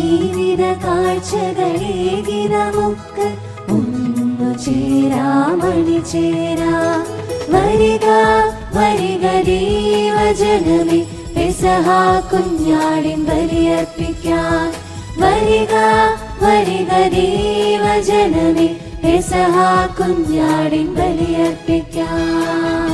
ജീവിത കാഴ്ചകളേകി നമുക്ക് ഒന്നു ചേരാമണി ചേരാ വരിക വരിക ദൈവജനമേ പെസഹ കുഞ്ഞാടിൻ ബലിയർപ്പിക്കാൻ വരിക വരിക ദൈവജനമേ പെസഹ കുഞ്ഞാടിൻ ബലിയർപ്പിക്കാൻ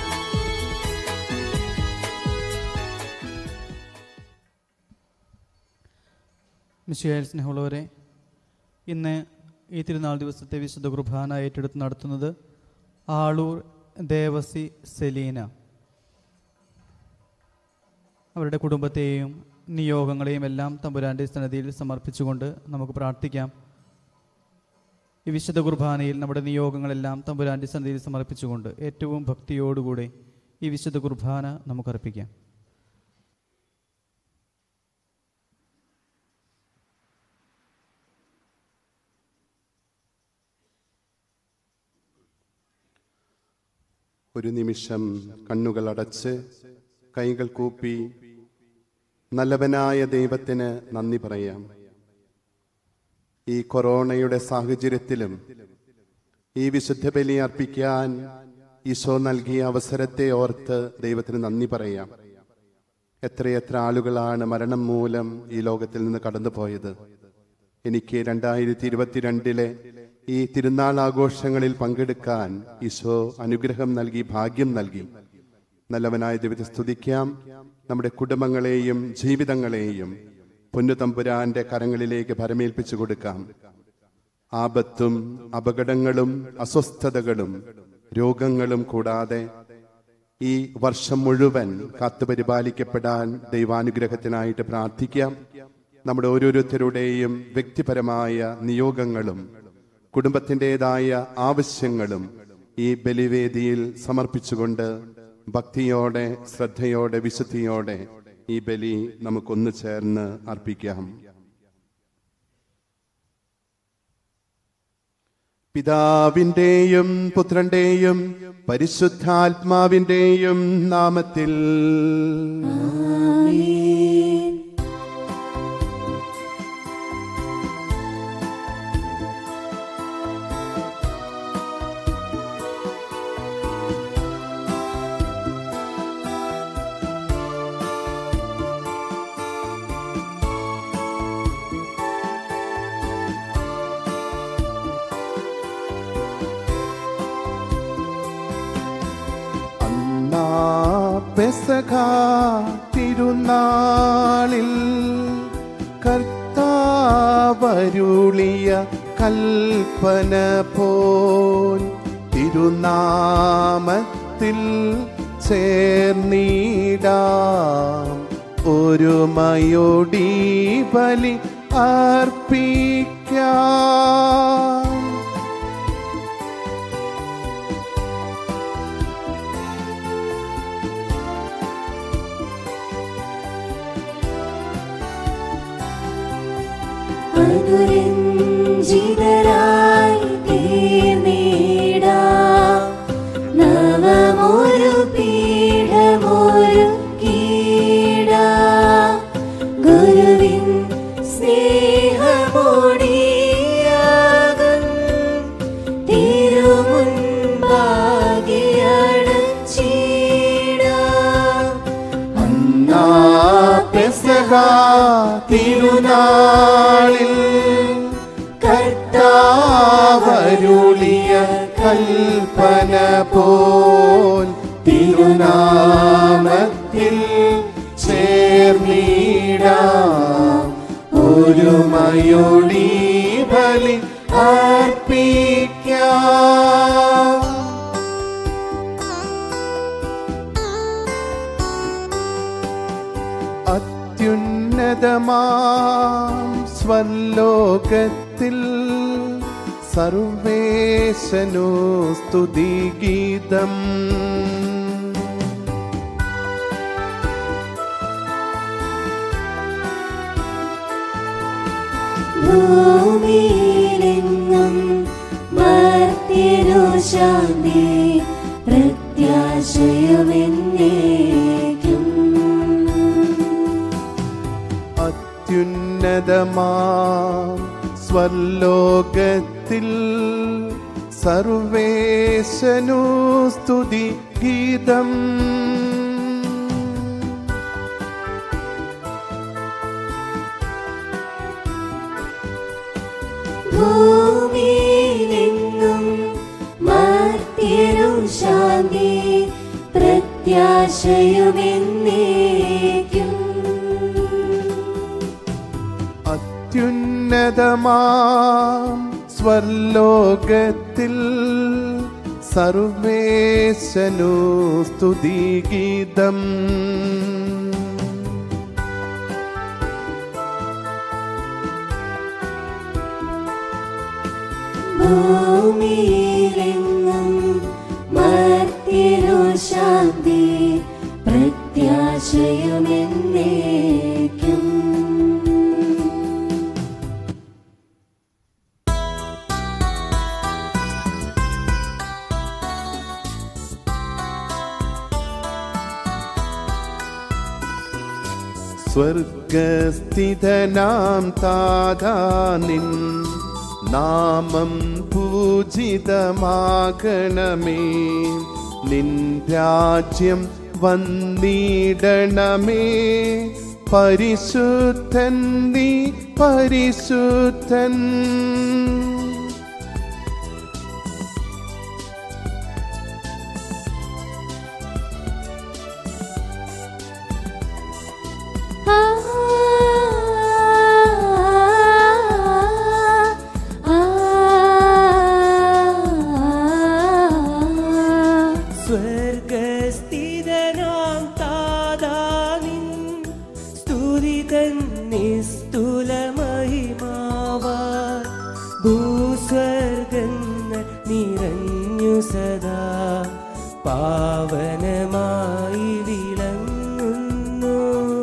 മിശിയായ സ്നേഹമുള്ളവരെ ഇന്ന് ഈ തിരുനാൾ ദിവസത്തെ വിശുദ്ധ കുർബാന ഏറ്റെടുത്ത് നടത്തുന്നത് ആളൂർ ദേവസി സെലീന അവരുടെ കുടുംബത്തെയും നിയോഗങ്ങളെയും എല്ലാം തമ്പുരാൻ്റെ സന്നദ്ധിയിൽ സമർപ്പിച്ചുകൊണ്ട് നമുക്ക് പ്രാർത്ഥിക്കാം ഈ വിശുദ്ധ കുർബാനയിൽ നമ്മുടെ നിയോഗങ്ങളെല്ലാം തമ്പുരാൻ്റെ സന്നദ്ധിയിൽ സമർപ്പിച്ചുകൊണ്ട് ഏറ്റവും ഭക്തിയോടുകൂടെ ഈ വിശുദ്ധ കുർബാന നമുക്കർപ്പിക്കാം ഒരു നിമിഷം കണ്ണുകൾ അടച്ച് കൈകൾ കൂപ്പി നല്ലവനായ ദൈവത്തിന് നന്ദി പറയാം ഈ കൊറോണയുടെ സാഹചര്യത്തിലും ഈ വിശുദ്ധ ബലി അർപ്പിക്കാൻ ഈശോ നൽകിയ അവസരത്തെ ഓർത്ത് ദൈവത്തിന് നന്ദി പറയാം എത്രയെത്ര ആളുകളാണ് മരണം മൂലം ഈ ലോകത്തിൽ നിന്ന് കടന്നുപോയത് എനിക്ക് രണ്ടായിരത്തി ഇരുപത്തിരണ്ടിലെ ഈ തിരുനാൾ ആഘോഷങ്ങളിൽ പങ്കെടുക്കാൻ ഈശോ അനുഗ്രഹം നൽകി ഭാഗ്യം നൽകി നല്ലവനായ ദൈവത്തെ സ്തുതിക്കാം നമ്മുടെ കുടുംബങ്ങളെയും ജീവിതങ്ങളെയും പൊന്നുതമ്പുരാന്റെ കരങ്ങളിലേക്ക് ഭരമേൽപ്പിച്ചു കൊടുക്കാം ആപത്തും അപകടങ്ങളും അസ്വസ്ഥതകളും രോഗങ്ങളും കൂടാതെ ഈ വർഷം മുഴുവൻ കാത്തുപരിപാലിക്കപ്പെടാൻ ദൈവാനുഗ്രഹത്തിനായിട്ട് പ്രാർത്ഥിക്കാം നമ്മുടെ ഓരോരുത്തരുടെയും വ്യക്തിപരമായ നിയോഗങ്ങളും കുടുംബത്തിൻ്റെതായ ആവശ്യങ്ങളും ഈ ബലിവേദിയിൽ സമർപ്പിച്ചുകൊണ്ട് ഭക്തിയോടെ ശ്രദ്ധയോടെ വിശുദ്ധിയോടെ ഈ ബലി നമുക്കൊന്നു ചേർന്ന് അർപ്പിക്കാം പിതാവിന്റെയും പുത്രന്റെയും പരിശുദ്ധാത്മാവിന്റെയും നാമത്തിൽ അന്നാ പെസക തിരുനാളിൽ കർത്താവരുളിയ കൽപ്പന പോൽ തിരുനാമത്തിൽ ചേർന്നിടാം ഒരുമയോടി ബലി അർപ്പിക്കാം അനുരഞ്ജിതരായി തീർന്നിടാം നവമൊരു പീഠമൊരു കീടാം ഗുരുവിൻ സ്നേഹമോടിയാകും തിരുമുൻപാകിയടച്ചിടാം അന്നാ പെസഹ തിരുനാളിൽ കർത്താവരുളിയ കൽപ്പന പോൽ തിരുനാമത്തിൽ ചേർന്നിടാം ഒരുമയൊടി ബലി അർപ്പിക്കാം അത്യുന്നതമാം സ്വലോകത്തിൽ സർവേശനു സ്തുതിഗീതം ഭൂമിയിലെങ്ങും മർത്യനു ശാന്തി പ്രത്യാശയുമെന്നേക്കും അത്യുന്നതമാം അത്യുന്നതമാം സ്വർലോകത്തിൽ സർവേശനു സ്തുതി ഗീതം ഭൂമിയിലെങ്ങും മർത്യരും ശാന്തി പ്രത്യാശയുമെന്നേക്കും അത്യുന്നതമാം സ്വർലോകത്തിൽ സർവേശനു സ്തുതി ഗീതം ഭൂമിയിലെങ്ങും മർത്യരും ശാന്തി പ്രത്യാശയുമെന്നേക്കും സ്വർഗസ്ഥിതനാം താതാ നിൻ നാമം പൂജിതമാകണമേ നിൻ രാജ്യം വന്നിടണമേ പരിശുദ്ധൻ നീ പരിശുദ്ധൻ ആ ആ സ്വർഗസ്ഥിതനാം താതാനിൻ സ്തുതി നിസ്തുല മഹിമാവാ ഭൂസ്വർഗങ്ങൾ നിറഞ്ഞു സദാ പാവനമായി വിളങ്ങുന്നു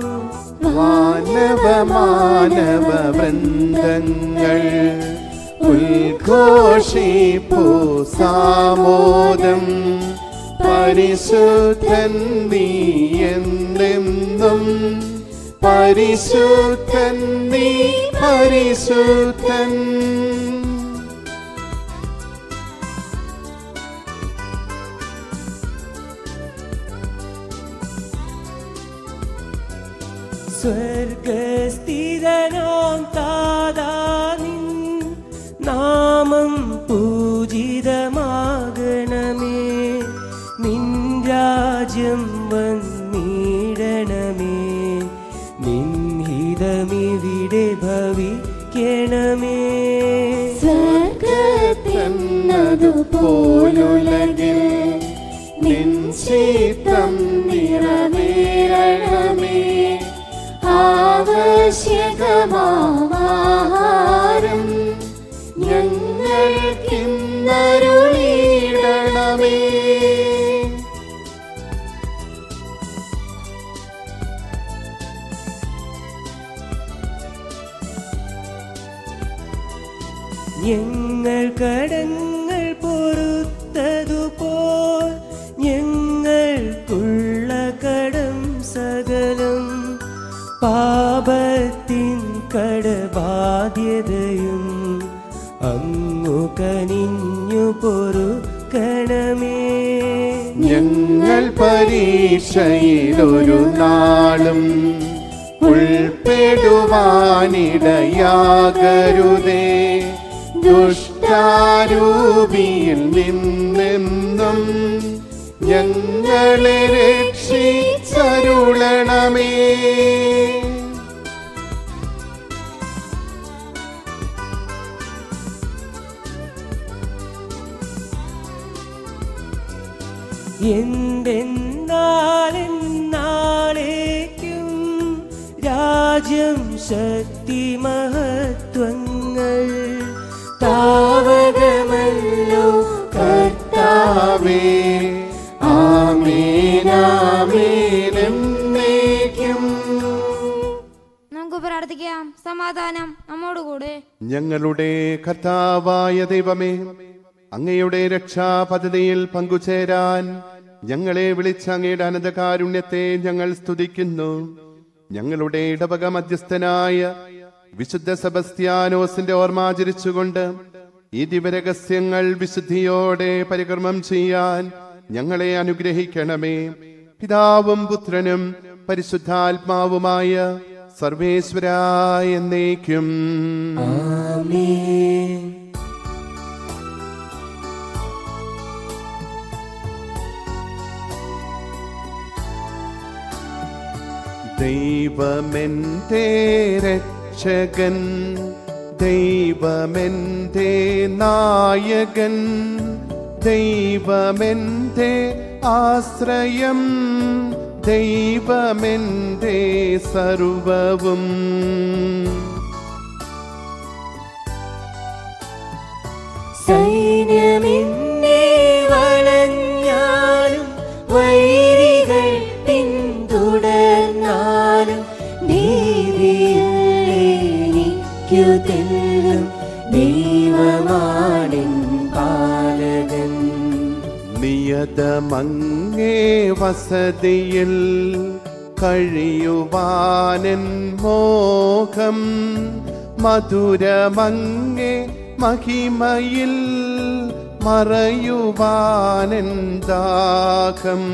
മാനവ മാനവ വൃന്ദങ്ങൾ ഉദ്ഘോഷിപ്പു സാമോദം പരിശുദ്ധൻ നീ എന്നെന്നും പരിശുദ്ധൻ നീ പരിശുദ്ധൻ സ്വർഗസ്ഥിതനാം താതാനിൻ നാമം പൂജിതമാകണമേ നിൻ രാജ്യം വന്നിടണമേ നിൻ ഹിതമിവിടെ ഭവിക്കണമേ സ്വർഗത്തിന്നതുപോലുലകിൽ നിൻ ചിത്തം നിറവേറണമേ ആവശ്യകമാഹാരം ഞങ്ങൾക്കിന്നരുളിയിടണമേ ഞങ്ങൾ കടങ്ങൾ പൊറുത്തതുപോൽ ഞങ്ങൾക്കുള്ള കടം സകലം പാപത്തിൻ കടബാധ്യതയും അങ്ങു കനിഞ്ഞു പൊറുക്കണമേ ഞങ്ങൾ പരീക്ഷയിലൊരു നാളും ഉൾപ്പെടുവാനിടയാകരുതേ ദുഷ്ടാരൂപിയിൽ നിന്നെന്നും ഞങ്ങളെ രക്ഷിച്ചരുളണമേ എന്തെന്നാലെന്നാളേക്കും രാജ്യം ശക്തി മഹത്വങ്ങൾ താവകമല്ലോ കർത്താവേ ആമേനാമേനെന്നേക്കും നമുക്ക് പ്രാർത്ഥിക്കാം സമാധാനം നമ്മോടുകൂടെ ഞങ്ങളുടെ കർത്താവായ ദൈവമേ അങ്ങയുടെ രക്ഷാപദ്ധതിയിൽ പങ്കുചേരാൻ ഞങ്ങളെ വിളിച്ച അങ്ങയുടെ അനന്തകാരുണ്യത്തെ ഞങ്ങൾ സ്തുതിക്കുന്നു ഞങ്ങളുടെ ഇടവക മധ്യസ്ഥനായ വിശുദ്ധ സെബസ്ത്യാനോസിന്റെ ഓർമ്മ ആചരിച്ചുകൊണ്ട് ഈ ദിവരഹസ്യങ്ങൾ വിശുദ്ധിയോടെ പരികർമ്മം ചെയ്യാൻ ഞങ്ങളെ അനുഗ്രഹിക്കണമേ പിതാവും പുത്രനും പരിശുദ്ധാത്മാവുമായ സർവേശ്വരായ എന്നേക്കും ആമേൻ ദൈവമെന്റെ രക്ഷകൻ ദൈവമെന്റെ നായകൻ ദൈവമെന്റെ ആശ്രയം ദൈവമെന്റെ സർവവും സൈന്യമെന്നെ വളഞ്ഞാലും വൈരികൾ പിന്തുടർന്നാലും ഭീതിയിലേനിക്കു തെല്ലും ദൈവമാണിൻ പാലകൻ നിയതമങ്ങേ വസതിയിൽ കഴിയുവാനൻ മോഹം മധുരമങ്ങേ മഹിമയിൽ മറയുവാനൻ ദാഹം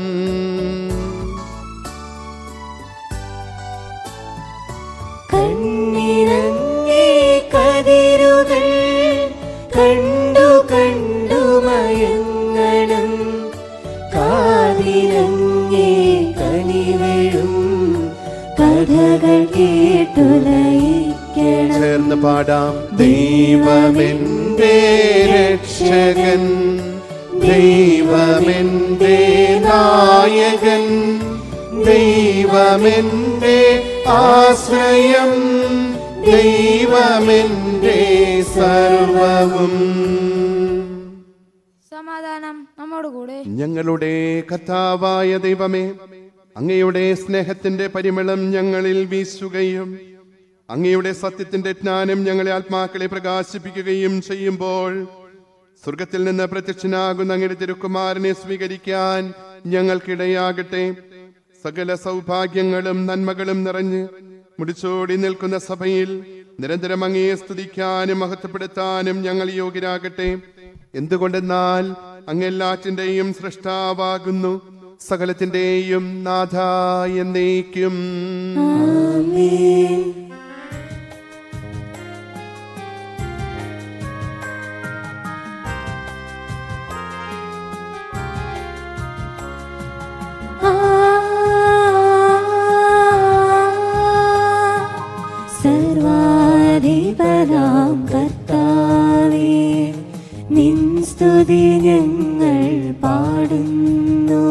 കണ്ണിറങ്ങേ കതിരുകൾ കണ്ടു കണ്ടു മയങ്ങണം കാതിരങ്ങേ കനിവഴും കഥകൾ കേട്ടുലയിക്കണം ചേർന്ന് പാടാം ദൈവമെന്റെ രക്ഷകൻ ദൈവമെന്റെ നായകൻ ദൈവമെന്റെ ആശ്രയം ദൈവമെന്റെ സർവവും സമാധാനം നമ്മോടുകൂടെ ഞങ്ങളുടെ കർത്താവായ ദൈവമേ അങ്ങയുടെ സ്നേഹത്തിന്റെ പരിമളം ഞങ്ങളിൽ വീശുകയും അങ്ങയുടെ സത്യത്തിന്റെ ജ്ഞാനം ഞങ്ങളെ ആത്മാക്കളെ പ്രകാശിപ്പിക്കുകയും ചെയ്യുമ്പോൾ സ്വർഗത്തിൽ നിന്ന് പ്രത്യക്ഷനാകുന്ന അങ്ങയുടെ തിരുക്കുമാരനെ സ്വീകരിക്കാൻ ഞങ്ങൾക്കിടയാകട്ടെ സകല സൗഭാഗ്യങ്ങളും നന്മകളും നിറഞ്ഞ് മുടിച്ചോടി നിൽക്കുന്ന സഭയിൽ നിരന്തരം അങ്ങയെ സ്തുതിക്കാനും മഹത്വപ്പെടുത്താനും ഞങ്ങൾ യോഗ്യരാകട്ടെ എന്തുകൊണ്ടെന്നാൽ അങ്ങെല്ലാറ്റിന്റെയും സൃഷ്ടാവാകുന്നു സകലത്തിന്റെയും നാഥ എന്നേക്കും സർവാധിപനാം കർത്താവേ നിൻ സ്തുതി ഞങ്ങൾ പാടുന്നു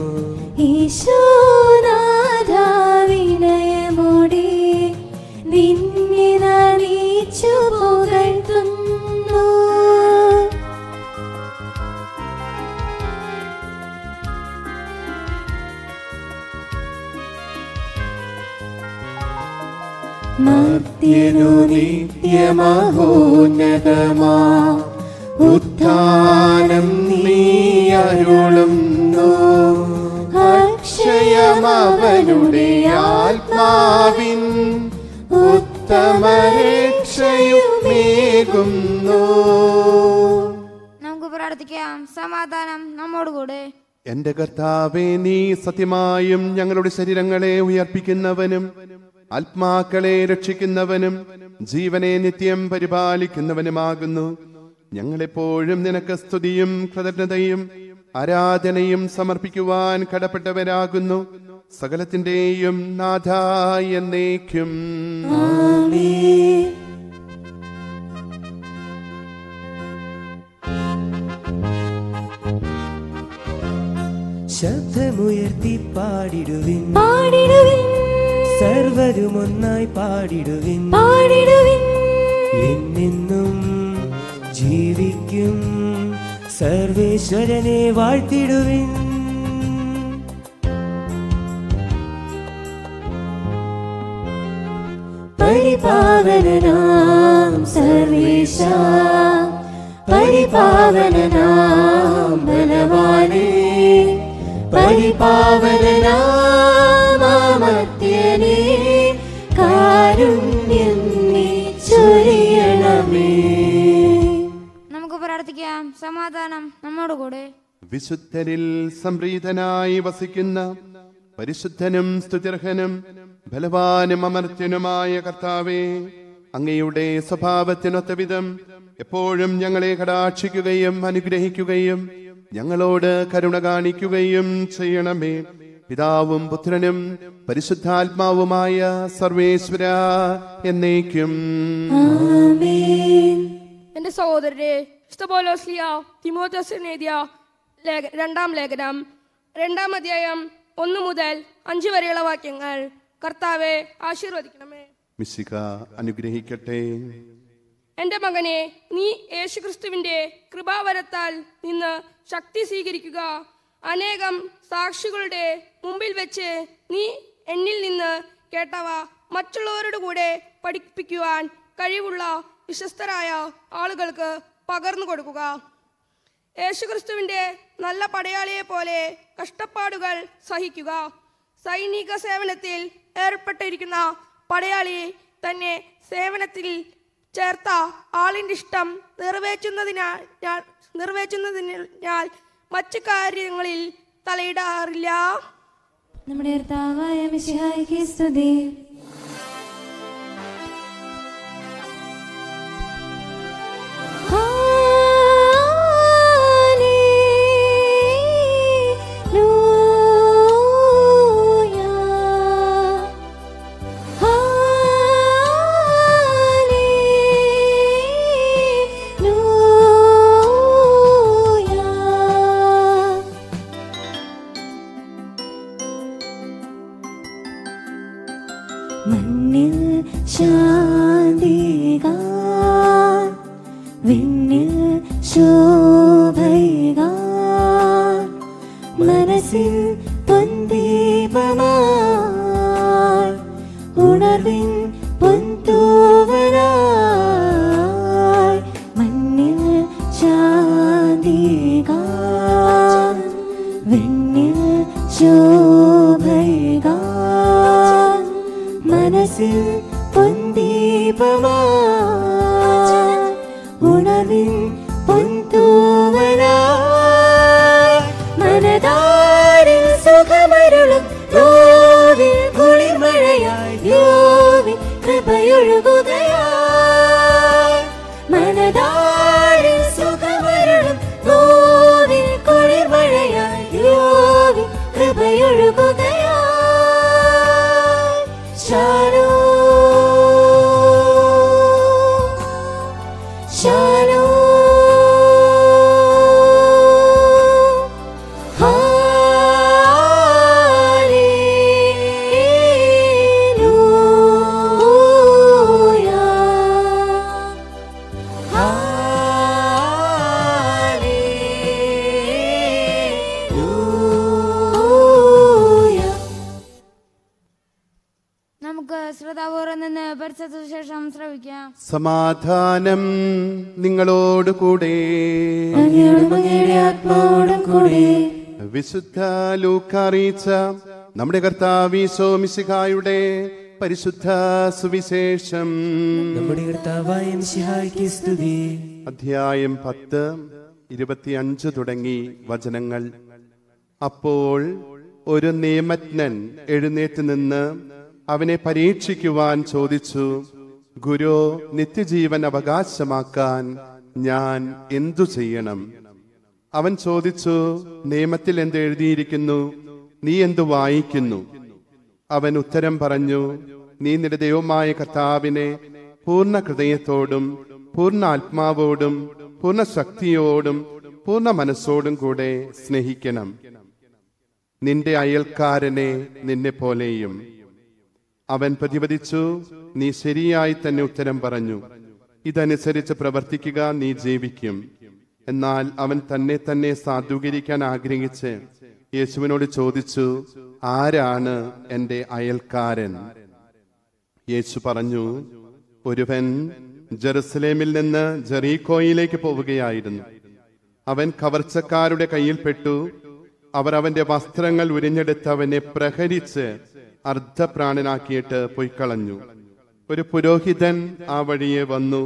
ഈശോനാഥ വിനയമോടെ നിന്നെ നനീച്ചു പുകഴ്ത്തുന്നു മർത്യനു നിത്യമഹോന്നതമാ ഉത്ഥാനം നീ അരുളുന്നു അക്ഷയമവനുടെ ആത്മാവിൻ ഉത്തമരക്ഷയുമേകുന്നു നമുക്ക് പ്രാർത്ഥിക്കാം സമാധാനം നമ്മോടുകൂടെ എന്റെ കർത്താവെ നീ സത്യമായും ഞങ്ങളുടെ ശരീരങ്ങളെ ഉയർപ്പിക്കുന്നവനും ആത്മാക്കളെ രക്ഷിക്കുന്നവനും ജീവനെ നിത്യം പരിപാലിക്കുന്നവനുമാകുന്നു ഞങ്ങളെപ്പോഴും നിനക്ക് സ്തുതിയും കൃതജ്ഞതയും ആരാധനയും സമർപ്പിക്കുവാൻ കടപ്പെട്ടവരാകുന്നു സകലത്തിന്റെയും നാഥ എന്നേക്കും ശബ്ദമുയർത്തി പാടിടുവിൻ പാടിടുവിൻ സർവരും ഒന്നായി പാടിടുവിൻ പാടിടുവിൻ എന്നെന്നും ജീവിക്കും സർവേശ്വരനെ വാഴ്ത്തിടുവിൻ പരിപാവനാം സർവേശ പരിപാവനാം ബലവാനേ പരിപാവനാം അമർത്യനേ കാരുണ്യം നീ നമുക്ക് പ്രാർത്ഥിക്കാം സമാധാനം നമ്മോടുകൂടെ വിശുദ്ധരിൽ സംപ്രീതനായി വസിക്കുന്ന പരിശുദ്ധനും സ്തുതിർഹനും ബലവാനും അമർത്യനുമായ കർത്താവേ അങ്ങയുടെ സ്വഭാവത്തിനൊത്ത വിധം എപ്പോഴും ഞങ്ങളെ കടാക്ഷിക്കുകയും അനുഗ്രഹിക്കുകയും ഞങ്ങളോട് കരുണ കാണിക്കുകയും ചെയ്യണമേ പിതാവും പുത്രനും പരിശുദ്ധാത്മാവുമായ സർവേശ്വര എന്നേക്കും എന്റെ സഹോദരരെ ഇഷ്ടപോലോസ്ലിയ തിമോത്തസിന് എഴുതിയ ലേഖ- രണ്ടാം ലേഖനം രണ്ടാം അധ്യായം ഒന്ന് മുതൽ അഞ്ച് വരെയുള്ള വാക്യങ്ങൾ കർത്താവെ ആശീർവദിക്കണമേ മിശിക അനുഗ്രഹിക്കട്ടെ എന്റെ മകനെ നീ യേശുക്രിസ്തുവിന്റെ കൃപാവരത്താൽ നിന്ന് ശക്തി സ്വീകരിക്കുക അനേകം സാക്ഷികളുടെ മുമ്പിൽ വെച്ച് നീ എന്നിൽ നിന്ന് കേട്ടവ മറ്റുള്ളവരുടെ കൂടെ പഠിപ്പിക്കുവാൻ കഴിവുള്ള വിശ്വസ്തരായ ആളുകൾക്ക് പകർന്നു കൊടുക്കുക യേശുക്രിസ്തുവിന്റെ നല്ല പടയാളിയെ പോലെ കഷ്ടപ്പാടുകൾ സഹിക്കുക സൈനിക സേവനത്തിൽ ഏർപ്പെട്ടിരിക്കുന്ന പടയാളി തന്നെ സേവനത്തിൽ ചേർത്ത ആളിന്റെ ഇഷ്ടം നിറവേറ്റുന്നതിനാൽ ഞാൻ- നിറവേറ്റുന്നതിനാൽ മറ്റു കാര്യങ്ങളിൽ തലയിടാറില്ല നമ്മുടെ കർത്താവായ മിശിഹായിക്ക് സ്തുതി മണ്ണിൽ ശാന്തിക വിണ്ണിൽ ശോഭൈക മനസ്സിൽ പൊന്തീപമായി ഉണർവിൻ പൊന്തൂവനായി മണ്ണിൽ ശാന്തിക വിണ്ണിൽ ശോഭൈക മനസ്സിൽ പൊന്തീപമായി ഉണർവിൻ പൊന്തൂവനായി മനതാരിൽ സുഖമരുളും യോവിൽ കുളിർമഴയായി യോവിൽ കൃപയൊഴുകുകയായി മനതാരിൽ സുഖമരുളും യോവിൽ കുളിർമഴയായി യോവിൽ കൃപയൊഴുകുകയായി ശാലോ ശാലോ നമുക്ക് ശ്രദ്ധാപൂർവ്വം നിന്ന് പരിസരത്തിന് ശേഷം ശ്രവിക്കാം സമാധാനം നിങ്ങളോട് കൂടെ അങ്ങയോടും അങ്ങയുടെ ആത്മാവോടും കൂടെ വിശുദ്ധ ലൂക്കറിയിച്ച നമ്മുടെ കർത്താവീശോ മിശിഹായുടെ പരിശുദ്ധ സുവിശേഷം നമ്മുടെ കർത്താവായ മിശിഹായ്ക്ക് സ്തുതി അധ്യായം പത്ത് ഇരുപത്തിയഞ്ച് തുടങ്ങി വചനങ്ങൾ അപ്പോൾ ഒരു നിയമജ്ഞൻ എഴുന്നേറ്റ് നിന്ന് അവനെ പരീക്ഷിക്കുവാൻ ചോദിച്ചു ഗുരു നിത്യജീവൻ അവകാശമാക്കാൻ ഞാൻ എന്തു ചെയ്യണം അവൻ ചോദിച്ചു നിയമത്തിൽ എന്ത് എഴുതിയിരിക്കുന്നു നീ എന്തു വായിക്കുന്നു അവൻ ഉത്തരം പറഞ്ഞു നീ നിന്റെ ദൈവമായ കർത്താവിനെ പൂർണ്ണ ഹൃദയത്തോടും പൂർണ്ണ ആത്മാവോടും പൂർണ്ണ ശക്തിയോടും പൂർണ്ണ മനസ്സോടും കൂടെ സ്നേഹിക്കണം നിന്റെ അയൽക്കാരനെ നിന്നെ പോലെയും അവൻ പ്രതിപദിച്ചു നീ ശരിയായി തന്നെ ഉത്തരം പറഞ്ഞു ഇതനുസരിച്ച് പ്രവർത്തിക്കുക നീ ജീവിക്കും എന്നാൽ അവൻ തന്നെ തന്നെ സാധൂകരിക്കാൻ ആഗ്രഹിച്ച് യേശുവിനോട് ചോദിച്ചു ആരാണ് എൻ്റെ അയൽക്കാരൻ യേശു പറഞ്ഞു ഒരുവൻ ജെറുസലേമിൽ നിന്ന് ജെറീക്കോയിലേക്ക് പോവുകയായിരുന്നു അവൻ കവർച്ചക്കാരുടെ കയ്യിൽപ്പെട്ടു അവർ അവന്റെ വസ്ത്രങ്ങൾ ഉരിഞ്ഞെടുത്ത് അവനെ പ്രഹരിച്ച് അർദ്ധപ്രാണനാക്കിയിട്ട് പൊയ്ക്കളഞ്ഞു ഒരു പുരോഹിതൻ ആ വഴിയെ വന്നു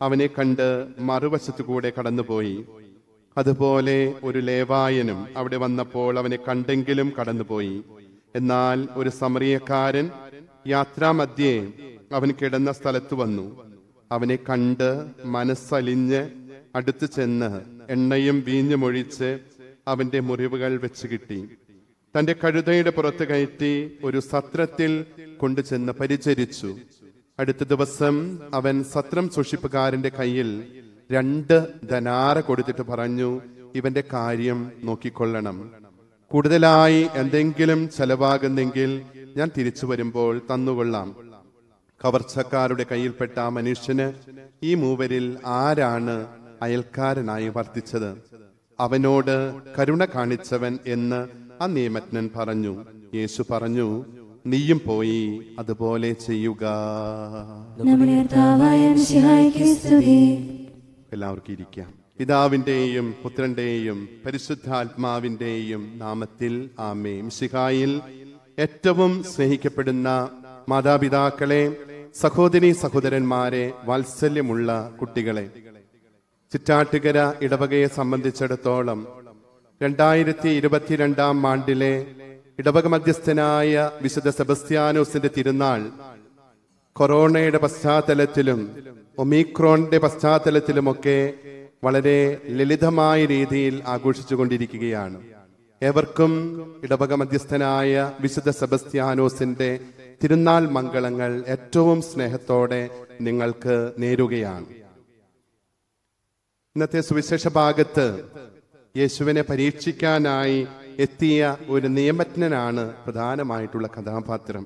അവനെ കണ്ട് മറുവശത്തു കൂടെ കടന്നുപോയി അതുപോലെ ഒരു ലേവായനും അവിടെ വന്നപ്പോൾ അവനെ കണ്ടെങ്കിലും കടന്നുപോയി എന്നാൽ ഒരു സമറിയക്കാരൻ യാത്രാമധ്യേ അവൻ കിടന്ന സ്ഥലത്ത് വന്നു അവനെ കണ്ട് മനസ്സലിഞ്ഞ് അടുത്തു ചെന്ന് എണ്ണയും വീഞ്ഞുമൊഴിച്ച് അവന്റെ മുറിവുകൾ വെച്ച് കിട്ടി തന്റെ കഴുതയുടെ പുറത്ത് കയറ്റി ഒരു സത്രത്തിൽ കൊണ്ടുചെന്ന് പരിചരിച്ചു അടുത്ത ദിവസം അവൻ സത്രം സൂക്ഷിപ്പുകാരന്റെ കയ്യിൽ രണ്ട് ധനാറ കൊടുത്തിട്ട് പറഞ്ഞു ഇവന്റെ കാര്യം നോക്കിക്കൊള്ളണം കൂടുതലായി എന്തെങ്കിലും ചെലവാകുന്നെങ്കിൽ ഞാൻ തിരിച്ചു വരുമ്പോൾ തന്നുകൊള്ളാം കവർച്ചക്കാരുടെ കയ്യിൽപ്പെട്ട ആ മനുഷ്യന് ഈ മൂവരിൽ ആരാണ് അയൽക്കാരനായി വർത്തിച്ചത് അവനോട് കരുണ കാണിച്ചവൻ എന്ന് ആ നിയമജ്ഞൻ പറഞ്ഞു യേശു പറഞ്ഞു നീയും പോയി അതുപോലെ ചെയ്യുക നമ്മുടെ കർത്താവായ മിശിഹായ്ക്ക് സ്തുതി എല്ലാവർക്കും ഇരിക്കാം പിതാവിന്റെയും പുത്രന്റെയും പരിശുദ്ധാത്മാവിന്റെയും നാമത്തിൽ ആമേ മിശിഹായിൽ ഏറ്റവും സ്നേഹിക്കപ്പെടുന്ന മാതാപിതാക്കളെ സഹോദരി സഹോദരന്മാരെ വാത്സല്യമുള്ള കുട്ടികളെ ചിറ്റാട്ടുകര ഇടവകയെ സംബന്ധിച്ചിടത്തോളം രണ്ടായിരത്തി ഇരുപത്തിരണ്ടാം ആണ്ടിലെ ഇടവക മധ്യസ്ഥനായ വിശുദ്ധ സെബസ്ത്യാനോസിന്റെ തിരുനാൾ കൊറോണയുടെ പശ്ചാത്തലത്തിലും ഒമിക്രോണിന്റെ പശ്ചാത്തലത്തിലുമൊക്കെ വളരെ ലളിതമായ രീതിയിൽ ആഘോഷിച്ചുകൊണ്ടിരിക്കുകയാണ് ഏവർക്കും ഇടവക മധ്യസ്ഥനായ വിശുദ്ധ സെബസ്ത്യാനോസിന്റെ തിരുനാൾ മംഗളങ്ങൾ ഏറ്റവും സ്നേഹത്തോടെ നിങ്ങൾക്ക് നേരുകയാണ് ഇന്നത്തെ സുവിശേഷ ഭാഗത്ത് യേശുവിനെ പരീക്ഷിക്കാനായി എത്തിയ ഒരു നിയമജ്ഞനാണ് പ്രധാനമായിട്ടുള്ള കഥാപാത്രം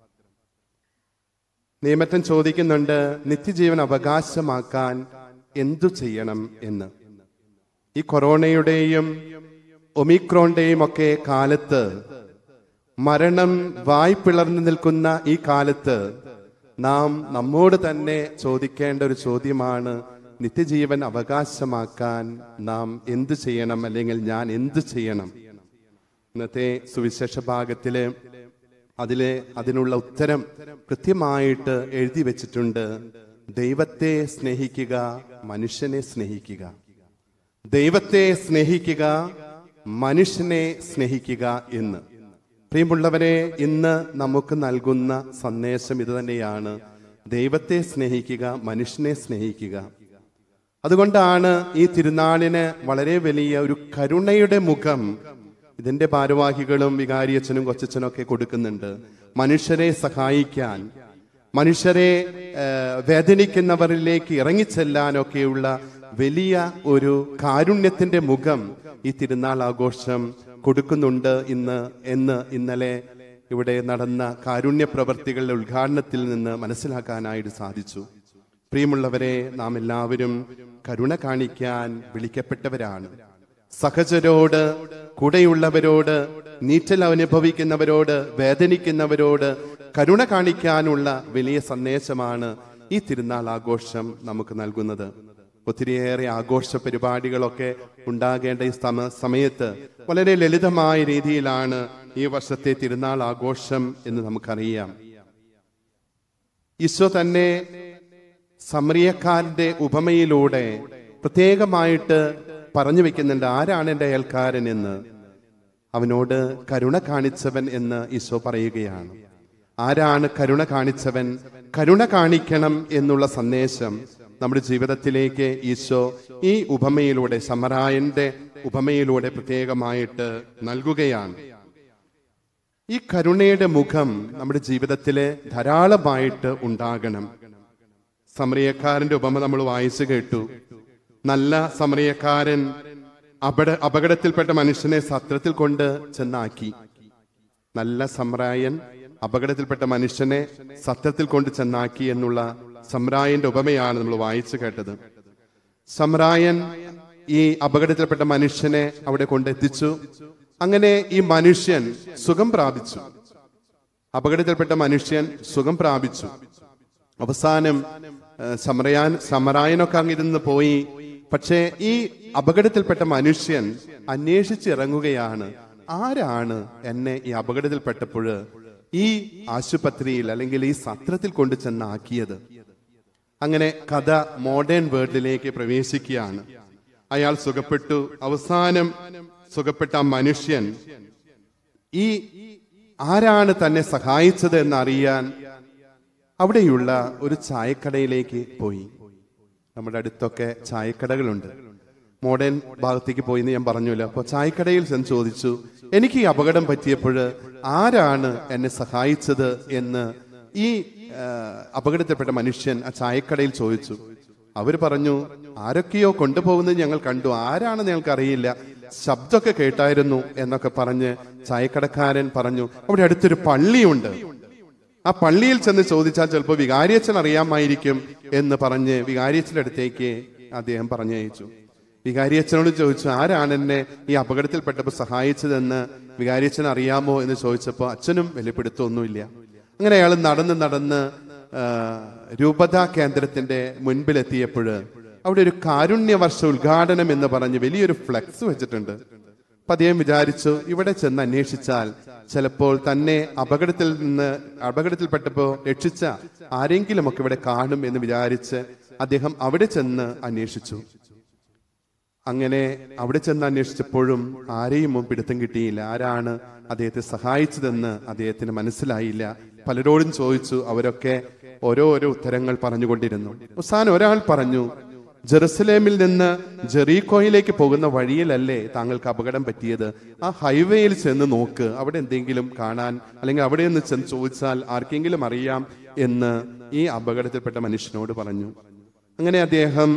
നിയമജ്ഞൻ ചോദിക്കുന്നുണ്ട് നിത്യജീവൻ അവകാശമാക്കാൻ എന്തു ചെയ്യണം എന്ന് ഈ കൊറോണയുടെയും ഒമിക്രോണിന്റെയും ഒക്കെ കാലത്ത് മരണം വായ് പിളർന്നു നിൽക്കുന്ന ഈ കാലത്ത് നാം നമ്മോട് തന്നെ ചോദിക്കേണ്ട ഒരു ചോദ്യമാണ് നിത്യജീവൻ അവകാശമാക്കാൻ നാം എന്തു ചെയ്യണം അല്ലെങ്കിൽ ഞാൻ എന്തു ചെയ്യണം ഇന്നത്തെ സുവിശേഷ ഭാഗത്തില് അതിലെ അതിനുള്ള ഉത്തരം കൃത്യമായിട്ട് എഴുതി വെച്ചിട്ടുണ്ട് ദൈവത്തെ സ്നേഹിക്കുക മനുഷ്യനെ സ്നേഹിക്കുക ദൈവത്തെ സ്നേഹിക്കുക മനുഷ്യനെ സ്നേഹിക്കുക എന്ന് പ്രിയമുള്ളവരെ ഇന്ന് നമുക്ക് നൽകുന്ന സന്ദേശം ഇത് തന്നെയാണ് ദൈവത്തെ സ്നേഹിക്കുക മനുഷ്യനെ സ്നേഹിക്കുക അതുകൊണ്ടാണ് ഈ തിരുനാളിന് വളരെ വലിയ ഒരു കരുണയുടെ മുഖം ഇതിന്റെ ഭാരവാഹികളും വികാരിയച്ഛനും കൊച്ചച്ഛനും ഒക്കെ കൊടുക്കുന്നുണ്ട് മനുഷ്യരെ സഹായിക്കാൻ മനുഷ്യരെ ഏഹ്, വേദനിക്കുന്നവരിലേക്ക് ഇറങ്ങിച്ചെല്ലാനൊക്കെയുള്ള വലിയ ഒരു കാരുണ്യത്തിന്റെ മുഖം ഈ തിരുനാൾ ആഘോഷം കൊടുക്കുന്നുണ്ട് ഇന്ന് എന്ന് ഇന്നലെ ഇവിടെ നടന്ന കാരുണ്യ പ്രവർത്തികളുടെ ഉദ്ഘാടനത്തിൽ നിന്ന് മനസ്സിലാക്കാനായിട്ട് സാധിച്ചു പ്രിയമുള്ളവരെ നാം എല്ലാവരും കരുണ കാണിക്കാൻ വിളിക്കപ്പെട്ടവരാണ് സഹചരോട് കൂടെയുള്ളവരോട് നീറ്റൽ അനുഭവിക്കുന്നവരോട് വേദനിക്കുന്നവരോട് കരുണ കാണിക്കാനുള്ള വലിയ സന്ദേശമാണ് ഈ തിരുനാൾ ആഘോഷം നമുക്ക് നൽകുന്നത് ഒത്തിരിയേറെ ആഘോഷ പരിപാടികളൊക്കെ ഉണ്ടാകേണ്ട ഈ സമ സമയത്ത് വളരെ ലളിതമായ രീതിയിലാണ് ഈ വർഷത്തെ തിരുനാൾ ആഘോഷം എന്ന് നമുക്കറിയാം ഈശോ തന്നെ സമറിയക്കാരന്റെ ഉപമയിലൂടെ പ്രത്യേകമായിട്ട് പറഞ്ഞു വെക്കുന്നുണ്ട് ആരാണ് എൻ്റെ അയൽക്കാരൻ എന്ന് അവനോട് കരുണ കാണിച്ചവൻ എന്ന് ഈശോ പറയുകയാണ് ആരാണ് കരുണ കാണിച്ചവൻ കരുണ കാണിക്കണം എന്നുള്ള സന്ദേശം നമ്മുടെ ജീവിതത്തിലേക്ക് ഈശോ ഈ ഉപമയിലൂടെ സമറായന്റെ ഉപമയിലൂടെ പ്രത്യേകമായിട്ട് നൽകുകയാണ് ഈ കരുണയുടെ മുഖം നമ്മുടെ ജീവിതത്തില് ധാരാളമായിട്ട് ഉണ്ടാകണം സമറിയക്കാരന്റെ ഉപമ നമ്മൾ വായിച്ചു കേട്ടു നല്ല സമറിയക്കാരൻ അപട അപകടത്തിൽപ്പെട്ട മനുഷ്യനെ സത്രത്തിൽ കൊണ്ട് ചെന്നാക്കി നല്ല സമറായൻ അപകടത്തിൽപ്പെട്ട മനുഷ്യനെ സത്യത്തിൽ കൊണ്ട് ചെന്നാക്കി എന്നുള്ള സമ്രായന്റെ ഉപമയാണ് നമ്മൾ വായിച്ചു കേട്ടത് സമ്രായൻ ഈ അപകടത്തിൽപ്പെട്ട മനുഷ്യനെ അവിടെ കൊണ്ടെത്തിച്ചു അങ്ങനെ ഈ മനുഷ്യൻ സുഖം പ്രാപിച്ചു അപകടത്തിൽപ്പെട്ട മനുഷ്യൻ സുഖം പ്രാപിച്ചു അവസാനം ഏഹ്, സമറയാൻ സമറായനൊക്കെ അങ്ങിരുന്ന് പോയി പക്ഷേ ഈ അപകടത്തിൽപ്പെട്ട മനുഷ്യൻ അന്വേഷിച്ചിറങ്ങുകയാണ് ആരാണ് എന്നെ ഈ അപകടത്തിൽപ്പെട്ടപ്പോൾ ഈ ആശുപത്രിയിൽ അല്ലെങ്കിൽ ഈ സത്രത്തിൽ കൊണ്ടു ചെന്നാക്കിയത് അങ്ങനെ കഥ മോഡേൺ വേൾഡിലേക്ക് പ്രവേശിക്കുകയാണ് അയാൾ സുഖപ്പെട്ടു അവസാനം സുഖപ്പെട്ട ആ മനുഷ്യൻ ഈ ആരാണ് തന്നെ സഹായിച്ചത് എന്നറിയാൻ അവിടെയുള്ള ഒരു ചായക്കടയിലേക്ക് പോയി നമ്മുടെ അടുത്തൊക്കെ ചായക്കടകളുണ്ട് മോഡേൺ ഭാഗത്തേക്ക് പോയി എന്ന് ഞാൻ പറഞ്ഞല്ലോ അപ്പോൾ ചായക്കടയിൽ ചെന്ന് ചോദിച്ചു എനിക്ക് ഈ അപകടം പറ്റിയപ്പോൾ ആരാണ് എന്നെ സഹായിച്ചത് എന്ന് ഈ ആ, അപകടത്തിൽപ്പെട്ട മനുഷ്യൻ ആ ചായക്കടയിൽ ചോദിച്ചു അവർ പറഞ്ഞു ആരൊക്കെയോ കൊണ്ടുപോകുന്നത് ഞങ്ങൾ കണ്ടു ആരാണെന്ന് ഞങ്ങൾക്ക് അറിയില്ല ശബ്ദമൊക്കെ കേട്ടായിരുന്നു എന്നൊക്കെ പറഞ്ഞ് ചായക്കടക്കാരൻ പറഞ്ഞു അവിടെ അടുത്തൊരു പള്ളിയുണ്ട് ആ പള്ളിയിൽ ചെന്ന് ചോദിച്ചാൽ ചിലപ്പോൾ വികാരിയച്ഛൻ അറിയാമായിരിക്കും എന്ന് പറഞ്ഞ് വികാരിയച്ഛൻ്റെ അടുത്തേക്ക് അദ്ദേഹം പറഞ്ഞയച്ചു വികാരിയച്ഛനോട് ചോദിച്ചു ആരാണ് എന്നെ ഈ അപകടത്തിൽപ്പെട്ടപ്പോൾ സഹായിച്ചതെന്ന് വികാരിയച്ഛൻ അറിയാമോ എന്ന് ചോദിച്ചപ്പോൾ അച്ഛനും വെളിപ്പെടുത്തൊന്നുമില്ല അങ്ങനെ അയാൾ നടന്ന് നടന്ന് ആ, രൂപതാ കേന്ദ്രത്തിന്റെ മുൻപിലെത്തിയപ്പോൾ അവിടെ ഒരു കാരുണ്യവർഷ ഉദ്ഘാടനം എന്ന് പറഞ്ഞ് വലിയൊരു ഫ്ലെക്സ് വെച്ചിട്ടുണ്ട് അപ്പൊ അദ്ദേഹം വിചാരിച്ചു ഇവിടെ ചെന്ന് അന്വേഷിച്ചാൽ ചിലപ്പോൾ തന്നെ അപകടത്തിൽ നിന്ന് അപകടത്തിൽപ്പെട്ടപ്പോ രക്ഷിച്ച ആരെങ്കിലും ഒക്കെ ഇവിടെ കാണും എന്ന് വിചാരിച്ച് അദ്ദേഹം അവിടെ ചെന്ന് അന്വേഷിച്ചു അങ്ങനെ അവിടെ ചെന്ന് അന്വേഷിച്ചപ്പോഴും ആരെയും പിടുത്തം കിട്ടിയില്ല ആരാണ് അദ്ദേഹത്തെ സഹായിച്ചതെന്ന് അദ്ദേഹത്തിന് മനസ്സിലായില്ല പലരോടും ചോദിച്ചു അവരൊക്കെ ഓരോരോ ഉത്തരങ്ങൾ പറഞ്ഞുകൊണ്ടിരുന്നു അവസാനം ഒരാൾ പറഞ്ഞു ജെറുസലേമിൽ നിന്ന് ജെറീക്കോയിലേക്ക് പോകുന്ന വഴിയിലല്ലേ താങ്കൾക്ക് അപകടം പറ്റിയത് ആ ഹൈവേയിൽ ചെന്ന് നോക്ക് അവിടെ എന്തെങ്കിലും കാണാൻ അല്ലെങ്കിൽ അവിടെ നിന്ന് ചെന്ന് ചോദിച്ചാൽ ആർക്കെങ്കിലും അറിയാം എന്ന് ഈ അപകടത്തിൽപ്പെട്ട മനുഷ്യനോട് പറഞ്ഞു അങ്ങനെ അദ്ദേഹം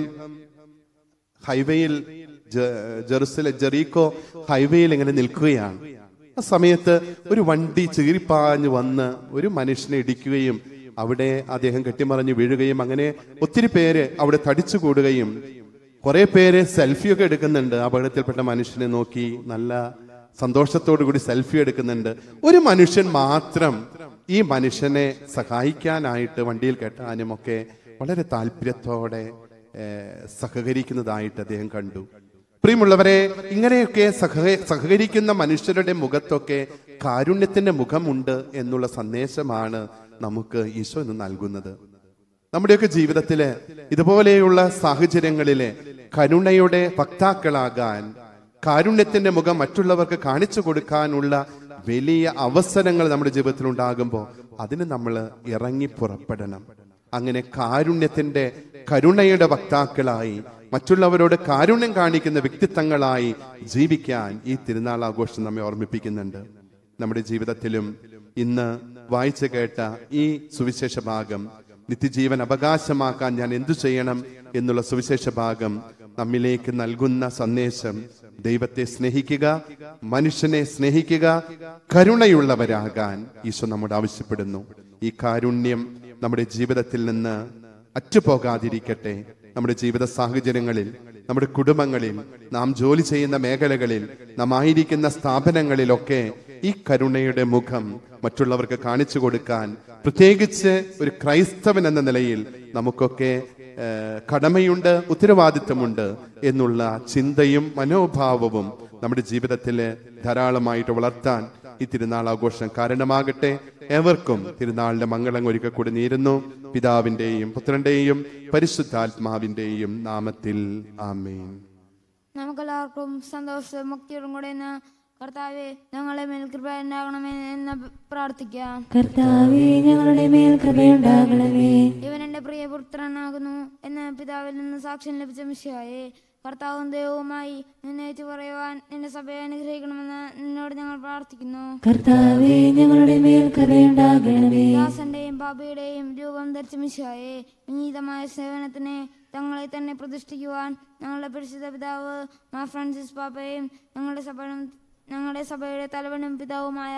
ഹൈവേയിൽ ജെ- ജെറുസലം ജെറീക്കോ ഹൈവേയിൽ ഇങ്ങനെ നിൽക്കുകയാണ് ആ സമയത്ത് ഒരു വണ്ടി ചീറിപ്പാഞ്ഞ് വന്ന് ഒരു മനുഷ്യനെ ഇടിക്കുകയും അവിടെ അദ്ദേഹം കെട്ടിമറിഞ്ഞ് വീഴുകയും അങ്ങനെ ഒത്തിരി പേര് അവിടെ തടിച്ചു കൂടുകയും കുറെ പേര് സെൽഫിയൊക്കെ എടുക്കുന്നുണ്ട് അപകടത്തിൽപ്പെട്ട മനുഷ്യനെ നോക്കി നല്ല സന്തോഷത്തോടു കൂടി സെൽഫി എടുക്കുന്നുണ്ട് ഒരു മനുഷ്യൻ മാത്രം ഈ മനുഷ്യനെ സഹായിക്കാനായിട്ട് വണ്ടിയിൽ കെട്ടാനും ഒക്കെ വളരെ താല്പര്യത്തോടെ ഏഹ്, സഹകരിക്കുന്നതായിട്ട് അദ്ദേഹം കണ്ടു പ്രിയമുള്ളവരെ ഇങ്ങനെയൊക്കെ സഹ സഹകരിക്കുന്ന മനുഷ്യരുടെ മുഖത്തൊക്കെ കാരുണ്യത്തിന്റെ മുഖമുണ്ട് എന്നുള്ള സന്ദേശമാണ് നമുക്ക് ഈശോ ഇന്ന് നൽകുന്നത് നമ്മുടെയൊക്കെ ജീവിതത്തില് ഇതുപോലെയുള്ള സാഹചര്യങ്ങളില് കരുണയുടെ വക്താക്കളാകാൻ കാരുണ്യത്തിന്റെ മുഖം മറ്റുള്ളവർക്ക് കാണിച്ചു കൊടുക്കാനുള്ള വലിയ അവസരങ്ങൾ നമ്മുടെ ജീവിതത്തിൽ ഉണ്ടാകുമ്പോൾ അതിന് നമ്മൾ ഇറങ്ങി പുറപ്പെടണം അങ്ങനെ കാരുണ്യത്തിന്റെ കരുണയുടെ വക്താക്കളായി മറ്റുള്ളവരോട് കാരുണ്യം കാണിക്കുന്ന വ്യക്തിത്വങ്ങളായി ജീവിക്കാൻ ഈ തിരുനാൾ ആഘോഷം നമ്മെ ഓർമ്മിപ്പിക്കുന്നുണ്ട് നമ്മുടെ ജീവിതത്തിലും ഇന്ന് വായിച്ചു കേട്ട ഈ സുവിശേഷ ഭാഗം നിത്യജീവൻ അവകാശമാക്കാൻ ഞാൻ എന്തു ചെയ്യണം എന്നുള്ള സുവിശേഷ ഭാഗം നമ്മിലേക്ക് നൽകുന്ന സന്ദേശം ദൈവത്തെ സ്നേഹിക്കുക മനുഷ്യനെ സ്നേഹിക്കുക കരുണയുള്ളവരാകാൻ ഈശോ നമ്മോട് ആവശ്യപ്പെടുന്നു ഈ കാരുണ്യം നമ്മുടെ ജീവിതത്തിൽ നിന്ന് അറ്റുപോകാതിരിക്കട്ടെ നമ്മുടെ ജീവിത സാഹചര്യങ്ങളിൽ നമ്മുടെ കുടുംബങ്ങളിൽ നാം ജോലി ചെയ്യുന്ന മേഖലകളിൽ നാം ആയിരിക്കുന്ന സ്ഥാപനങ്ങളിലൊക്കെ ഈ കരുണയുടെ മുഖം മറ്റുള്ളവർക്ക് കാണിച്ചു കൊടുക്കാൻ പ്രത്യേകിച്ച് ഒരു ക്രൈസ്തവൻ എന്ന നിലയിൽ നമുക്കൊക്കെ ഏഹ്, കടമയുണ്ട് ഉത്തരവാദിത്തമുണ്ട് എന്നുള്ള ചിന്തയും മനോഭാവവും നമ്മുടെ ജീവിതത്തിൽ ധാരാളമായിട്ട് വളർത്താൻ ഈ തിരുനാൾ ആഘോഷം കാരണമാകട്ടെ ഏവർക്കും തിരുനാളിന്റെ മംഗളം ഒരുക്ക കൂടി നേരുന്നു പിതാവിന്റെയും പുത്രന്റെയും പരിശുദ്ധാത്മാവിന്റെയും നാമത്തിൽ ആമേൻ നമുക്കെല്ലാവർക്കും സന്തോഷവും മുക്തിയോടും കൂടെ ഇന്ന് കർത്താവെ ഞങ്ങളെ മേൽ കൃപ ഉണ്ടാകണമേ എന്ന് പ്രാർത്ഥിക്കാം കർത്താവേ ഞങ്ങളുടെ മേൽ കൃപയുണ്ടാകണമേ ഇവൻ എന്റെ പ്രിയപുത്രനാകുന്നു എന്ന് പിതാവിൽ നിന്ന് സാക്ഷ്യം ലഭിച്ച മിശിയായെ കർത്താവും ദൈവവുമായി നിന്നെ ഏറ്റു പറയുവാൻ നിന്റെ സഭയെ അനുഗ്രഹിക്കണമെന്ന് നിന്നോട് ഞങ്ങൾ പ്രാർത്ഥിക്കുന്നു കർത്താവേ ഞങ്ങളുടെ മേൽ കൃപയുണ്ടാകണമേ ദാസന്റെയും പാപയുടെയും രൂപം ധരിച്ച മിശിയായെ വിനീതമായ സേവനത്തിന് തങ്ങളെ തന്നെ പ്രതിഷ്ഠിക്കുവാൻ ഞങ്ങളുടെ പരിശുദ്ധ പിതാവ് മാ ഫ്രാൻസിസ് പാപ്പയും ഞങ്ങളുടെ സഭ ഞങ്ങളുടെ സഭയുടെ തലവനും പിതാവുമായ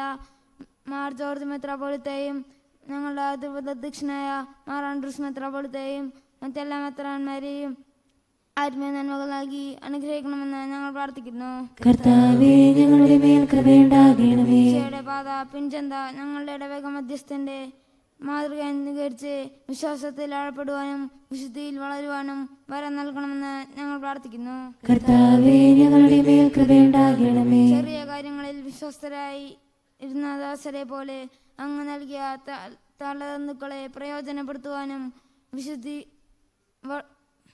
മാർ ജോർജ് മെത്രാപോളിത്തെയും ഞങ്ങളുടെ അതിർവ്വത അധ്യക്ഷനായ മാർ ആൻഡ്രൂസ് മെത്രാപോളിത്തെയും മറ്റെല്ലാ മെത്രാന്മാരെയും ആത്മീയ നന്മകൾ നൽകി അനുഗ്രഹിക്കണമെന്ന് ഞങ്ങൾ പ്രാർത്ഥിക്കുന്നു കർത്താവേ ഞങ്ങളുടെ മേൽ കൃപയുണ്ടാകണമേ ഈശോയുടെ പാത പിൻചന്ത ഞങ്ങളുടെ ഇടവേഗ മധ്യസ്ഥന്റെ മാതൃക അനുകരിച്ച് വിശ്വാസത്തിൽ ആഴപ്പെടുവാനും വിശുദ്ധിയിൽ വളരുവാനും വരം നൽകണമെന്ന് ഞങ്ങൾ പ്രാർത്ഥിക്കുന്നു കർത്താവേ ഞങ്ങളുടെ മേൽ കൃപയുണ്ടാകണമേ ചെറിയ കാര്യങ്ങളിൽ വിശ്വസ്തരായി ഇരുന്ന ദാസരെ പോലെ അങ്ങ് നൽകിയ ത- തലതന്തുക്കളെ പ്രയോജനപ്പെടുത്തുവാനും വിശുദ്ധി വ-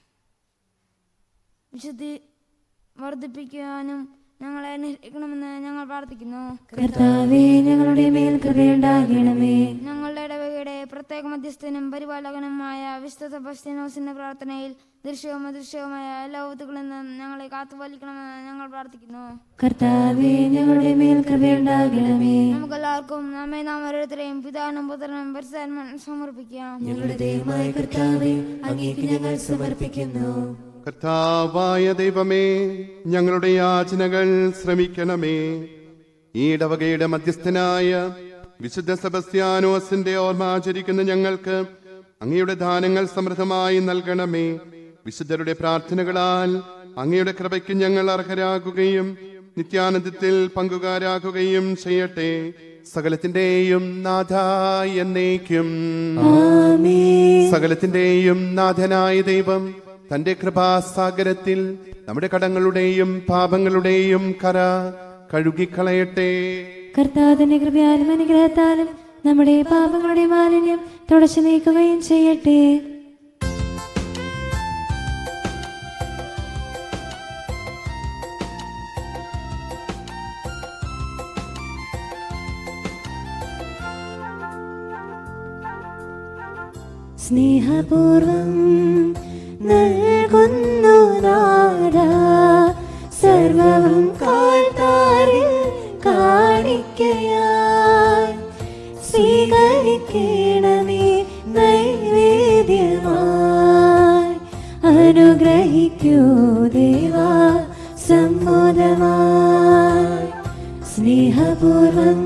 വിശുദ്ധി വർദ്ധിപ്പിക്കുവാനും ഞങ്ങളെ അനുഗ്രഹിക്കണമെന്ന് ഞങ്ങൾ പ്രാർത്ഥിക്കുന്നു കർത്താവേ ഞങ്ങളുടെ മേൽ കൃപയുണ്ടാകണമേ ഞങ്ങളുടെ ഇടവകയുടെ പ്രത്യേക മധ്യസ്ഥനും പരിപാലകനുമായ വിശുദ്ധ സെബസ്ത്യാനോസിന്റെ പ്രാർത്ഥനയിൽ ദൃശ്യവും അദൃശ്യവുമായ എല്ലാ ഊത്തുകളിൽ നിന്നും ഞങ്ങളെ കാത്തുപാലിക്കണമെന്ന് ഞങ്ങൾ പ്രാർത്ഥിക്കുന്നു കർത്താവേ ഞങ്ങളുടെ മേൽ കൃപയുണ്ടാകണമേ നമുക്കെല്ലാവർക്കും നമ്മെ നാം ഓരോരുത്തരെയും പിതാവിനും പുത്രനും പരിസാരനും സമർപ്പിക്കാം ഞങ്ങളുടെ ദൈവമായ കർത്താവേ അങ്ങേക്ക് ഞങ്ങൾ സമർപ്പിക്കുന്നു കർത്താവായ ദൈവമേ ഞങ്ങളുടെ യാചനകൾ ശ്രമിക്കണമേ ഈ ഇടവകയുടെ മധ്യസ്ഥനായ വിശുദ്ധ സെബസ്ത്യാനോസിന്റെ ഓർമ്മ ആചരിക്കുന്ന ഞങ്ങൾക്ക് അങ്ങയുടെ ദാനങ്ങൾ സമൃദ്ധമായി നൽകണമേ വിശുദ്ധരുടെ പ്രാർത്ഥനകളാൽ അങ്ങയുടെ കൃപയ്ക്ക് ഞങ്ങൾ അർഹരാകുകയും നിത്യാനന്ദത്തിൽ പങ്കുകാരാകുകയും ചെയ്യട്ടെ സകലത്തിന്റെയും നാഥ എന്നേക്കും സകലത്തിന്റെയും നാഥനായ ദൈവം തന്റെ കൃപാസാഗരത്തിൽ നമ്മുടെ കടങ്ങളുടെയും പാപങ്ങളുടെയും കര കഴുകിക്കളയട്ടെ കർത്താവിന്റെ കൃപയാലും അനുഗ്രഹത്താലും നമ്മുടെ പാപങ്ങളുടെ മാലിന്യം തുടച്ചു നീക്കുകയും ചെയ്യട്ടെ സ്നേഹപൂർവം നൽകുന്നു നാഥ സർവവും കാൽത്താരിൽ കാണിക്കയായി സ്വീകരിക്കണമേ നൈവേദ്യമായി അനുഗ്രഹിക്കൂ ദേവാ സമ്മോദമായി സ്നേഹപൂർവം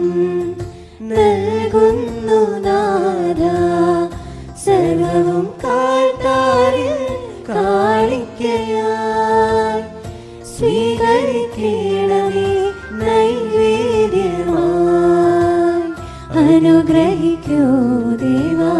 നൽകുന്നു നാഥ സർവവും കാൽത്താരിൽ കാണിക്കയായി സ്വീകരിക്കണമേ നൈവേദ്യമായി അനുഗ്രഹിക്കൂ ദേവാ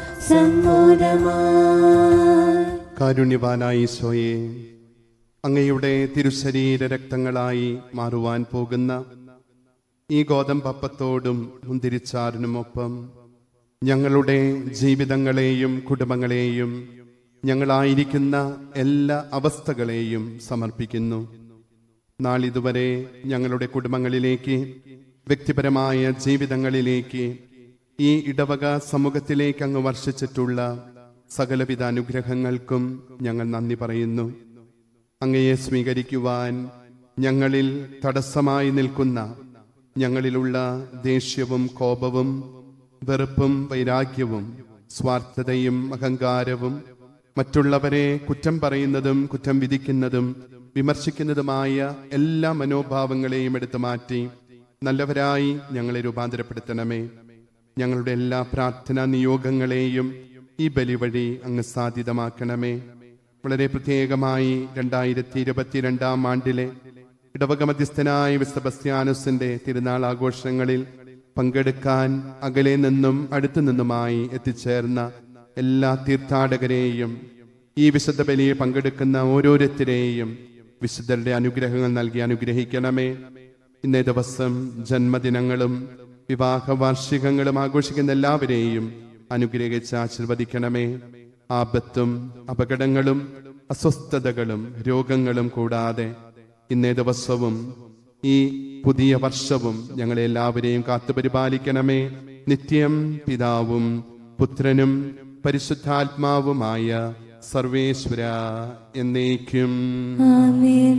സമ്മോദമായി കാരുണ്യവാനായ ഈശോയെ അങ്ങയുടെ തിരുശരീര രക്തങ്ങളായി മാറുവാൻ പോകുന്ന ഈ ഗോതമ്പപ്പത്തോടും മുന്തിരിച്ചാറിനുമൊപ്പം ഞങ്ങളുടെ ജീവിതങ്ങളെയും കുടുംബങ്ങളെയും ഞങ്ങളായിരിക്കുന്ന എല്ലാ അവസ്ഥകളെയും സമർപ്പിക്കുന്നു നാളിതുവരെ ഞങ്ങളുടെ കുടുംബങ്ങളിലേക്ക് വ്യക്തിപരമായ ജീവിതങ്ങളിലേക്ക് ഈ ഇടവക സമൂഹത്തിലേക്ക് അങ്ങ് വർഷിച്ചിട്ടുള്ള സകലവിധ അനുഗ്രഹങ്ങൾക്കും ഞങ്ങൾ നന്ദി പറയുന്നു അങ്ങയെ സ്വീകരിക്കുവാൻ ഞങ്ങളിൽ തടസ്സമായി നിൽക്കുന്ന ഞങ്ങളിലുള്ള ദേഷ്യവും കോപവും വെറുപ്പും വൈരാഗ്യവും സ്വാർത്ഥതയും അഹങ്കാരവും മറ്റുള്ളവരെ കുറ്റം പറയുന്നതും കുറ്റം വിധിക്കുന്നതും വിമർശിക്കുന്നതുമായ എല്ലാ മനോഭാവങ്ങളെയും എടുത്തു മാറ്റി നല്ലവരായി ഞങ്ങളെ രൂപാന്തരപ്പെടുത്തണമേ ഞങ്ങളുടെ എല്ലാ പ്രാർത്ഥനാ നിയോഗങ്ങളെയും ഈ ബലി വഴി അങ്ങ് സാധ്യതമാക്കണമേ വളരെ പ്രത്യേകമായി രണ്ടായിരത്തി ഇരുപത്തിരണ്ടാം ആണ്ടിലെ ഇടവക മധ്യസ്ഥനായ വിസ്തബസ്ത്യാനുസിന്റെ തിരുനാൾ ആഘോഷങ്ങളിൽ പങ്കെടുക്കാൻ അകലെ നിന്നും അടുത്തു നിന്നുമായി എത്തിച്ചേർന്ന എല്ലാ തീർത്ഥാടകരെയും ഈ വിശുദ്ധ ബലിയിൽ പങ്കെടുക്കുന്ന ഓരോരുത്തരെയും വിശുദ്ധരുടെ അനുഗ്രഹങ്ങൾ നൽകി അനുഗ്രഹിക്കണമേ ഇന്നേ ദിവസം ജന്മദിനങ്ങളും വിവാഹ വാർഷികങ്ങളും ആഘോഷിക്കുന്ന എല്ലാവരെയും അനുഗ്രഹിച്ച് ആശീർവദിക്കണമേ ആപത്തും അപകടങ്ങളും അസ്വസ്ഥതകളും രോഗങ്ങളും കൂടാതെ ഇന്നേ ദിവസവും ഈ പുതിയ വർഷവും ഞങ്ങളെ എല്ലാവരെയും കാത്തുപരിപാലിക്കണമേ നിത്യം പിതാവും പുത്രനും പരിശുദ്ധാത്മാവുമായ സർവേശ്വര എന്നേക്കും ആമേൻ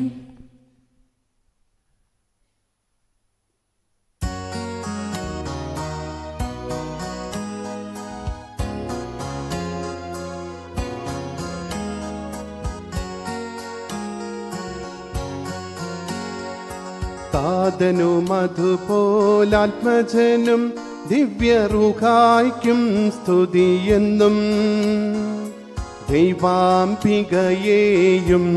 താതനും അതുപോലാത്മജനും ദിവ്യറുഹായ്ക്കും സ്തുതിയെന്നും ദൈവാംബികയെയും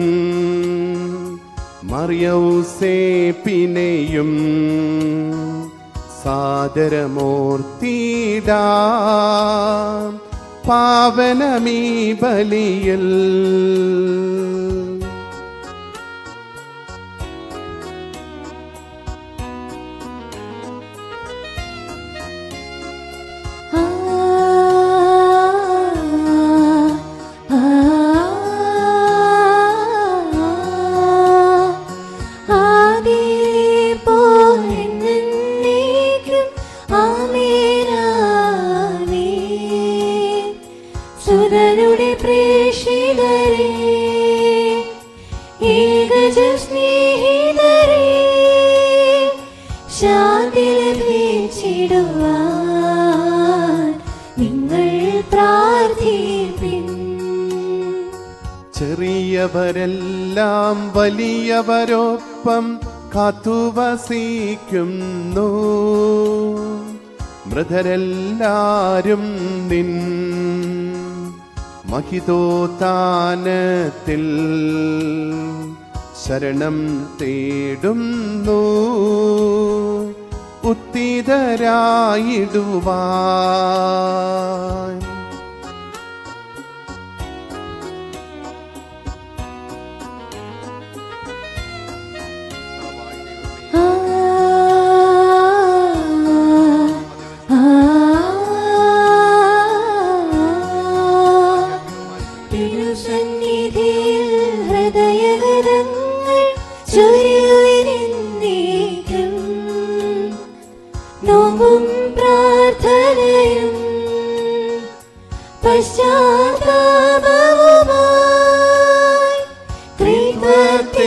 മറിയൗസേപ്പിനെയും സാദരമൂർത്തിടാം പാവനമീ ബലിയൽ ആ ആ ഏകജ സ്നേഹിതരേ ശാന്തി ലഭിച്ചിടുവാൻ നിങ്ങൾ പ്രാർത്ഥിപ്പിൻ ചെറിയവരെല്ലാം വലിയവരൊപ്പം കാത്തുവസിക്കുന്നു മൃതരെല്ലാരും നിൻ മഹിതോത്താനത്തിൽ ശരണം തേടുന്നു ഉത്തിതരായിടുവാൻ ആ ആ തിരുസന്നിധിയിൽ ഹൃദയഗതങ്ങൾ ചൊരിയുവിനെന്നേക്കും നോമ്പും പ്രാർത്ഥനയും പശ്ചാത്താപവുമായി ത്രിത്വത്തെ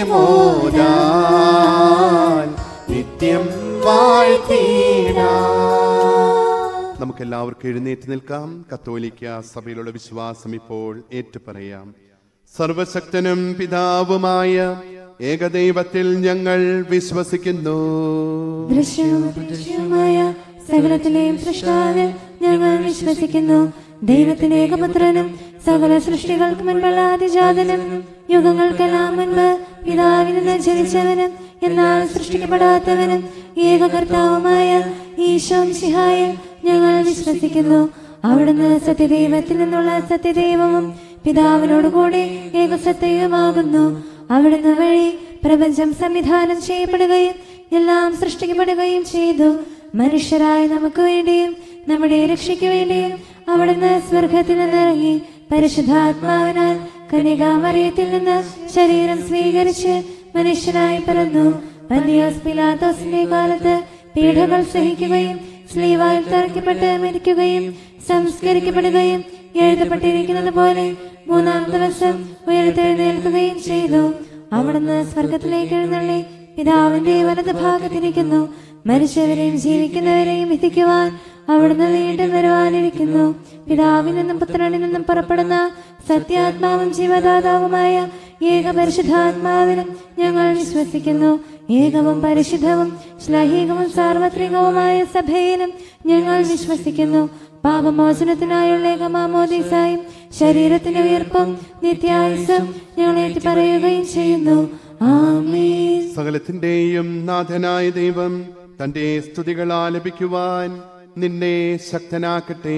മോദാൻ നിത്യം വാഴ്ത്തിടാം നമുക്ക് എല്ലാവർക്കും എഴുന്നേറ്റ് നിൽക്കാം കത്തോലിക്ക സഭയിലുള്ള വിശ്വാസം ഇപ്പോൾ ഏറ്റുപറയാം സർവശക്തനും പിതാവുമായ ഏകദൈവത്തിൽ ഞങ്ങൾ വിശ്വസിക്കുന്നു ദൃശ്യവും അദൃശ്യവുമായ സകലത്തിലെയും സൃഷ്ടാവിൽ ഞങ്ങൾ വിശ്വസിക്കുന്നു ദൈവത്തിന്റെ ഏകപുത്രനും സകല സൃഷ്ടികൾക്ക് മുൻപുള്ള ആദിജാതനും യുഗങ്ങൾക്കെല്ലാം മുൻപ് പിതാവിൽ നിന്ന് ജനിച്ചവനും എന്നാൽ സൃഷ്ടിക്കപ്പെടാത്തവനും ഏകകർത്താവുമായ ഈശോം സിഹായിൽ ഞങ്ങൾ വിശ്വസിക്കുന്നു അവിടുന്ന് സത്യദൈവത്തിൽ നിന്നുള്ള സത്യദൈവവും പിതാവിനോട് കൂടി ഏകസത്യവുമാകുന്നു അവിടുന്ന് വഴി പ്രപഞ്ചം സംവിധാനം ചെയ്യപ്പെടുകയും എല്ലാം സൃഷ്ടിക്കപ്പെടുകയും ചെയ്തു മനുഷ്യരായ നമുക്ക് വേണ്ടിയും നമ്മുടെ രക്ഷയ്ക്ക് വേണ്ടിയും അവിടുന്ന് സ്വർഗത്തിൽ നിന്നിറങ്ങി പരിശുദ്ധാത്മാവിനാൽ കനികാമറിയത്തിൽ നിന്ന് ശരീരം സ്വീകരിച്ച് മനുഷ്യനായി പിറന്നു പന്തിയോസ് പിലാത്തോസിന്റെ കാലത്ത് പീഡകൾ സഹിക്കുകയും സ്ലീവായിൽ തറയ്ക്കപ്പെട്ട് മരിക്കുകയും സംസ്കരിക്കപ്പെടുകയും എഴുതപ്പെട്ടിരിക്കുന്നത് പോലെ മൂന്നാം ദിവസം ഉയർത്തെഴുന്നേൽക്കുകയും ചെയ്തു അവിടുന്ന് സ്വർഗത്തിലേക്ക് എഴുന്നള്ളി പിതാവിന്റെ വലത് ഭാഗത്തിരിക്കുന്നു മരിച്ചവരെയും ജീവിക്കുന്നവരെയും വിധിക്കുവാൻ അവിടുന്ന് വീണ്ടും വരുവാനിരിക്കുന്നു പിതാവിൽ നിന്നും പുത്രനിൽ നിന്നും പുറപ്പെടുന്ന സത്യാത്മാവും ജീവദാതാവുമായ ഏക പരിശുദ്ധാത്മാവിനും ഞങ്ങൾ വിശ്വസിക്കുന്നു ഏകവും പരിശുദ്ധവും ശ്ലൈഹികവും സാർവത്രികവുമായ സഭയിലും ഞങ്ങൾ വിശ്വസിക്കുന്നു പാപമോചനത്തിനായുള്ള ഏകമാമോദീസായും ശരീരത്തിന്റെ ഉയർപ്പും നിത്യായുസും ഞങ്ങൾ ഏറ്റു പറയുകയും ചെയ്യുന്നു ആമേൻ സകലത്തിന്റെയും നാഥനായ ദൈവം തന്റെ സ്തുതികൾ ആലപിക്കുവാൻ നിന്നെ ശക്തനാക്കട്ടെ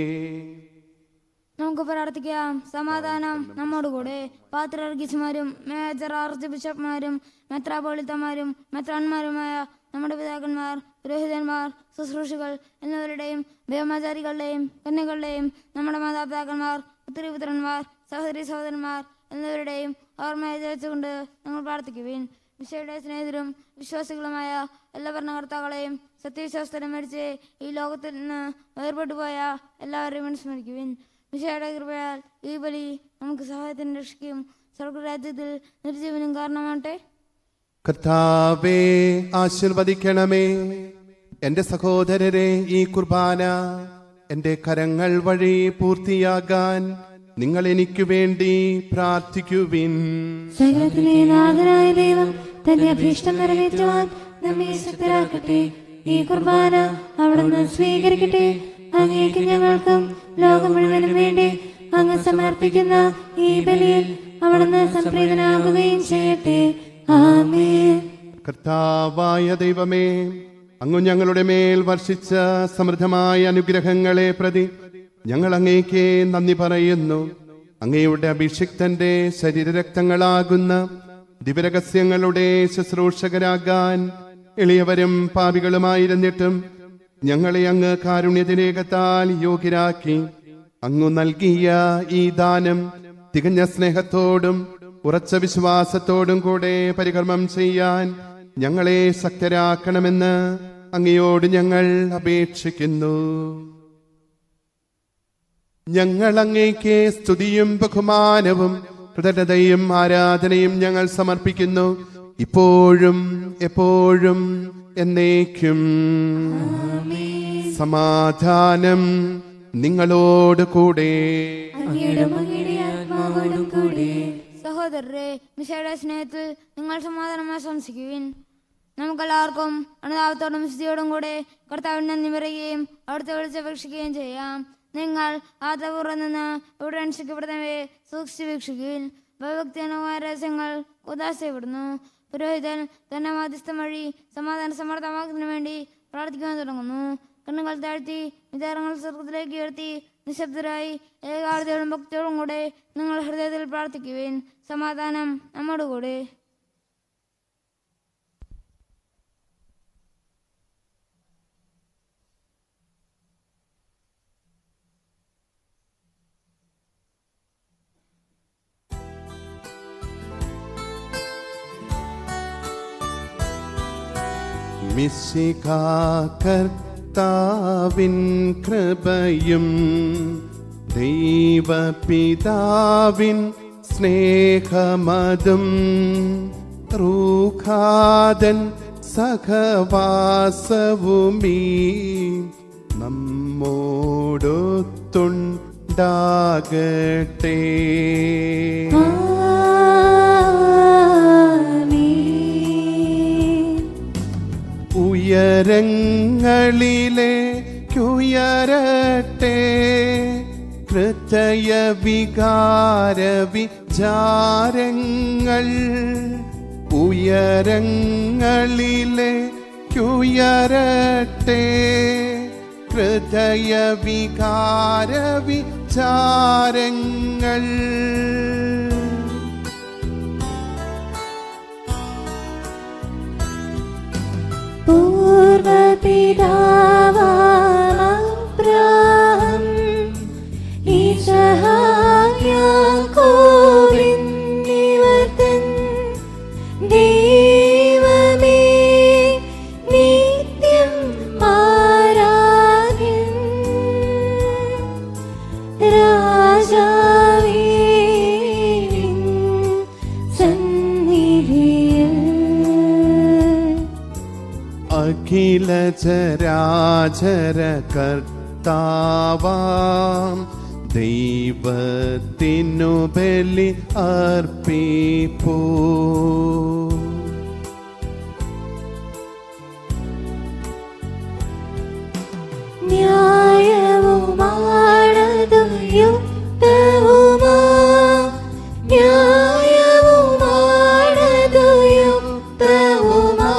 നമുക്ക് പ്രാർത്ഥിക്കാം സമാധാനം നമ്മോടുകൂടെ പാത്രർഗീസുമാരും മേജർ ആർച്ച് ബിഷപ്പ്മാരും മെത്രാപോളിത്തമാരും മെത്രാന്മാരുമായ നമ്മുടെ പിതാക്കന്മാർ പുരോഹിതന്മാർ ശുശ്രൂഷകൾ എന്നിവരുടെയും ദേവമാചാരികളുടെയും കന്യകളുടെയും നമ്മുടെ മാതാപിതാക്കന്മാർ പുത്രിപുത്രന്മാർ സഹോദരി സഹോദരന്മാർ എന്നിവരുടെയും ഓർമ്മയെ ചേർത്തുകൊണ്ട് ഞങ്ങൾ പ്രാർത്ഥിക്കുവിൻ വിശയുടെ സ്നേഹിതരും വിശ്വാസികളുമായ എല്ലാ ഭരണകർത്താക്കളെയും സത്യവിശ്വാസത്തിനെ മേടിച്ച് ഈ ലോകത്തിൽ നിന്ന് വേർപെട്ടു പോയ എല്ലാവരെയും അനുസ്മരിക്കുവിൻ വിശയുടെ കൃപയാൽ ഈ ബലി നമുക്ക് സഹായത്തിന് രക്ഷിക്കും സ്വർഗരാജ്യത്തിൽ നിർജീവനും കാരണമാട്ടെ കർത്താവേ ആശീർവദിക്കണമേ എന്റെ സഹോദരരെ ഈ കുർബാന എന്റെ കരങ്ങൾ വഴി പൂർത്തിയാകാൻ നിങ്ങൾ എനിക്ക് വേണ്ടി പ്രാർത്ഥിക്കുവിൻ സകലത്തിലെ നാഥനായ ദൈവം തന്റെ അഭീഷ്ടം നിറവേറ്റുവാൻ നമ്മെ ശക്തരാക്കട്ടെ ഈ കുർബാന അവിടുന്ന് സ്വീകരിക്കട്ടെ അങ്ങേക്ക് ഞങ്ങൾക്കും ലോകം മുഴുവനും വേണ്ടി അങ്ങ് സമർപ്പിക്കുന്ന ഈ ബലിയിൽ അവിടുന്ന് സംപ്രീതനാകുകയും ചെയ്യട്ടെ ആമേൻ കർത്താവായ ദൈവമേ അങ്ങ് ഞങ്ങളുടെ മേൽ വർഷിച്ച സമൃദ്ധമായ അനുഗ്രഹങ്ങളെ പ്രതി ഞങ്ങൾ അങ്ങേക്ക് നന്ദി പറയുന്നു അങ്ങയുടെ അഭിഷിക്തന്റെ ശരീരരക്തങ്ങളാകുന്ന ദിവരഹസ്യങ്ങളുടെ ശുശ്രൂഷകരാകാൻ എളിയവരും പാപികളുമായിരുന്നിട്ടും ഞങ്ങളെ അങ്ങ് കാരുണ്യതിരേകത്താൽ യോഗ്യരാക്കി അങ്ങു നൽകിയ ഈ ദാനം തികഞ്ഞ സ്നേഹത്തോടും ഉറച്ച വിശ്വാസത്തോടും കൂടെ പരികർമ്മം ചെയ്യാൻ ഞങ്ങളെ ശക്തരാക്കണമെന്ന് അങ്ങയോട് ഞങ്ങൾ അപേക്ഷിക്കുന്നു ഞങ്ങൾ അങ്ങേക്ക് സ്തുതിയും ബഹുമാനവും കൃതജ്ഞതയും ആരാധനയും ഞങ്ങൾ സമർപ്പിക്കുന്നു ഇപ്പോഴും എപ്പോഴും എന്നേക്കും സമാധാനം നിങ്ങളോട് കൂടെ അങ്ങയുടെ അങ്ങയുടെ ആത്മാവോടും കൂടെ സഹോദരരെ മിശയുടെ സ്നേഹത്തിൽ നിങ്ങൾ സമാധാനമായി സംസിക്കുവിൻ നമുക്കെല്ലാവർക്കും അനുതാപത്തോടും സ്ഥിതിയോടും കൂടെ കർത്താവിൽ നന്ദി പറയുകയും അവിടുത്തെ വിളിച്ചപേക്ഷിക്കുകയും ചെയ്യാം നിങ്ങൾ ആദപൂർവ്വം നിന്ന് ഇവിടെ അനുഷ്ഠിക്കപ്പെടുന്നവയെ സൂക്ഷിച്ച് വീക്ഷിക്കുകയും ഭയഭക്തിയനുമായ രഹസ്യങ്ങൾ ഉദാസയപ്പെടുന്നു പുരോഹിതൻ തന്റെ മാധ്യസ്ഥം വഴി സമാധാന സമർത്ഥമാക്കുന്നതിന് വേണ്ടി പ്രാർത്ഥിക്കാൻ തുടങ്ങുന്നു കണ്ണുകൾ താഴ്ത്തി വിചാരങ്ങൾ സ്വർഗത്തിലേക്ക് ഉയർത്തി നിശബ്ദരായി ഏകാഗ്രതയോടും ഭക്തിയോടും കൂടെ നിങ്ങൾ ഹൃദയത്തിൽ പ്രാർത്ഥിക്കുവേൻ സമാധാനം നമ്മോടുകൂടെ മിശികാകർത്താവിൻ കൃപയും ദൈവപിതാവിൻ സ്നേഹമതും റൂഖാദൻ സഹവാസവുമീ നമ്മോടൊത്തുണ്ടാകട്ടെ ആമേൻ ഉയരങ്ങളിലേക്കുയരട്ടെ ഹൃദയ വികാര വിചാരങ്ങൾ ഉയരങ്ങളിലേക്കുയരട്ടെ ഹൃദയ വികാര വിചാരങ്ങൾ പൂർവപിതാവാമബ്രാഹം ഈശഹായാക്കോബിന്നിവർത്തൻ ദൈവമേ നിത്യം ആരാധ്യൻ രാജാവേ നിൻ സന്നിധിയിൽ അഖില ചരാചര കർത്താവാം ദൈവത്തിനു ബലി അർപ്പിപ്പൂ ന്യായവുമാണതു യുക്തവുമാ ന്യായവുമാണതു യുക്തവുമാ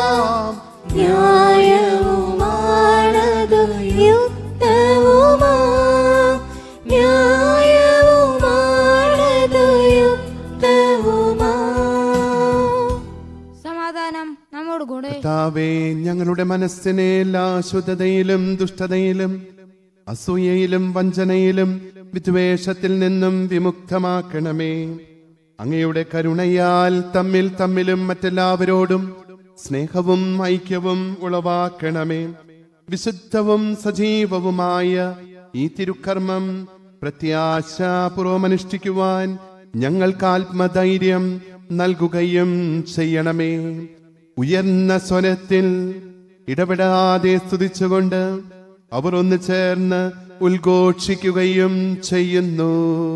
ന്യായവുമാണതു യുക്തവുമാ ന്യായവുമാണതു യുക്തവുമാ സമാധാനം നമ്മോടുകൂടെ കർത്താവേ ഞങ്ങളുടെ മനസ്സിനെ എല്ലാ ശുദ്ധതയിലും ദുഷ്ടതയിലും അസൂയയിലും വഞ്ചനയിലും വിദ്വേഷത്തിൽ നിന്നും വിമുക്തമാക്കണമേ അങ്ങയുടെ കരുണയാൽ തമ്മിൽ തമ്മിലും മറ്റെല്ലാവരോടും സ്നേഹവും ഐക്യവും ഉളവാക്കണമേ വിശുദ്ധവും സജീവവുമായ ഈ തിരുക്കർമ്മം പ്രത്യാശാപൂർവം അനുഷ്ഠിക്കുവാൻ ഞങ്ങൾക്ക് ആത്മധൈര്യം നൽകുകയും ചെയ്യണമേ ഉയർന്ന സ്വരത്തിൽ ഇടപെടാതെ സ്തുതിച്ചുകൊണ്ട് അവർ ഒന്ന് ചേർന്ന് ഉദ്ഘോഷിക്കുകയും ചെയ്യുന്നു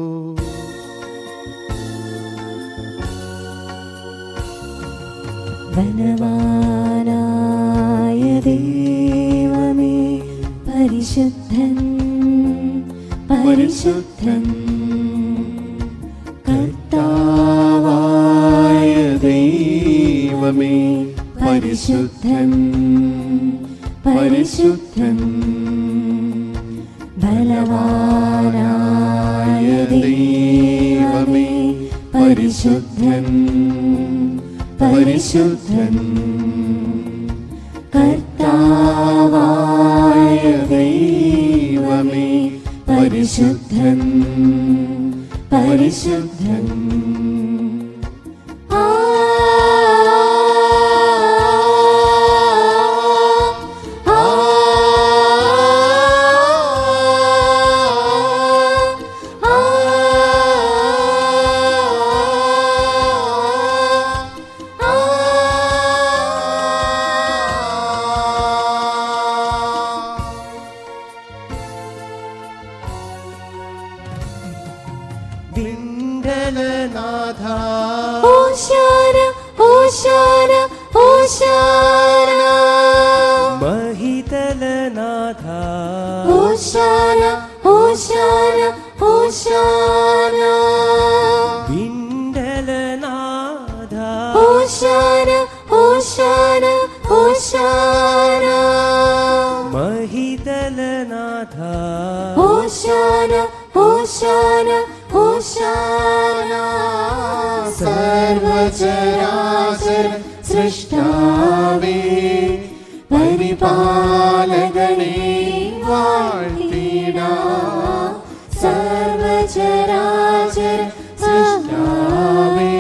ധനവാനായ ദൈവമേ പരിശുദ്ധൻ പരിശുദ്ധൻ കർത്താവായ ദൈവമേ പരിശുദ്ധൻ പരിശുദ്ധൻ ബലവാനായ ദൈവമേ പരിശുദ്ധൻ പരിശുദ്ധൻ കർത്താവായ ദൈവമേ പരിശുദ്ധൻ പരിശുദ്ധൻ ആ ആ ആ ഓശാന ഓശാന ഓശാന മഹിതലനാഥ ഓശാന ഓശാന ഓശാന വിണ്ടലനാഥ ഓശാന ഓശാന ഓശാന മഹിതലനാഥ ഓശാന ഓശാന ഓശാന സർവചരാചര സൃഷ്ടാവേ പരിപാലകനേ വാഴ്ത്തിട സർവചരാചര സൃഷ്ടാവേ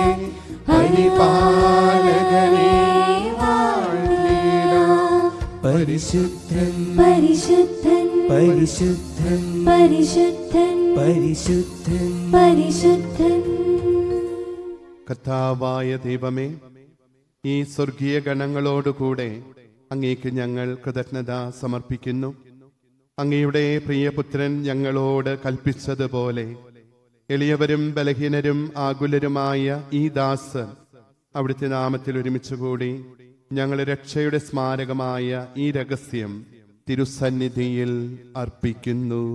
പരിപാലകനേ വാഴ്ത്തിട പരിശുദ്ധൻ പരിശുദ്ധൻ പരിശുദ്ധൻ പരിശുദ്ധൻ പരിശുദ്ധൻ പരിശുദ്ധൻ കർത്താവായ ദൈവമേ ഈ സ്വർഗീയ ഗണങ്ങളോടുകൂടെ അങ്ങേക്ക് ഞങ്ങൾ കൃതജ്ഞത സമർപ്പിക്കുന്നു അങ്ങയുടെ പ്രിയപുത്രൻ ഞങ്ങളോട് കൽപ്പിച്ചതുപോലെ എളിയവരും ബലഹീനരും ആകുലരുമായ ഈ ദാസ് അവിടുത്തെ നാമത്തിൽ ഒരുമിച്ചുകൂടി ഞങ്ങൾ രക്ഷയുടെ സ്മാരകമായ ഈ രഹസ്യം തിരുസന്നിധിയിൽ അർപ്പിക്കുന്നു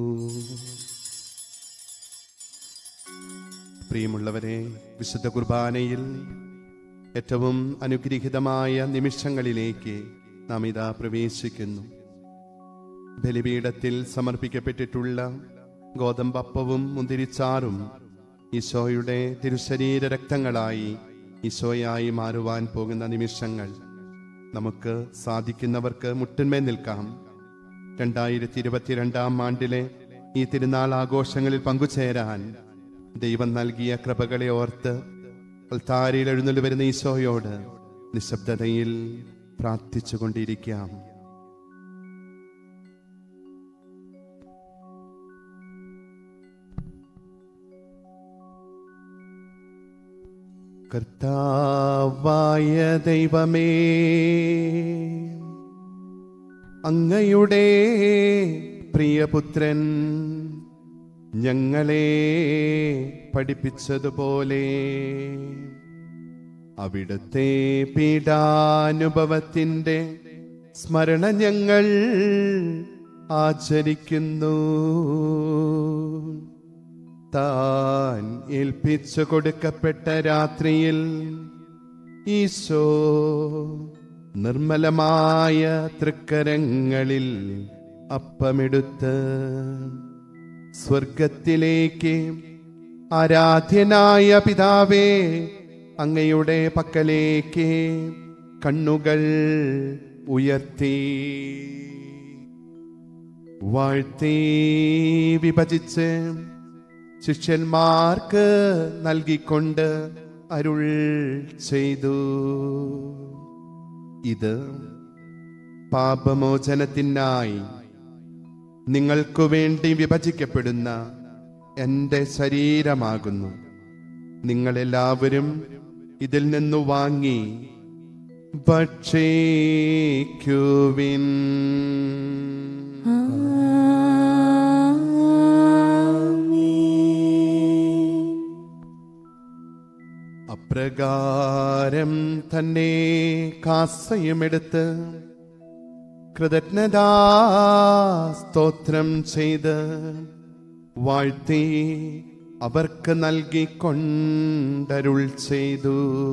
പ്രിയമുള്ളവരെ വിശുദ്ധ കുർബാനയിൽ ഏറ്റവും അനുഗ്രഹീതമായ നിമിഷങ്ങളിലേക്ക് നാം ഇതാ പ്രവേശിക്കുന്നു ബലിപീഠത്തിൽ സമർപ്പിക്കപ്പെട്ടിട്ടുള്ള ഗോതമ്പപ്പവും മുന്തിരിച്ചാറും ഈശോയുടെ തിരുശരീര രക്തങ്ങളായി ഈശോയായി മാറുവാൻ പോകുന്ന നിമിഷങ്ങൾ നമുക്ക് സാധിക്കുന്നവർക്ക് മുട്ടിന്മേൽ നിൽക്കാം രണ്ടായിരത്തി ഇരുപത്തിരണ്ടാം ആണ്ടിലെ ഈ തിരുനാൾ ആഘോഷങ്ങളിൽ പങ്കുചേരാൻ ദൈവം നൽകിയ കൃപകളെ ഓർത്ത് അൽത്താരയിൽ എഴുന്നള്ളി വരുന്ന ഈശോയോട് നിശബ്ദതയിൽ പ്രാർത്ഥിച്ചുകൊണ്ടിരിക്കാം കർത്താവായ ദൈവമേ അങ്ങയുടെ പ്രിയപുത്രൻ ഞങ്ങളെ പഠിപ്പിച്ചതുപോലെ അവിടുത്തെ പീഡാനുഭവത്തിന്റെ സ്മരണ ഞങ്ങൾ ആചരിക്കുന്നു താൻ ഏൽപ്പിച്ചു കൊടുക്കപ്പെട്ട രാത്രിയിൽ ഈശോ നിർമ്മലമായ തൃക്കരങ്ങളിൽ അപ്പമെടുത്ത് സ്വർഗത്തിലേക്ക് ആരാധ്യനായ പിതാവേ അങ്ങയുടെ പക്കലേക്ക് കണ്ണുകൾ ഉയർത്തി വാഴ്ത്തി വിഭജിച്ച് ശിഷ്യന്മാർക്ക് നൽകിക്കൊണ്ട് അരുൾ ചെയ്തു ഇത് പാപമോചനത്തിനായി നിങ്ങൾക്കു വേണ്ടി വിഭജിക്കപ്പെടുന്ന എൻ്റെ ശരീരമാകുന്നു നിങ്ങളെല്ലാവരും ഇതിൽ നിന്നു വാങ്ങി ഭക്ഷിക്കുവിൻ അപ്രകാരം തന്നെ കാസയുമെടുത്ത് കൃതജ്ഞതാ സ്തോത്രം ചെയ്ത് വാഴ്ത്തി അവർക്ക് നൽകിക്കൊണ്ടരുൾ ചെയ്തു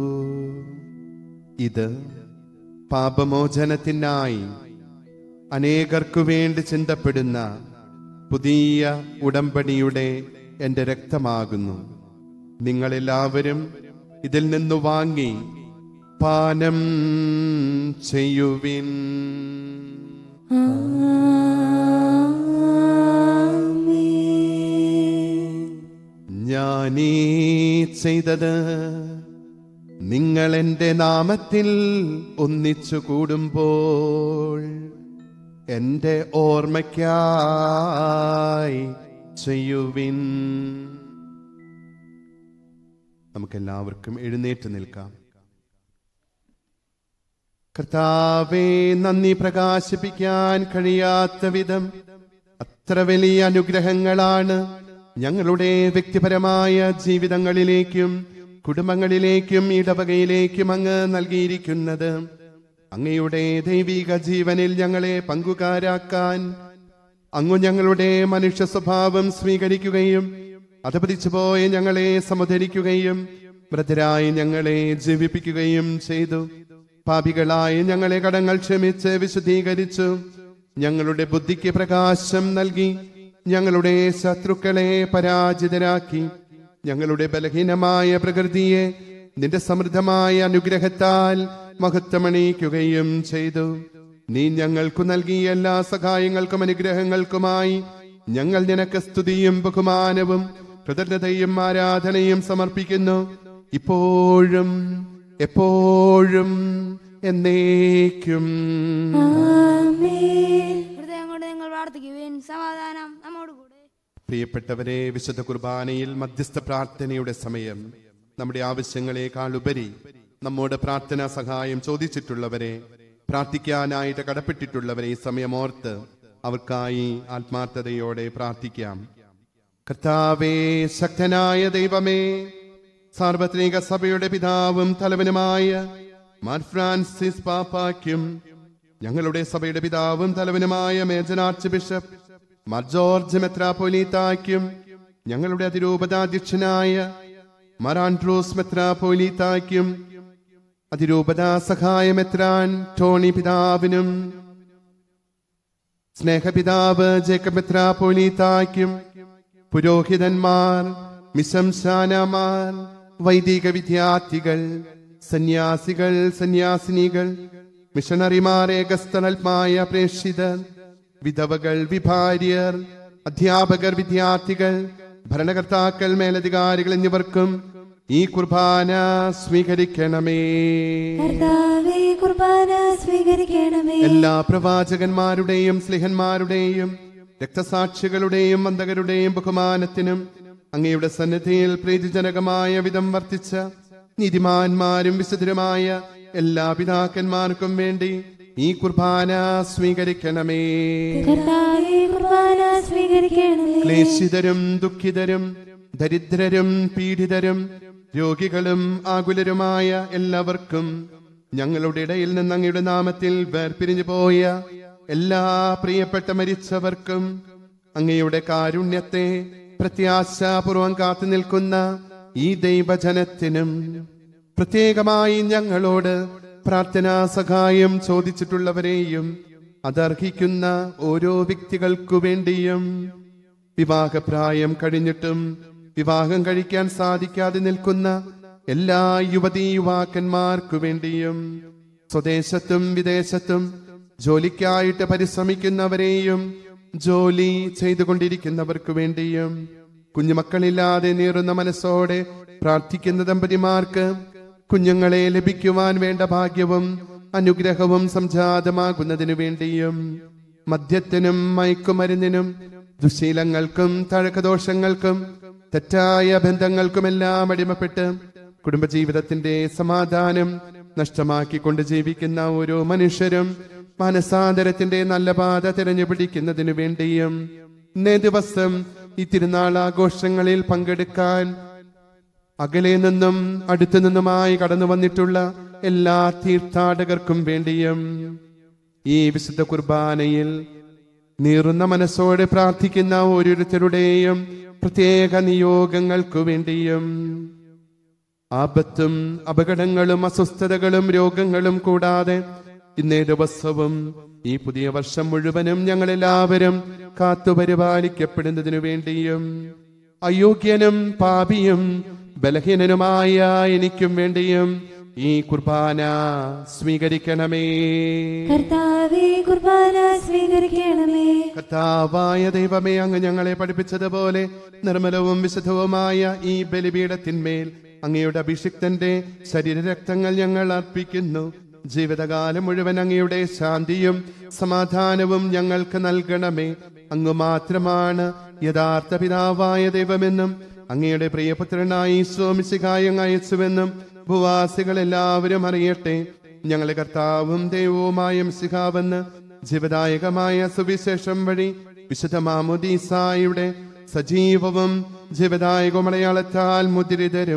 ഇത് പാപമോചനത്തിനായി അനേകർക്കു വേണ്ടി ചിന്തപ്പെടുന്ന പുതിയ ഉടമ്പടിയുടെ എൻ്റെ രക്തമാകുന്നു നിങ്ങളെല്ലാവരും ഇതിൽ നിന്ന് വാങ്ങി പാനം ചെയ്യുവിൻ ഞാനീ ചെയ്തത് നിങ്ങൾ എൻ്റെ നാമത്തിൽ ഒന്നിച്ചു കൂടുമ്പോൾ എൻ്റെ ഓർമ്മയ്ക്കായി ചെയ്യുവിൻ നമുക്കെല്ലാവർക്കും എഴുന്നേറ്റ് നിൽക്കാം കർത്താവെ നന്ദി പ്രകാശിപ്പിക്കാൻ കഴിയാത്ത വിധം അത്ര വലിയ അനുഗ്രഹങ്ങളാണ് ഞങ്ങളുടെ വ്യക്തിപരമായ ജീവിതങ്ങളിലേക്കും കുടുംബങ്ങളിലേക്കും ഇടവകയിലേക്കും അങ്ങ് നൽകിയിരിക്കുന്നത് അങ്ങയുടെ ദൈവിക ജീവനിൽ ഞങ്ങളെ പങ്കുകാരാക്കാൻ അങ്ങു ഞങ്ങളുടെ മനുഷ്യ സ്വഭാവം സ്വീകരിക്കുകയും അധപതിച്ചു പോയ ഞങ്ങളെ സമുദ്ധരിക്കുകയും മൃതരായി ഞങ്ങളെ ജീവിപ്പിക്കുകയും ചെയ്തു പാപികളായി ഞങ്ങളെ കടങ്ങൾ ക്ഷമിച്ച് വിശുദ്ധീകരിച്ചു ഞങ്ങളുടെ ബുദ്ധിക്ക് പ്രകാശം നൽകി ഞങ്ങളുടെ ശത്രുക്കളെ പരാജിതരാക്കി ഞങ്ങളുടെ ബലഹീനമായ പ്രകൃതിയെ നിന്റെ സമൃദ്ധമായ അനുഗ്രഹത്താൽ മഹത്വമണിയിക്കുകയും ചെയ്തു നീ ഞങ്ങൾക്കു നൽകിയ എല്ലാ സഹായങ്ങൾക്കും അനുഗ്രഹങ്ങൾക്കുമായി ഞങ്ങൾ നിനക്ക് സ്തുതിയും ബഹുമാനവും കൃതജ്ഞതയും ആരാധനയും സമർപ്പിക്കുന്നു ഇപ്പോഴും എപ്പോഴും എന്നേക്കും ഹൃദയം കൊണ്ട് നിങ്ങൾ പ്രാർത്ഥിക്കുവേൻ സമാധാനം നമ്മോട് കൂടെ പ്രിയപ്പെട്ടവരെ വിശുദ്ധ കുർബാനയിൽ മധ്യസ്ഥ പ്രാർത്ഥനയുടെ സമയം നമ്മുടെ ആവശ്യങ്ങളെക്കാൾ ഉപരി നമ്മോട് പ്രാർത്ഥനാ സഹായം ചോദിച്ചിട്ടുള്ളവരെ പ്രാർത്ഥിക്കാനായിട്ട് കടപ്പെട്ടിട്ടുള്ളവരെ ഈ സമയം ഓർത്ത് അവർക്കായി ആത്മാർത്ഥതയോടെ പ്രാർത്ഥിക്കാം കർത്താവേ ശക്തനായ ദൈവമേ സാർവത്രിക സഭയുടെ പിതാവും തലവനുമായ മാർ ഫ്രാൻസിസ് പാപ്പായ്ക്കും ഞങ്ങളുടെ സഭയുടെ പിതാവും തലവനുമായ major archbishop Mar George മെത്രാപോലീത്തായ്ക്കും ഞങ്ങളുടെ അതിരൂപതാധ്യക്ഷനായ മാർ ആൻഡ്രൂസ് മെത്രാപോലീത്തായ്ക്കും അതിരൂപതാ സഹായമെത്രാൻ ടോണി പിതാവിനും സ്നേഹപിതാവ് ജേക്കബ് മെത്രാപോലീത്തായ്ക്കും പുരോഹിതന്മാർ മിശംശാനമാർ വൈദിക വിദ്യാർത്ഥികൾ സന്യാസികൾ സന്യാസിനികൾ മിഷണറിമാർ ഏകസ്ഥലമായ പ്രേക്ഷിതർ വിധവകൾ വിഭാര്യർ അധ്യാപകർ വിദ്യാർത്ഥികൾ ഭരണകർത്താക്കൾ മേലധികാരികൾ എന്നിവർക്കും ഈ കുർബാന സ്വീകരിക്കണമേ കർത്താവേ കുർബാന സ്വീകരിക്കണമേ എല്ലാ പ്രവാചകന്മാരുടെയും സ്ലിഹന്മാരുടെയും രക്തസാക്ഷികളുടെയും വന്ദകരുടെയും ബഹുമാനത്തിനും അങ്ങയുടെ സന്നിധിയിൽ പ്രീതിജനകമായ വിധം വർത്തിച്ച നീതിമാന്മാരും വിശുദ്ധരുമായ എല്ലാ പിതാക്കന്മാർക്കും വേണ്ടി ഈ കുർബാന സ്വീകരിക്കണമേ കർത്താവേ കുർബാന സ്വീകരിക്കണമേ ക്ലേശിതരും ദുഃഖിതരും ദരിദ്രരും പീഡിതരും രോഗികളും ആകുലരുമായ എല്ലാവർക്കും ഞങ്ങളുടെ ഇടയിൽ നിന്ന് അങ്ങയുടെ നാമത്തിൽ വേർപിരിഞ്ഞു പോയ എല്ലാ പ്രിയപ്പെട്ട മരിച്ചവർക്കും അങ്ങയുടെ കാരുണ്യത്തെ പ്രത്യാശാപൂർവം കാത്തു നിൽക്കുന്ന ഈ ദൈവജനത്തിനും പ്രത്യേകമായി ഞങ്ങളോട് പ്രാർത്ഥനാ സഹായം ചോദിച്ചിട്ടുള്ളവരെയും അതർഹിക്കുന്ന ഓരോ വ്യക്തികൾക്കു വേണ്ടിയും വിവാഹപ്രായം കഴിഞ്ഞിട്ടും വിവാഹം കഴിക്കാൻ സാധിക്കാതെ നിൽക്കുന്ന എല്ലാ യുവതീ യുവാക്കന്മാർക്കു വേണ്ടിയും സ്വദേശത്തും വിദേശത്തും ജോലിക്കായിട്ട് പരിശ്രമിക്കുന്നവരെയും ജോലി ചെയ്തുകൊണ്ടിരിക്കുന്നവർക്കു വേണ്ടിയും കുഞ്ഞുമക്കളില്ലാതെ നീറുന്ന മനസ്സോടെ പ്രാർത്ഥിക്കുന്ന ദമ്പതിമാർക്ക് കുഞ്ഞുങ്ങളെ ലഭിക്കുവാൻ വേണ്ട ഭാഗ്യവും അനുഗ്രഹവും സംജാതമാകുന്നതിനു വേണ്ടിയും മദ്യത്തിനും മയക്കുമരുന്നിനും ദുശീലങ്ങൾക്കും തഴക്കദോഷങ്ങൾക്കും തെറ്റായ ബന്ധങ്ങൾക്കുമെല്ലാം അടിമപ്പെട്ട് കുടുംബജീവിതത്തിന്റെ സമാധാനം നഷ്ടമാക്കിക്കൊണ്ട് ജീവിക്കുന്ന ഓരോ മനുഷ്യരും മനസാന്തരത്തിന്റെ നല്ല പാത തിരഞ്ഞുപിടിക്കുന്നതിനു വേണ്ടിയും ഇന്നേ ദിവസം ഈ തിരുനാൾ ആഘോഷങ്ങളിൽ പങ്കെടുക്കാൻ അകലെ നിന്നും അടുത്തു നിന്നുമായി കടന്നു വന്നിട്ടുള്ള എല്ലാ തീർത്ഥാടകർക്കും വേണ്ടിയും ഈ വിശുദ്ധ കുർബാനയിൽ നീറുന്ന മനസ്സോടെ പ്രാർത്ഥിക്കുന്ന ഓരോരുത്തരുടെയും പ്രത്യേക നിയോഗങ്ങൾക്കു വേണ്ടിയും ആപത്തും അപകടങ്ങളും അസ്വസ്ഥതകളും രോഗങ്ങളും കൂടാതെ ഇന്നേ ദിവസവും ഈ പുതിയ വർഷം മുഴുവനും ഞങ്ങളെല്ലാവരും കാത്തുപരിപാലിക്കപ്പെടുന്നതിനു വേണ്ടിയും അയോഗ്യനും പാപിയും ബലഹീനനുമായ എനിക്കും വേണ്ടിയും ഈ കുർബാന സ്വീകരിക്കണമേ കർത്താവേ കുർബാന സ്വീകരിക്കണമേ കർത്താവായ ദൈവമേ അങ്ങ് ഞങ്ങളെ പഠിപ്പിച്ചതുപോലെ നിർമ്മലവും വിശുദ്ധവുമായ ഈ ബലിപീഠത്തിന്മേൽ അങ്ങയുടെ അഭിഷിക്തന്റെ ശരീരരക്തങ്ങൾ ഞങ്ങൾ അർപ്പിക്കുന്നു ജീവിതകാലം മുഴുവൻ അങ്ങയുടെ ശാന്തിയും സമാധാനവും ഞങ്ങൾക്ക് നൽകണമേ അങ്ങ് മാത്രമാണ് യഥാർത്ഥ പിതാവായ ദൈവമെന്നും അങ്ങയുടെ പ്രിയപുത്രനായി സ്വാമിശികായം അയച്ചുവെന്നും ഭൂവാസികൾ എല്ലാവരും അറിയട്ടെ ഞങ്ങളെ കർത്താവും ദൈവവുമായ സിഹാവെന്ന് ജീവദായകമായ സുവിശേഷം വഴി വിശുദ്ധ മാമുദീസായുടെ സജീവവും ജീവദായക മലയാളത്താൽ മുദ്രിതരും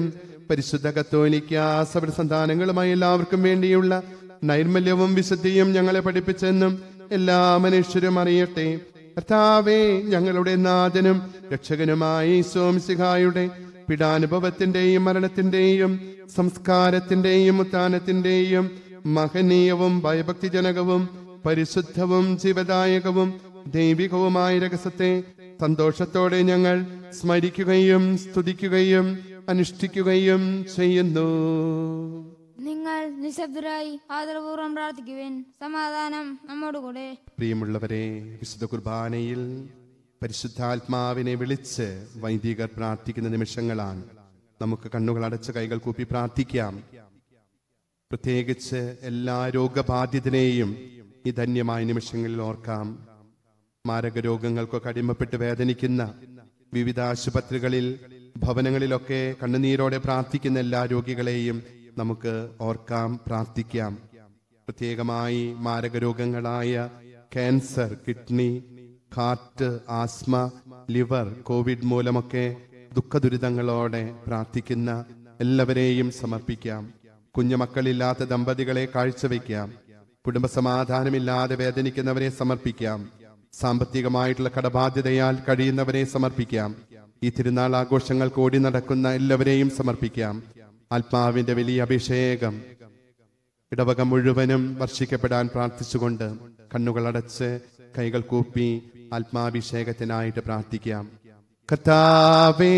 പരിശുദ്ധ കത്തോലിക്ക സഭ സന്താനങ്ങളുമായി എല്ലാവർക്കും വേണ്ടിയുള്ള നൈർമല്യവും വിശുദ്ധിയും ഞങ്ങളെ പഠിപ്പിച്ചെന്നും എല്ലാ മനുഷ്യരും അറിയട്ടെ കർത്താവേ ഞങ്ങളുടെ നാഥനും രക്ഷകനുമായി സോംസിഹായുടെ പീഡാനുഭവത്തിന്റെയും മരണത്തിന്റെയും സംസ്കാരത്തിന്റെയും ഉത്ഥാനത്തിന്റെയും മഹനീയവും ഭയഭക്തിജനകവും പരിശുദ്ധവും ജീവദായകവും ദൈവികവുമായ രഹസ്യത്തെ സന്തോഷത്തോടെ ഞങ്ങൾ സ്മരിക്കുകയും സ്തുതിക്കുകയും അനുഷ്ഠിക്കുകയും ചെയ്യുന്നു നിങ്ങൾ നിശബ്ദരായി ആദരപൂർവ്വം പ്രാർത്ഥിക്കുവിൻ സമാധാനം നമ്മോടുകൂടെ പ്രിയമുള്ളവരെ വിശുദ്ധ കുർബാനയിൽ പരിശുദ്ധാത്മാവിനെ വിളിച്ച് വൈദികർ പ്രാർത്ഥിക്കുന്ന നിമിഷങ്ങളാണ് നമുക്ക് കണ്ണുകൾ അടച്ച് കൈകൾ കൂപ്പി പ്രാർത്ഥിക്കാം പ്രത്യേകിച്ച് എല്ലാ രോഗബാധിതനെയും ഈ ധന്യമായ നിമിഷങ്ങളിൽ ഓർക്കാം മാരക രോഗങ്ങൾക്കൊക്കെ അടിമപ്പെട്ട് വേദനിക്കുന്ന വിവിധ ആശുപത്രികളിൽ ഭവനങ്ങളിലൊക്കെ കണ്ണുനീരോടെ പ്രാർത്ഥിക്കുന്ന എല്ലാ രോഗികളെയും നമുക്ക് ഓർക്കാം പ്രാർത്ഥിക്കാം പ്രത്യേകമായി മാരക രോഗങ്ങളായ cancer kidney heart asthma liver Covid മൂലമൊക്കെ ദുഃഖദുരിതങ്ങളോടെ പ്രാർത്ഥിക്കുന്ന എല്ലാവരെയും സമർപ്പിക്കാം കുഞ്ഞുമക്കളില്ലാത്ത ദമ്പതികളെ കാഴ്ചവെക്കാം കുടുംബസമാധാനമില്ലാതെ വേദനിക്കുന്നവരെ സമർപ്പിക്കാം സാമ്പത്തികമായിട്ടുള്ള കടബാധ്യതയാൽ കഴിയുന്നവരെ സമർപ്പിക്കാം ഈ തിരുനാൾ ആഘോഷങ്ങൾക്ക് ഓടി നടക്കുന്ന എല്ലാവരെയും സമർപ്പിക്കാം ആത്മാവിന്റെ വലിയ അഭിഷേകം ഇടവക മുഴുവനും വർഷിക്കപ്പെടാൻ പ്രാർത്ഥിച്ചുകൊണ്ട് കണ്ണുകൾ അടച്ച് കൈകൾ കൂപ്പി ആത്മാഭിഷേകത്തിനായിട്ട് പ്രാർത്ഥിക്കാം കർത്താവേ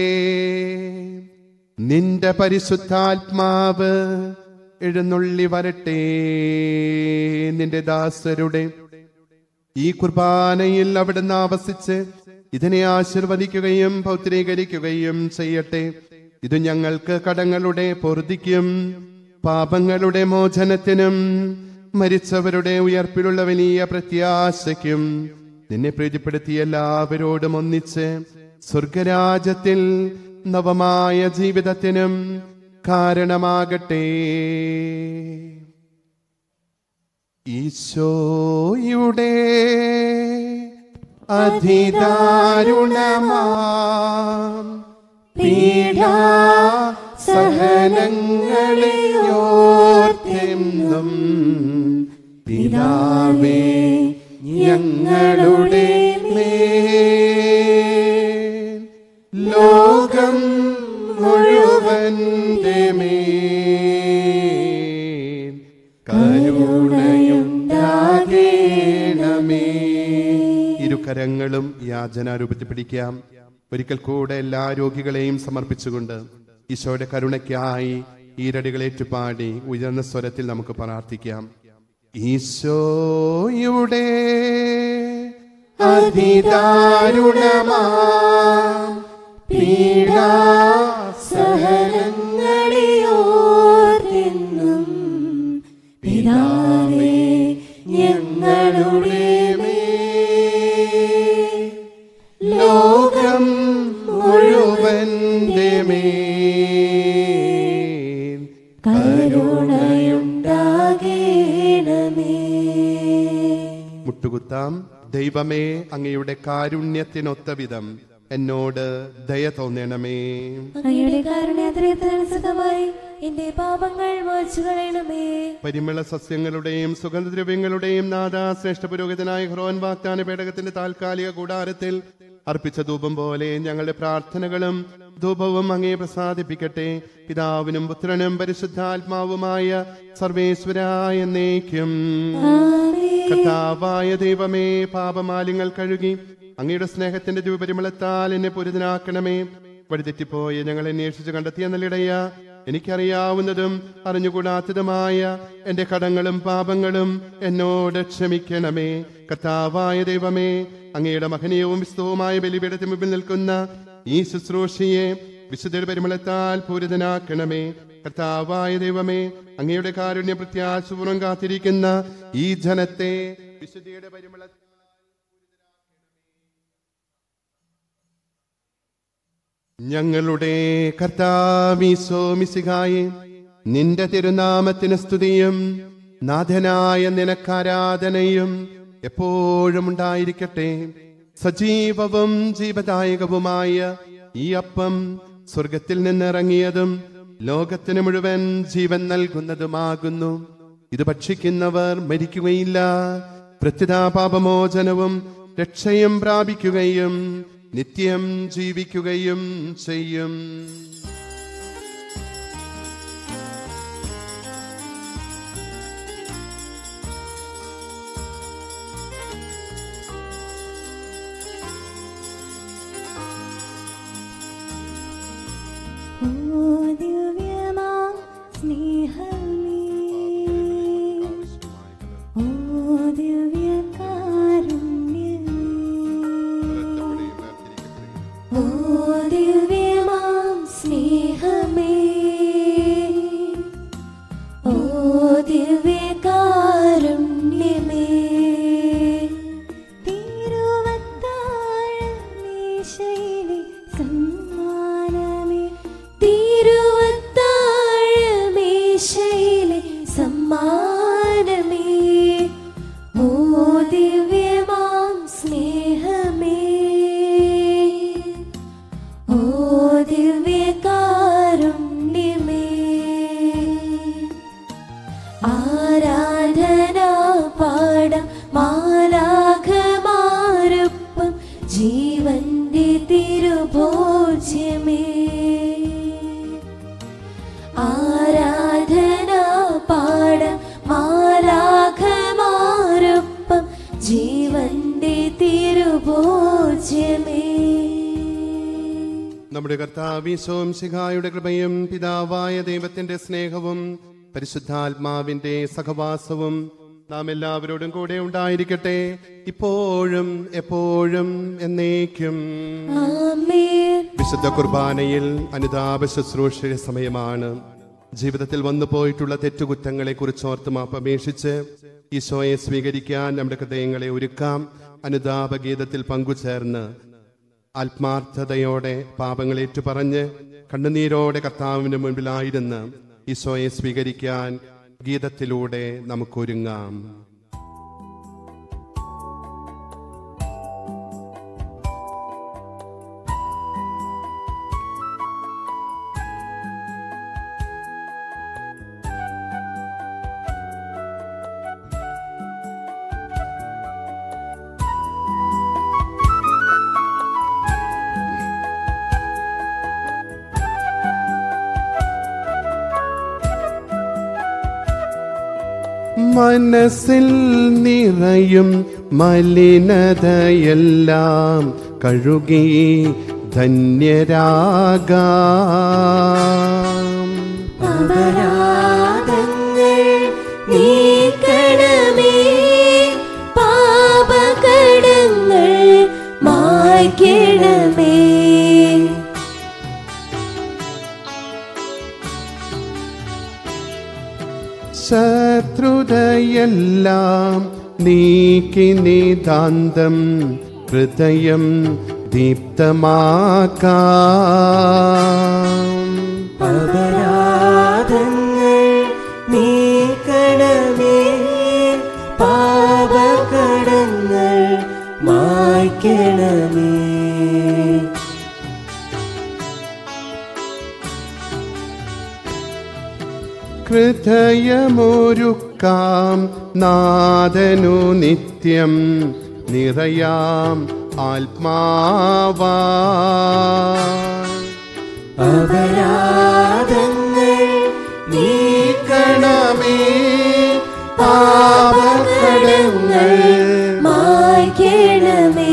നിന്റെ പരിശുദ്ധാത്മാവ് എഴുന്നള്ളി വരട്ടെ നിന്റെ ദാസരുടെ ഈ കുർബാനയിൽ അവിടുന്ന് ആവസിച്ച് ഇതിനെ ആശീർവദിക്കുകയും പൗത്രീകരിക്കുകയും ചെയ്യട്ടെ ഇത് ഞങ്ങൾക്ക് കടങ്ങളുടെ പൊറുതിക്കും പാപങ്ങളുടെ മോചനത്തിനും മരിച്ചവരുടെ ഉയർപ്പിലുള്ള വലിയ പ്രത്യാശയ്ക്കും നിന്നെ പ്രീതിപ്പെടുത്തിയ എല്ലാവരോടും ഒന്നിച്ച് സ്വർഗരാജ്യത്തിൽ നവമായ ജീവിതത്തിനും കാരണമാകട്ടെ ഈശോയുടെ അതിദാരുണമാം പീഡാ സഹനങ്ങളെ ഓർത്തെന്നും പിതാവേ ഞങ്ങളുടെ മേൽ ലോകം മുഴുവന്റെ മേൽ കരുണയുണ്ടാകേണമേ ഇരുകരങ്ങളും യാചനാരൂപത്തിൽ പിടിക്കാം ഒരിക്കൽ കൂടെ എല്ലാ രോഗികളെയും സമർപ്പിച്ചുകൊണ്ട് ഈശോയുടെ കരുണയ്ക്കായി ഈരടികളേറ്റുപാടി ഉയർന്ന സ്വരത്തിൽ നമുക്ക് പ്രാർത്ഥിക്കാം ഈശോയുടെ അതിദാരുണമാ പീഡാ സഹനങ്ങളെയോർത്തെന്നും പിതാവേ ഞങ്ങളുടെ മേൽ ലോകം മുഴുവന്റെ മേൽ കരുണയുണ്ടാകേണമേ മുട്ടുകുത്താം ദൈവമേ അങ്ങയുടെ കാരുണ്യത്തിനൊത്ത വിധം എന്നോട് ദയ തോന്നണമേ അങ്ങയുടെ കാരുണ്യാത്രയത്തിനനുസൃതമായി എന്റെ പാപങ്ങൾ മോച്ചു കളയണമേ പരിമള സസ്യങ്ങളുടെയും സുഗന്ധദ്രവ്യങ്ങളുടെയും നാദാ ശ്രേഷ്ഠ പുരോഹിതനായ ഹ്രോൻ വാഗ്ദാന പേടകത്തിന്റെ താൽക്കാലിക കൂടാരത്തിൽ അർപ്പിച്ച ധൂപം പോലെ ഞങ്ങളുടെ പ്രാർത്ഥനകളും ധൂപവും അങ്ങേ പ്രസാദിപ്പിക്കട്ടെ പിതാവിനും പുത്രനും പരിശുദ്ധാത്മാവുമായ സർവേശ്വരായ എന്നേക്കും കർത്താവായ ദൈവമേ പാപമാലിങ്ങൾ കഴുകി അങ്ങയുടെ സ്നേഹത്തിന്റെ ദീപപരിമളത്താൽ എന്നെ പുരിതനാക്കണമേ വഴിതെറ്റിപ്പോയ ഞങ്ങൾ അന്വേഷിച്ച് കണ്ടെത്തിയ നല്ലിടയ എനിക്കറിയാവുന്നതും അറിഞ്ഞുകൂടാത്തതുമായ എന്റെ കടങ്ങളും പാപങ്ങളും എന്നോട് ക്ഷമിക്കണമേ കർത്താവായ ദൈവമേ അങ്ങയുടെ മഹനീയവും വിസ്തവുമായ ബലിപീഠത്തിന് മുമ്പിൽ നിൽക്കുന്ന ഈ ശുശ്രൂഷയെ വിശുദ്ധയുടെ പരിമളത്താൽ പൂരിതനാക്കണമേ കർത്താവായ ദൈവമേ അങ്ങയുടെ കാരുണ്യ പ്രത്യാശപൂർവ്വം കാത്തിരിക്കുന്ന ഈ ജനത്തെ വിശുദ്ധിയുടെ പരിമള ഞങ്ങളുടെ കർത്താവിസോമിസികായെ നിന്റെ തിരുനാമത്തിന് സ്തുതിയും നാഥനായ നിനക്കാരാധനയും എപ്പോഴും ഉണ്ടായിരിക്കട്ടെ സജീവവും ജീവദായകവുമായ ഈ അപ്പം സ്വർഗത്തിൽ നിന്നിറങ്ങിയതും ലോകത്തിന് മുഴുവൻ ജീവൻ നൽകുന്നതുമാകുന്നു ഇത് ഭക്ഷിക്കുന്നവർ മരിക്കുകയില്ല പ്രത്യുതാ പാപമോചനവും രക്ഷയും പ്രാപിക്കുകയും നിത്യം ജീവിക്കുകയും ചെയ്യും ഓ ദിവ്യമാം സ്നേഹമേ ഓ ദിവ്യകാരുണ്യമേ ഓ ദിവ്യമാം സ്നേഹമേ ഓ ദിവ്യകാരുണ്യമേ തിരുവത്താഴമേശയിലെ സമ്മാനമേ തിരുവത്താഴമേശയിലെ സമ്മാനമേ ഓ ദിവ്യമാം സ്നേഹമേ ഓ ദിവ്യകാരുണ്യമേ ആരാധന പാടം മാലാഖമാരൊപ്പം ജീവന്റെ തിരുഭോജ്യമേ ആരാധന പാടം മാലാഖമാരൊപ്പം ജീവന്റെ തിരുഭോജ്യമേ നമ്മുടെ കർത്താവിശോം ശിഖായുടെ കൃപയും പിതാവായ ദൈവത്തിന്റെ സ്നേഹവും പരിശുദ്ധാത്മാവിന്റെ സഹവാസവും നാം എല്ലാവരോടും കൂടെ ഉണ്ടായിരിക്കട്ടെ ഇപ്പോഴും എപ്പോഴും എന്നേക്കും ആമേൻ വിശുദ്ധ കുർബാനയിൽ അനുതാപ ശുശ്രൂഷയുടെ സമയമാണ് ജീവിതത്തിൽ വന്നു പോയിട്ടുള്ള തെറ്റുകുറ്റങ്ങളെ കുറിച്ച് ഓർത്ത് മാപ്പപേക്ഷിച്ച് ഈശോയെ സ്വീകരിക്കാൻ നമ്മുടെ ഹൃദയങ്ങളെ ഒരുക്കാം അനുതാപ ഗീതത്തിൽ പങ്കുചേർന്ന് ആത്മാർത്ഥതയോടെ പാപങ്ങളേറ്റു പറഞ്ഞ് കണ്ണുനീരോടെ കർത്താവിന് മുൻപിലായിരുന്ന് ഈശോയെ സ്വീകരിക്കാൻ ഗീതത്തിലൂടെ നമുക്കൊരുങ്ങാം മനസ്സിൽ നിറയും മലിനതയെല്ലാം കഴുകി ധന്യരാകാം അപരാധങ്ങൾ നീക്കണമേ പാപകടങ്ങൾ മായ്ക്കണമേ ശത്രുതയെല്ലാം നീക്കി നിതാന്തം ഹൃദയം ദീപ്തമാക്കാം അപരാധങ്ങൾ നീക്കണമേ പാപകടങ്ങൾ മായ്ക്കണമേ ഹൃദയമൊരുക്കാം നാദനു നിത്യം നിറയാം ആത്മാവാ അപരാധങ്ങൾ നീക്കണമേ പാപകടങ്ങൾ മായ്ക്കണമേ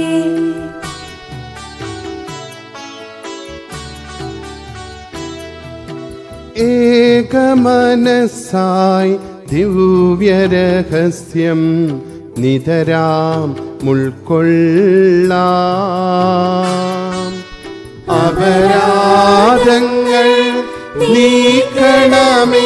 ഏകമനസായി ദിവ്യരഹസ്യം നിതരാം ഉൾക്കൊള്ളാം അപരാധങ്ങൾ നീക്കണമേ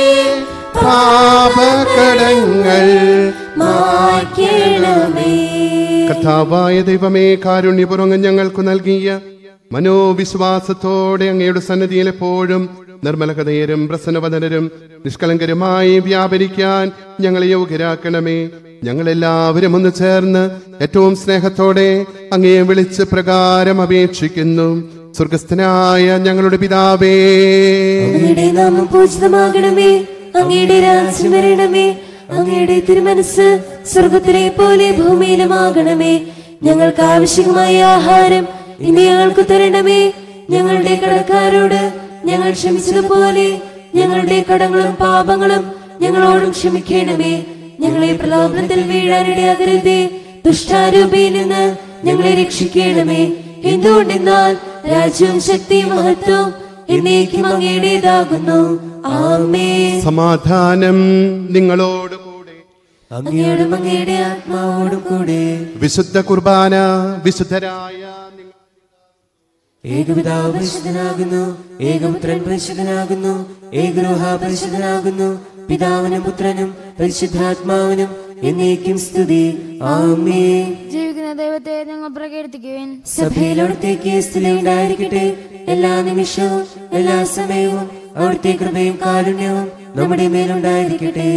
പാപകടങ്ങൾ മായ്ക്കണമേ കഥാവായ ദൈവമേ കാരുണ്യപൂർവ്വം ഞങ്ങൾക്ക് നൽകിയ മനോവിശ്വാസത്തോടെ അങ്ങയുടെ സന്നിധിയിൽ എപ്പോഴും നിർമ്മല ഹൃദയരും പ്രസന്നവദനരും നിഷ്കളങ്കരുമായി വ്യാപരിക്കാൻ ഞങ്ങളെ യോഗ്യരാക്കണമേ ഞങ്ങളെല്ലാവരും ഒന്ന് ചേർന്ന് ഏറ്റവും സ്നേഹത്തോടെ അങ്ങയെ വിളിച്ച് പ്രകാരം അപേക്ഷിക്കുന്നു സ്വർഗസ്ഥനായ ഞങ്ങളുടെ പിതാവേ അങ്ങയുടെ നാമം പൂജിതമാകണമേ അങ്ങയുടെ രാജ്യം വരണമേ അങ്ങയുടെ തിരുമനസ് സ്വർഗത്തിലെ പോലെ ഭൂമിയിലുമാകണമേ ഞങ്ങൾക്ക് ആവശ്യമായ ആഹാരം ഇനി ഞങ്ങൾക്ക് തരണമേ ഞങ്ങളുടെ കടക്കാരോട് ഞങ്ങൾ ക്ഷമിച്ചതുപോലെ ഞങ്ങളുടെ കടങ്ങളും പാപങ്ങളും ഞങ്ങളോടും ക്ഷമിക്കണമേ ഞങ്ങളെ പ്രലോഭനത്തിൽ വീഴാനിടയാകരുതേ ദുഷ്ടാരൂപയിൽ നിന്ന് ഞങ്ങളെ രക്ഷിക്കണമേ എന്തുകൊണ്ടെന്നാൽ രാജ്യവും ശക്തിയും മഹത്വവും എന്നേക്കും അങ്ങയുടേതാകുന്നു ആമേ സമാധാനം നിങ്ങളോട് കൂടെ അങ്ങയോടും അങ്ങയുടെ ആത്മാവോടും കൂടെ വിശുദ്ധ കുർബാന വിശുദ്ധരായ നിങ്ങൾ ഏകപിതാവ് പരിശുദ്ധനാകുന്നു ഏകപുത്രൻ പരിശുദ്ധനാകുന്നു ഏകരോഹ പരിശുദ്ധനാകുന്നു പിതാവിനും പുത്രനും പരിശുദ്ധാത്മാവിനും എന്നേക്കും സ്തുതി ആമേ ജീവിക്കുന്ന ദൈവത്തെ ഞങ്ങൾ പ്രകീർത്തിക്കുവിൻ സഭയിൽ അവിടുത്തേക്ക് സ്ഥിതി ഉണ്ടായിരിക്കട്ടെ എല്ലാ നിമിഷവും എല്ലാ സമയവും അവിടുത്തെ കൃപയും കാരുണ്യവും നമ്മുടെ മേലുണ്ടായിരിക്കട്ടെ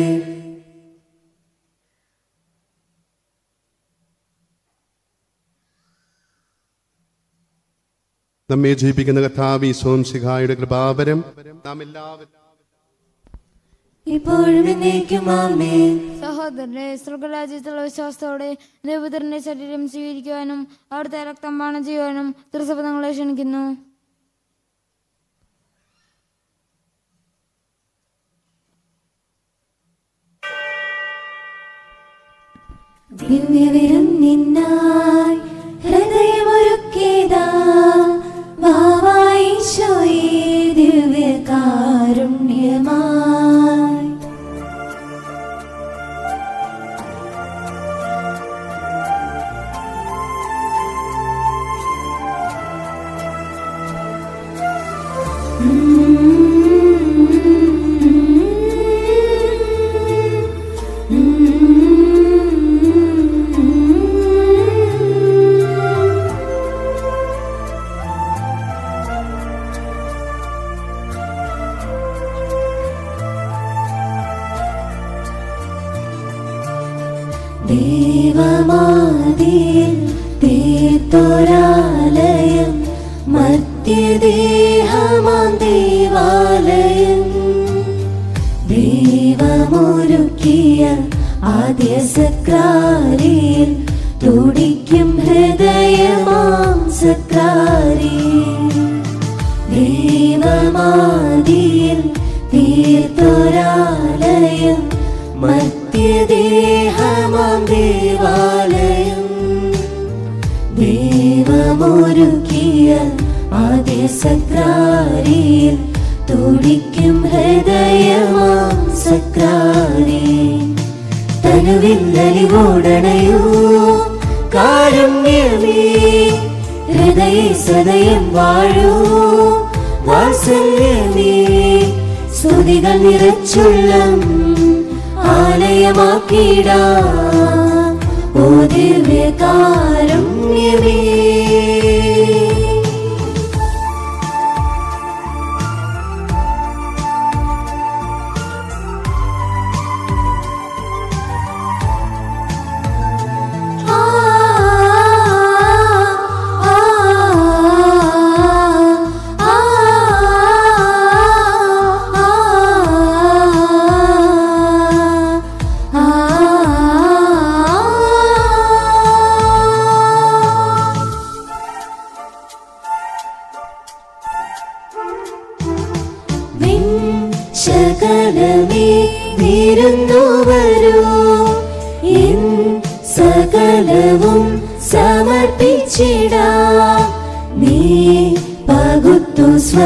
നമ്മെ ജീവിക്കുന്ന കഥാവി സോംശിഖായുടെ കൃപാവരം നാം എല്ലാവരും ഇപ്പോഴും എന്നേക്കും ആമേ സഹോദരരെ സ്വർഗരാജ്യത്തുള്ള വിശ്വാസത്തോടെ ദൈവപുത്രന്റെ ശരീരം സ്വീകരിക്കുവാനും അവിടുത്തെ രക്തം പാനം ചെയ്യുവാനും തിരുസഭ നിങ്ങളെ ക്ഷണിക്കുന്നു ദിവ്യവരം നിന്നായി ഹൃദയമൊരുക്കേതാ വാവായിശോയേ ദിവ്യകാരുണ്യമായി ദേവമാതിൽ തീർത്തൊരാലയം മധ്യദേഹമാം ദേവാലയം ദൈവമൊരുക്കിയ ആദ്യ സക്രാരിയിൽ തുടിക്കും ഹൃദയമാം സക്രാരി ദൈവമാതിയിൽ തീർത്തൊരാലയം മധ്യദേഹമാം ദേവാലയം ദൈവമൊരുക്കിയ ആദ്യ സക്രാരിയിൽ തുടിക്കും ഹൃദയമാം സക്രാരി തനുവില്ലലിവോടണയോ കാരുണ്യമേ ഹൃദയ സദയം വാഴൂ വാത്സല്യമേ സ്തുതികൾ നിറച്ചുള്ളം ആലയമാക്കിടാ ഓ ദിവ്യകാരുണ്യമേ ആ ആ ആ വിൺ ശകലമേ വിരുന്നു വരൂ എൻ സകലവും സമർപ്പിച്ചിടാ നീ പകുത്തു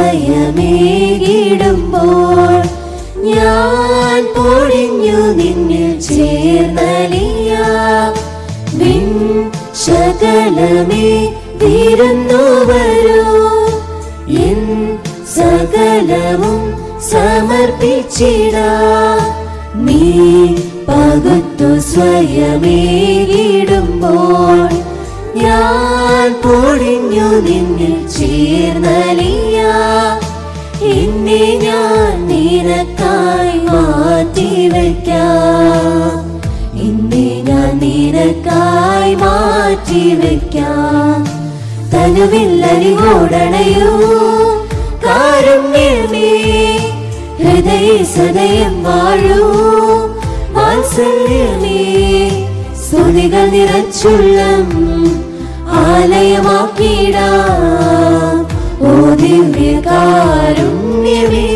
സ്വയമേകിടുമ്പോൾ ഞാൻ പൊടിഞ്ഞു നിന്നിൽ ചേർന്നലിയ വിൺ ശകലമേ വിരുന്നു വരൂ എൻ സകലവും സമർപ്പിച്ചിടാ നീ പകുത്തു സ്വയമേകിടുമ്പോൾ ഞാൻ പൊടിഞ്ഞു നിന്നിൽ ചേർന്നലിയ എന്നെ ഞാൻ നിനക്കായി മാറ്റിവെക്കാം എന്നെ ഞാൻ നിനക്കായി മാറ്റിവെക്കാം മനുവില്ലരികോടണയൂ കാരുണ്യമേ ഹൃദയ സദയം വാഴൂ വാത്സല്യമേ സ്തുതികൾ നിറച്ചുള്ളം ആലയമാക്കിടാം ഓ ദിവ്യ കാരുണ്യമേ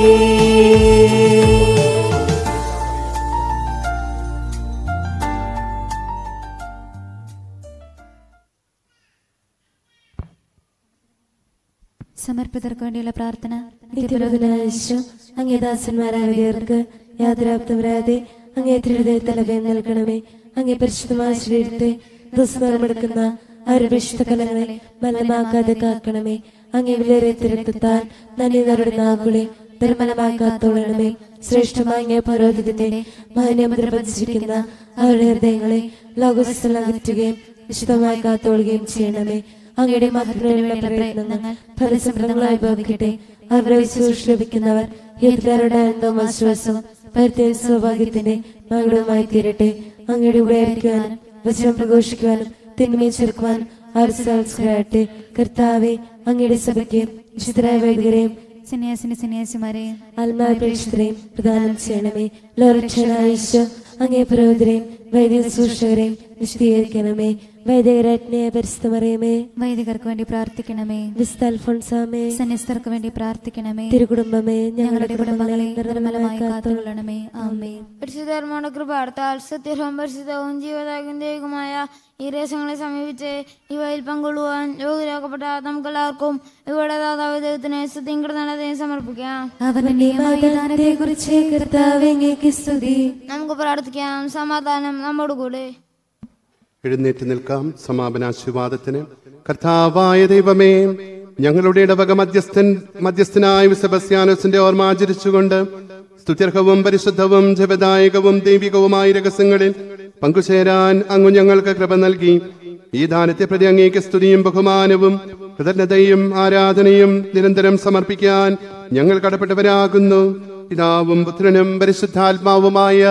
സമർപ്പിതർക്ക് വേണ്ടിയുള്ള പ്രാർത്ഥന നിത്യപ്രഭുനാശം അങ്ങേ ദാസന്മാരായവർക്ക് യാതൊരാപ്തം വരാതെ അങ്ങേ ഹൃദയത്തലവയം നൽകണമേ അങ്ങേ പരിശുദ്ധമായ ശരീരത്തെ ദുസ്മരമെടുക്കുന്ന അരുവിശുദ്ധ കലങ്ങളെ മലമാക്കാതെ കാക്കണമേ അങ്ങേ വിലയേറിയ തിരക്കത്താൽ നന്ദി നരുടെ നാകുളെ നിർമ്മലമായി കാത്തോളണമേ ശ്രേഷ്ഠമായ അങ്ങേ പരോഹിതത്തിന്റെ മാന്യമന്ത്രി പതിച്ചിരിക്കുന്ന അവരുടെ ഹൃദയങ്ങളെ ലോകസ്ഥലം അകറ്റുകയും വിശുദ്ധമായി കാത്തോളുകയും ചെയ്യണമേ അങ്ങയുടെ മഹത്വമുള്ള പ്രയത്നങ്ങൾ ഫലസമൃദ്ധങ്ങളായി ഭവിക്കട്ടെ അവരുടെ ശുശ്രൂഷ ലഭിക്കുന്നവർ ഹിതക്കാരുടെ ആനന്ദവും ആശ്വാസവും പരിത്യൻ സൗഭാഗ്യത്തിന്റെ മകളുമായി തീരട്ടെ അങ്ങയുടെ കൂടെ ആയിരിക്കുവാനും വചനം പ്രഘോഷിക്കുവാനും തിന്മയെ ചെറുക്കുവാനും അവർ സഹസ്രാട്ടെ കർത്താവെ അങ്ങയുടെ സഭയ്ക്ക് വിശുദ്ധരായ വൈദികരെയും സന്യാസിനി സന്യാസിമാരെയും ആത്മാവ് പ്രേക്ഷിതരെയും പ്രദാനം ചെയ്യണമേ ലോകരക്ഷകനായ ഈശോ അങ്ങേ പുരോഹിതരെയും വൈദിക സൂക്ഷകരെയും വിശദീകരിക്കണമേ വൈദികരാജ്ഞയെ പരിസ്ഥമറിയമേ വൈദികർക്ക് വേണ്ടി പ്രാർത്ഥിക്കണമേ വിസ്ത അൽഫോൺസാമേ സന്യസ്തർക്ക് വേണ്ടി പ്രാർത്ഥിക്കണമേ തിരുകുടുംബമേ ഞങ്ങളുടെ ഞങ്ങളുടെ കുടുംബങ്ങളെ കുടുംബങ്ങളെ നിർമ്മലമായി കാത്തുകൊള്ളണമേ ആമേ പരിശുദ്ധർമ്മയുടെ കൃപാർത്താൽ സത്യവും പരിശുദ്ധവും ജീവദായകമായ ഈ രഹസ്യങ്ങളെ സമീപിച്ച് ഇവയിൽ പങ്കൊള്ളുവാൻ യോഗ്യരാക്കപ്പെട്ട നമുക്കെല്ലാവർക്കും ഇവിടെ ദാതാവ് ദൈവത്തിന് സ്തുതിയും കൃതജ്ഞതയും സമർപ്പിക്കാം അവന്റെ മൈതാനത്തെ കുറിച്ച് കർത്താവേ അങ്ങേക്ക് സ്തുതി നമുക്ക് പ്രാർത്ഥിക്കാം സമാധാനം നമ്മോട് കൂടെ എഴുന്നേറ്റ് നിൽക്കാം സമാപനാശീർവാദത്തിന് കർത്താവായ ദൈവമേ ഞങ്ങളുടെ ഇടവക മധ്യസ്ഥൻ മധ്യസ്ഥനായ സെബസ്യാനോസിന്റെ ഓർമ്മ ആചരിച്ചുകൊണ്ട് സ്തുത്യർഹവും പരിശുദ്ധവും ജപദായകവും ദൈവികവുമായ രഹസ്യങ്ങളിൽ പങ്കുചേരാൻ അങ്ങ് ഞങ്ങൾക്ക് കൃപ നൽകി ഈ ദാനത്തെ പ്രതി അങ്ങേക്ക് സ്തുതിയും ബഹുമാനവും കൃതജ്ഞതയും ആരാധനയും നിരന്തരം സമർപ്പിക്കാൻ ഞങ്ങൾ കടപ്പെട്ടവരാകുന്നു പിതാവും പുത്രനും പരിശുദ്ധാത്മാവുമായ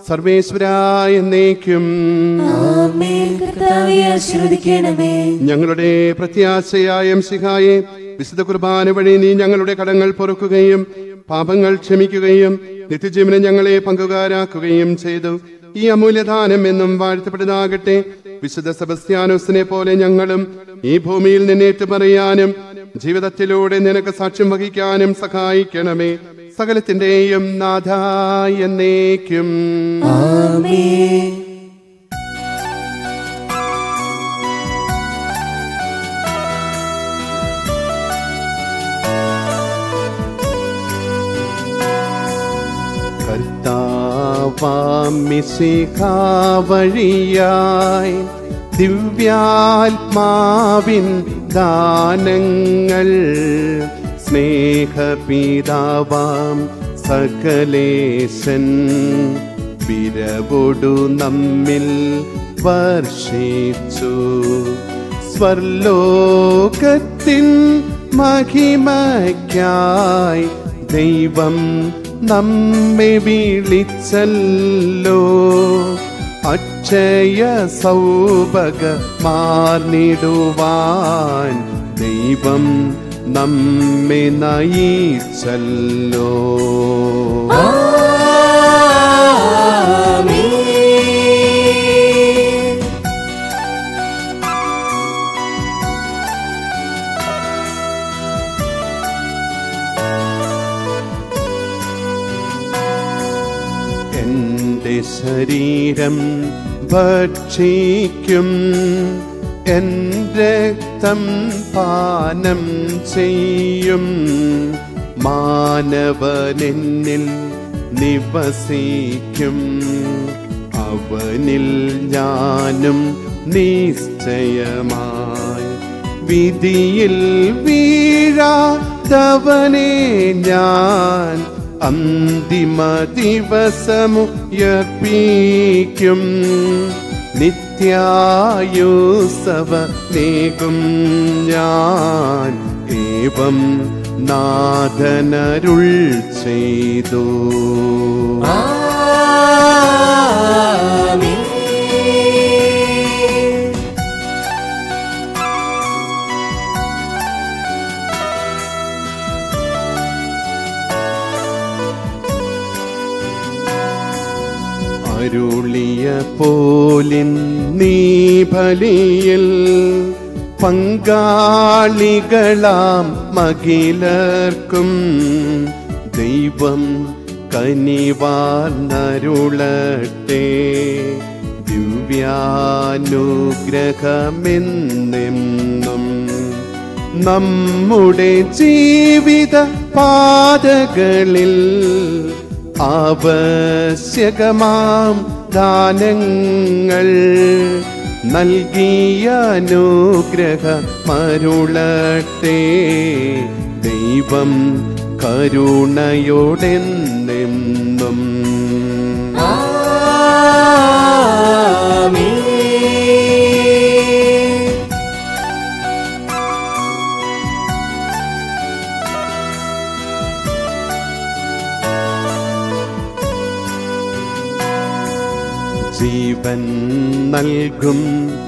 സർവേശ്വരായ എന്നേക്കും ആമേൻ കർത്താവേ ആശീർവദിക്കണമേ ഞങ്ങളുടെ പ്രത്യാശയായ സിഹായെ വിശുദ്ധ കുർബാന വഴി നീ ഞങ്ങളുടെ കടങ്ങൾ പൊറുക്കുകയും പാപങ്ങൾ ക്ഷമിക്കുകയും നിത്യജീവനെ ഞങ്ങളെ പങ്കുകാരാക്കുകയും ചെയ്തു ഈ അമൂല്യദാനം എന്നും വാഴ്ത്തപ്പെട്ടതാകട്ടെ വിശുദ്ധ സെബസ്ത്യാനോസിനെ പോലെ ഞങ്ങളും ഈ ഭൂമിയിൽ നിന്നേറ്റു പറയാനും ജീവിതത്തിലൂടെ നിനക്ക് സാക്ഷ്യം വഹിക്കാനും സഹായിക്കണമേ സകലത്തിന്റെയും നാഥ എന്നേക്കും ആമേൻ കർത്താവാമിശിഖാവഴിയായി ദിവ്യാത്മാവിൻ ദാനങ്ങൾ സ്നേഹപിതാവാം സകലേശൻ വിരവൊടു നമ്മിൽ വർഷിച്ചു സ്വർലോകത്തിൻ മഹിമയ്ക്കായി ദൈവം നമ്മെ വിളിച്ചല്ലോ അക്ഷയ സൗഭഗ മാർന്നിടുവാൻ ദൈവം നമ്മെ നയിച്ചല്ലോ ആമേൻ എന്റെ ശരീരം ഭക്ഷിക്കും എൻ രക്തം പാനം ചെയ്യും മാനവനെന്നിൽ നിവസിക്കും അവനിൽ ഞാനും നിശ്ചയമായി വിധിയിൽ വീഴാതവനെ ഞാൻ അന്തിമ ദിവസമുയർപ്പിക്കും നിത്യായുസവ നേകും ഞാൻ ഏവം നാഥനരുൾ ചെയ്തു ആമേൻ അരുളിയ പോലിൻ നീ ബലിയിൽ പങ്കാളികളാം മകിലർക്കും ദൈവം കനിവാർന്നരുളട്ടെ ദിവ്യാനുഗ്രഹമെന്നെന്നും നമ്മുടെ ജീവിത പാതകളിൽ ആവശ്യകമാം ദാനങ്ങൾ നൽകിയ അനുഗ്രഹ മരുളട്ടെ ദൈവം കരുണയോടെന്നെന്നും ജീവൻ നൽകും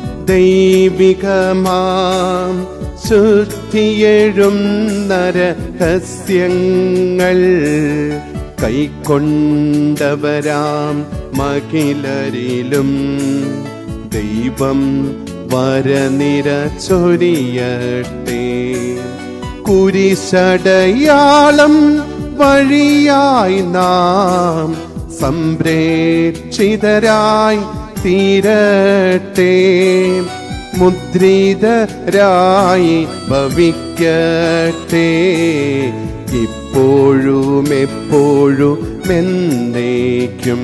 ദൈവികമാം ശുദ്ധിയെഴും നരഹസ്യങ്ങൾ കൈക്കൊണ്ടവരാം മകിലരിലും ദൈവം വരനിര ചൊരിയട്ടെ കുരിശടയാളം വഴിയായി നാം സംപ്രേക്ഷിതരായി തീരട്ടെ മുദ്രിതരായി ഭവിക്കട്ടെ ഇപ്പോഴും എപ്പോഴും എന്നേക്കും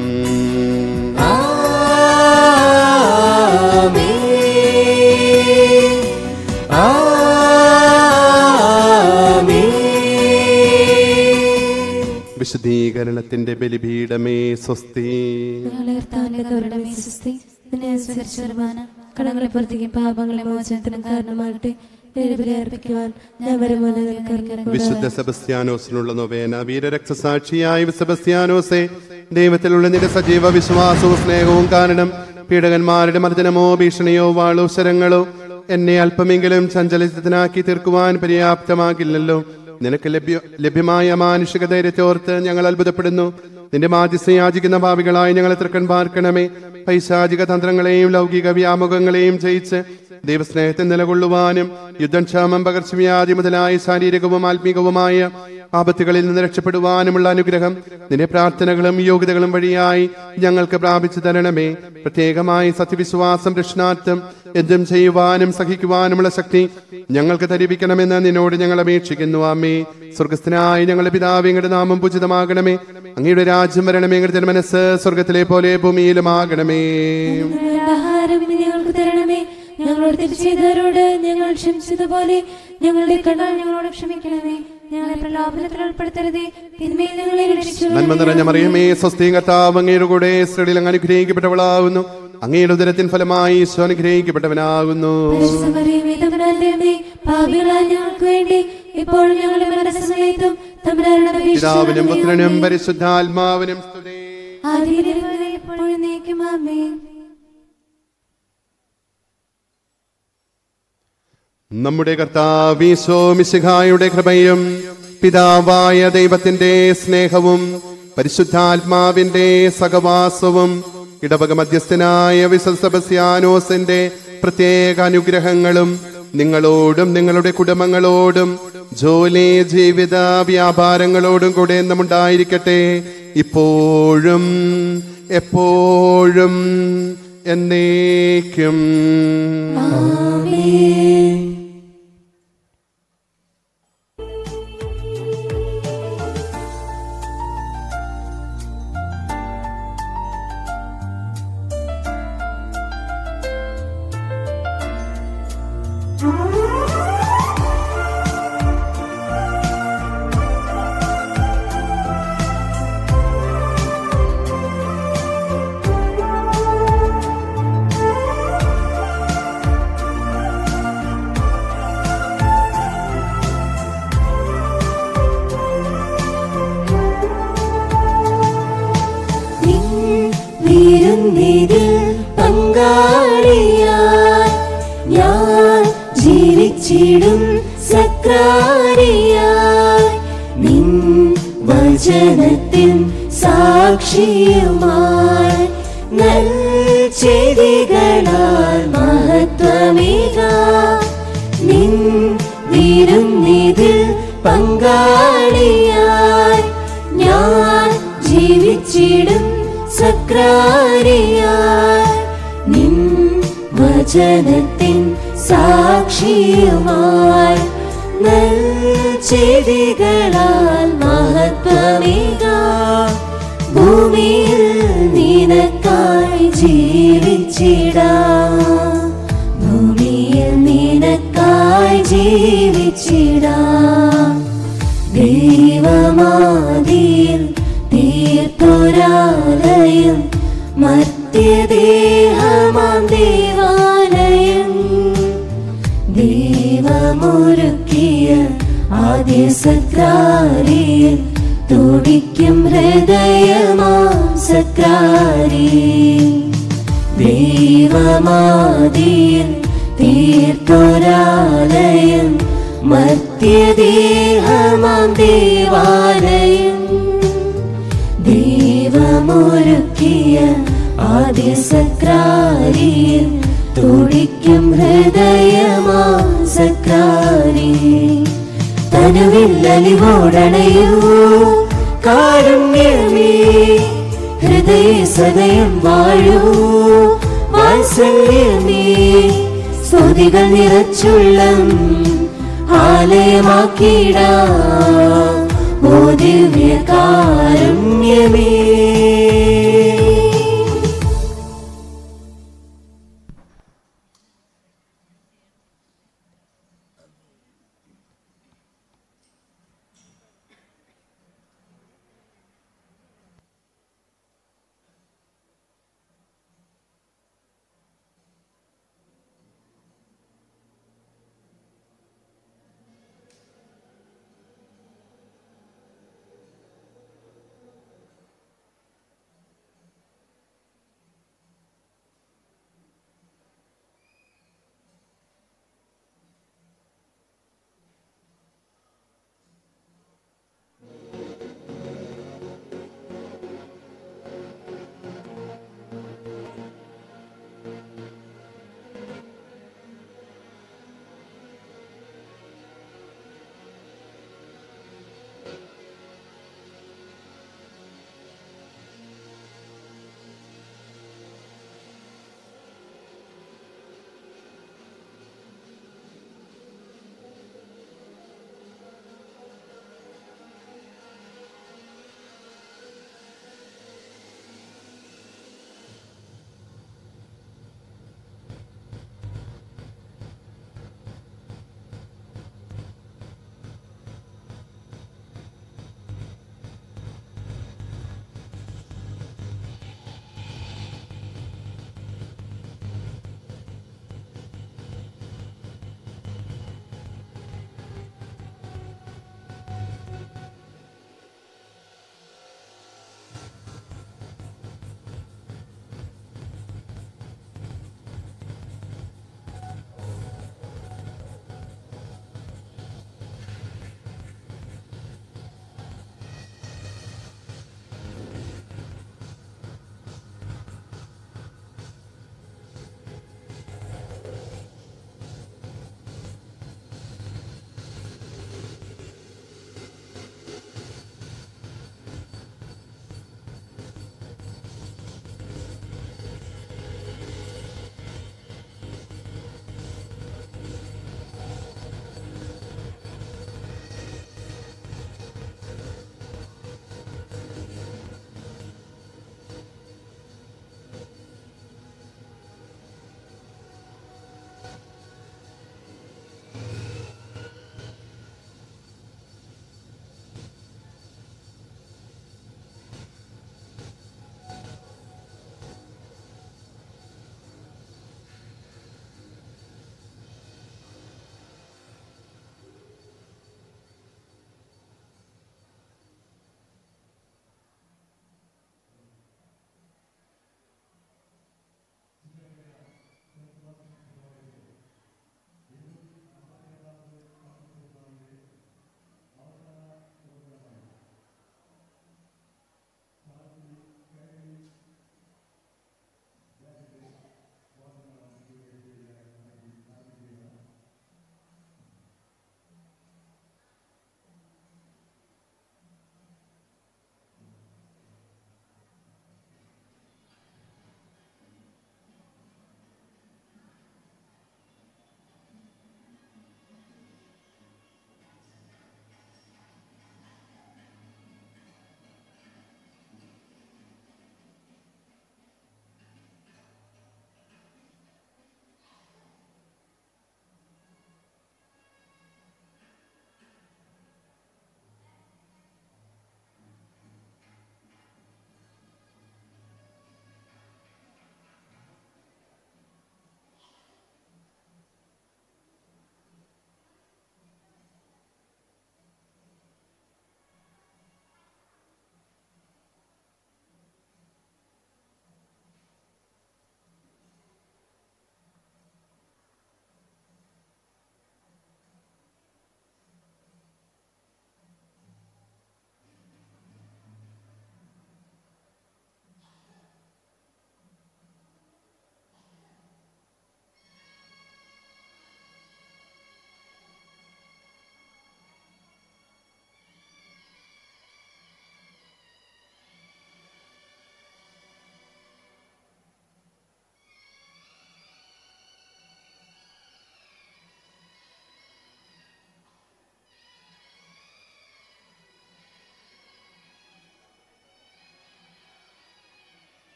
വിശദീകരണത്തിന്റെ ബലിപീഠമേ സ്വസ്തി ഞങ്ങളെ കർത്താവിന്റെ കരുണമേ സുസ്തി നിന്നെ അനുസരിച്ച് വരുമാന കടങ്ങളെ പുറത്തേക്കും പാപങ്ങളെ മോചനത്തിനും കാരണമാകട്ടെ ബലിബലി അർപ്പിക്കുവാൻ ഞാൻ വരുമ്പോൾ വിശുദ്ധ സെബസ്ത്യാനോസിനുള്ള നൊവേന വീരരക്തസാക്ഷിയായ സെബസ്ത്യാനോസെ ദൈവത്തിലുള്ള നിന്റെ സജീവ വിശ്വാസവും സ്നേഹവും കാരണം പീഡകന്മാരുടെ മർദ്ദനമോ ഭീഷണിയോ വാളോ ശരങ്ങളോ എന്നെ അല്പമെങ്കിലും ചഞ്ചലിതനാക്കി തീർക്കുവാൻ പര്യാപ്തമാകില്ലല്ലോ നിനക്ക് ലഭ്യ ലഭ്യമായ മാനുഷിക ധൈര്യത്തോർത്ത് ഞങ്ങൾ അത്ഭുതപ്പെടുന്നു നിന്റെ മാധ്യസ്ഥ യാചിക്കുന്ന ഭാവികളായി ഞങ്ങളെ തൃക്കൺ പാർക്കണമേ പൈശാചിക തന്ത്രങ്ങളെയും ലൗകിക വ്യാമുഖങ്ങളെയും ജയിച്ച് ദൈവസ്നേഹത്തിൽ നിലകൊള്ളുവാനും യുദ്ധം ക്ഷാമം പകർച്ചവ്യാധി മുതലായ ശാരീരികവും ആത്മീകവുമായ ആപത്തുകളിൽ നിന്ന് രക്ഷപ്പെടുവാനുമുള്ള അനുഗ്രഹം നിന്റെ പ്രാർത്ഥനകളും യോഗ്യതകളും വഴിയായി ഞങ്ങൾക്ക് പ്രാപിച്ചു തരണമേ പ്രത്യേകമായി സത്യവിശ്വാസം രക്ഷണാർത്ഥം എന്തും ചെയ്യുവാനും സഹിക്കുവാനുമുള്ള ശക്തി ഞങ്ങൾക്ക് ധരിപ്പിക്കണമെന്ന് നിന്നോട് ഞങ്ങൾ അപേക്ഷിക്കുന്നു അമ്മേ സ്വർഗസ്ഥനായ ഞങ്ങളുടെ പിതാവ് എങ്ങളുടെ നാമം പൂജിതമാകണമേ അങ്ങയുടെ രാജ്യം വരണമേ എങ്ങളുടെ മനസ്സ് സ്വർഗത്തിലെ പോലെ ഭൂമിയിലുമാകണമേ ആഹാരം ഇനി ഞങ്ങൾക്ക് തരണമേ ഞങ്ങളോട് തെറ്റ് ചെയ്തവരോട് ഞങ്ങൾ ക്ഷമിച്ചതുപോലെ ഞങ്ങളുടെ കണ്ണാൽ ഞങ്ങളോട് ക്ഷമിക്കണമേ ഞങ്ങളെ പ്രലോഭനത്തിൽ ഉൾപ്പെടുത്തരുതേ തിന്മയിൽ ഞങ്ങളെ രക്ഷിച്ചു നന്മ നിറഞ്ഞ മറിയമേ സ്വസ്തി കർത്താവ് അങ്ങയുടെ കൂടെ സ്ത്രീകളിൽ അങ്ങ് അനുഗ്രഹിക്കപ്പെട്ടവളാകുന്നു അങ്ങയുടെ ഉദരത്തിൻ ഫലമായി ഈശോ അനുഗ്രഹിക്കപ്പെട്ടവനാകുന്നു പാപികളായ ഞങ്ങൾക്ക് വേണ്ടി ഇപ്പോഴും ഞങ്ങളുടെ മരണസമയത്തും തമ്പുരാനോട് പിതാവിനും പുത്രനും അപേക്ഷിച്ചുകൊള്ളണമേ. പരിശുദ്ധാത്മാവിനും സ്തുതി ആദിയിലെ പോലെ ഇപ്പോഴും എന്നേക്കും ആമേൻ നമ്മുടെ കർത്താവീശോ മിശിഹായുടെ കൃപയും പിതാവായ ദൈവത്തിന്റെ സ്നേഹവും പരിശുദ്ധാത്മാവിന്റെ സഹവാസവും ഇടവക മധ്യസ്ഥനായ വിശ്വസബസ്യാനോസിന്റെ പ്രത്യേക അനുഗ്രഹങ്ങളും നിങ്ങളോടും നിങ്ങളുടെ കുടുംബങ്ങളോടും ജോലി ജീവിത വ്യാപാരങ്ങളോടും കൂടെ നമ്മുണ്ടായിരിക്കട്ടെ ഇപ്പോഴും എപ്പോഴും എന്നേക്കും വിരുന്നിതിൽ പങ്കാളിയായി ഞാൻ ജീവിച്ചിടും സക്രാരിയായി നിൻ വചനത്തിൻ സാക്ഷിയുമായി നൽചെയ്തികളാൽ മഹത്വമേക നിൻ വിരുന്നിതിൽ പങ്കാളിയായി ഞാൻ ജീവിച്ചിടും സക്രാരിയായി നിൻ വചനത്തിൻ സാക്ഷിയുമായി നൽചെയ്തികളാൽ മഹത്വമേക ഭൂമിയിൽ നിനക്കായി ജീവിച്ചിടാം ഭൂമിയിൽ നിനക്കായി ജീവിച്ചിടാം ദൈവമാതിയിൽ തീർത്തൊരാലയം മർത്യദേഹമാം ദേവാലയം ദൈവമൊരുക്കിയ ആദ്യ സക്രാരിയിൽ തുടിക്കും ഹൃദയമാം സക്രാരി ദൈവമാതിയിൽ തീർത്തൊരാലയം മർത്യദേഹമാം ദേവാലയം ദൈവമൊരുക്കിയ ആദ്യ സക്രാരിയിൽ തുടിക്കും ഹൃദയമാം സക്രാരി തനുവില്ലലിവോടണയൂ കാരുണ്യമേ ഹൃദയ സദയം വാഴൂ വാത്സല്യമേ സ്തുതികൾ നിറച്ചുള്ളം ആലയമാക്കിടാ ഓ ദിവ്യ കാരുണ്യമേ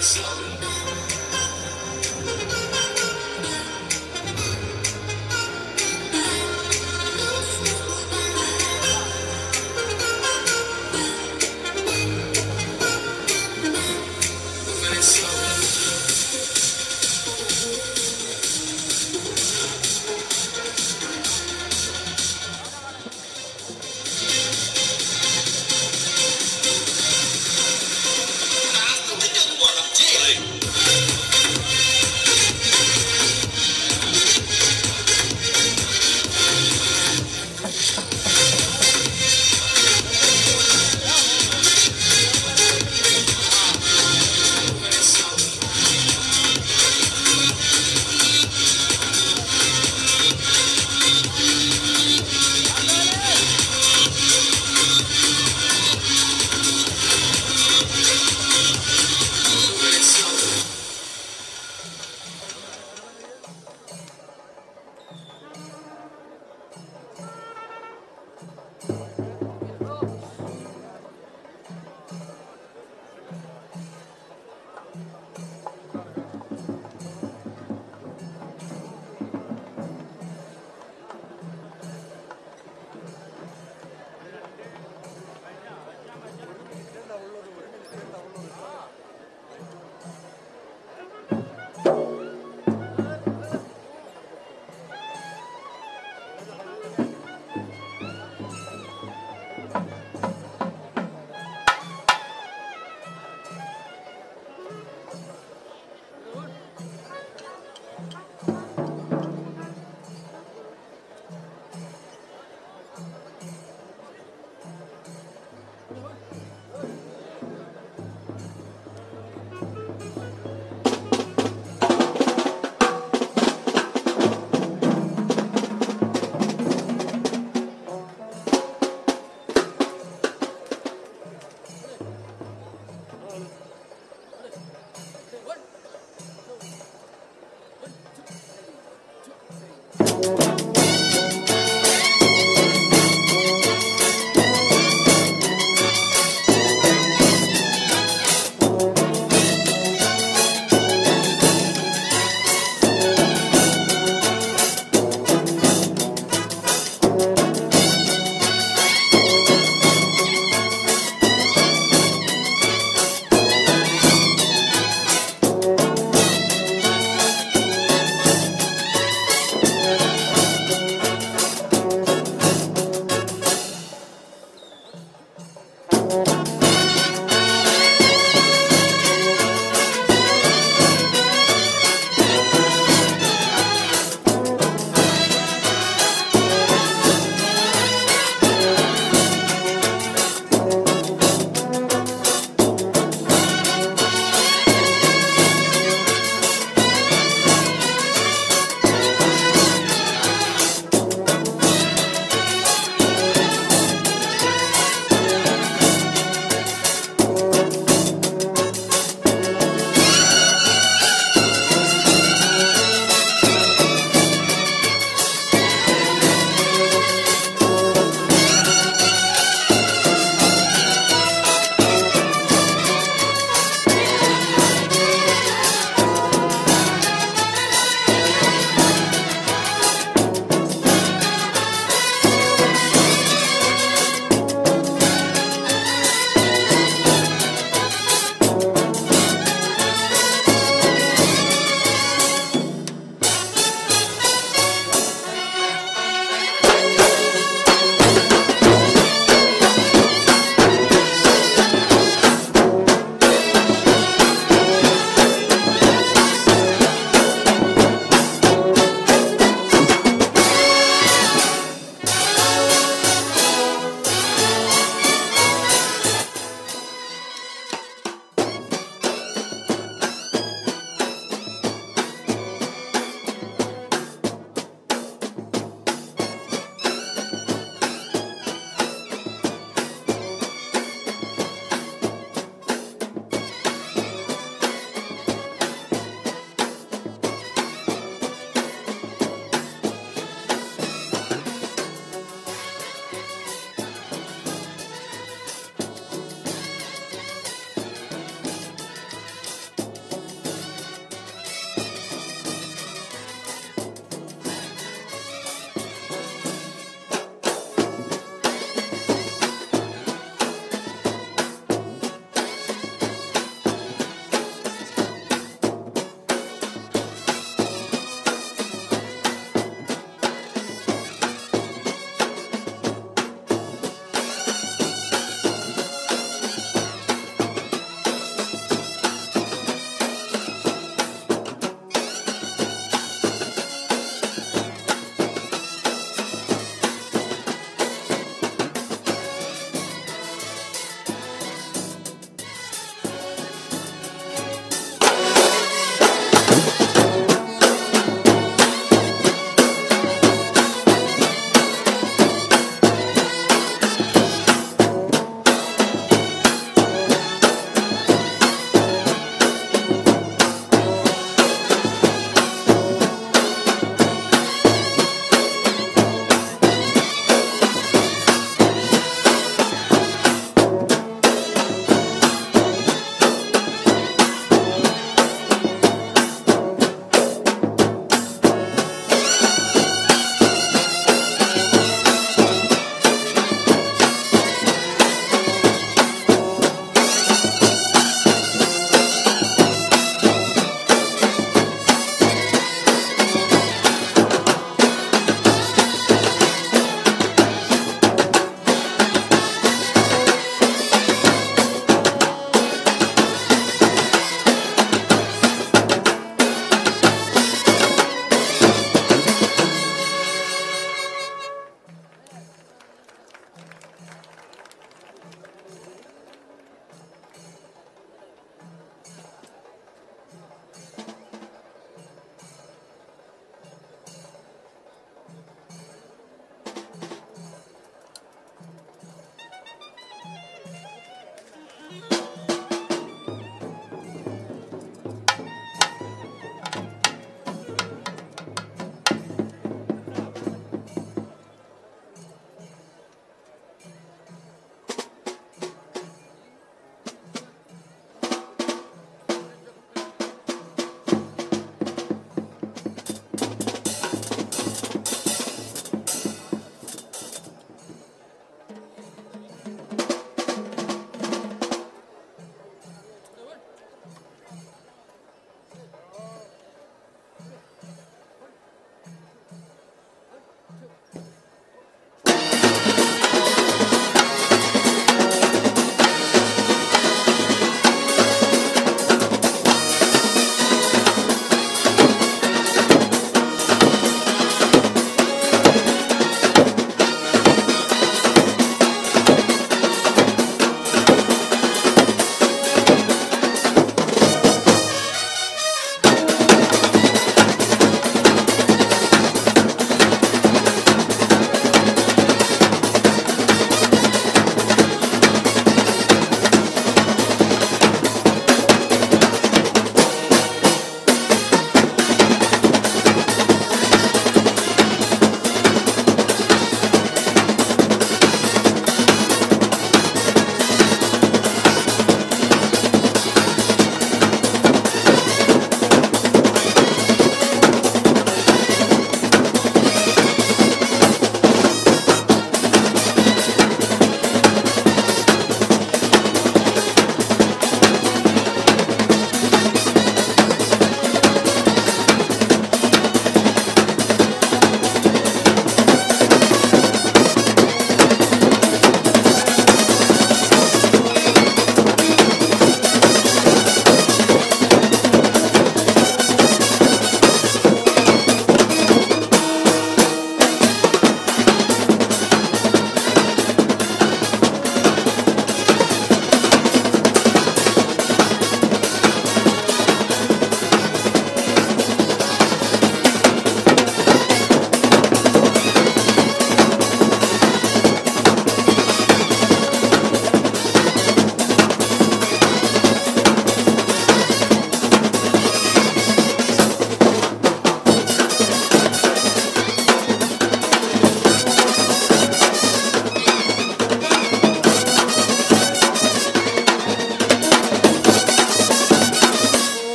Hey.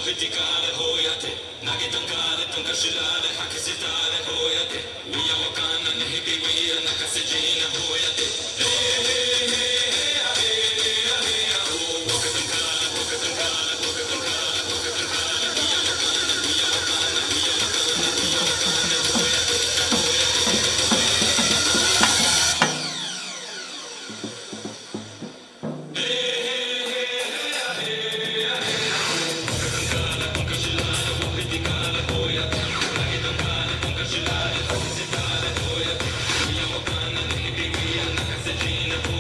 Hoya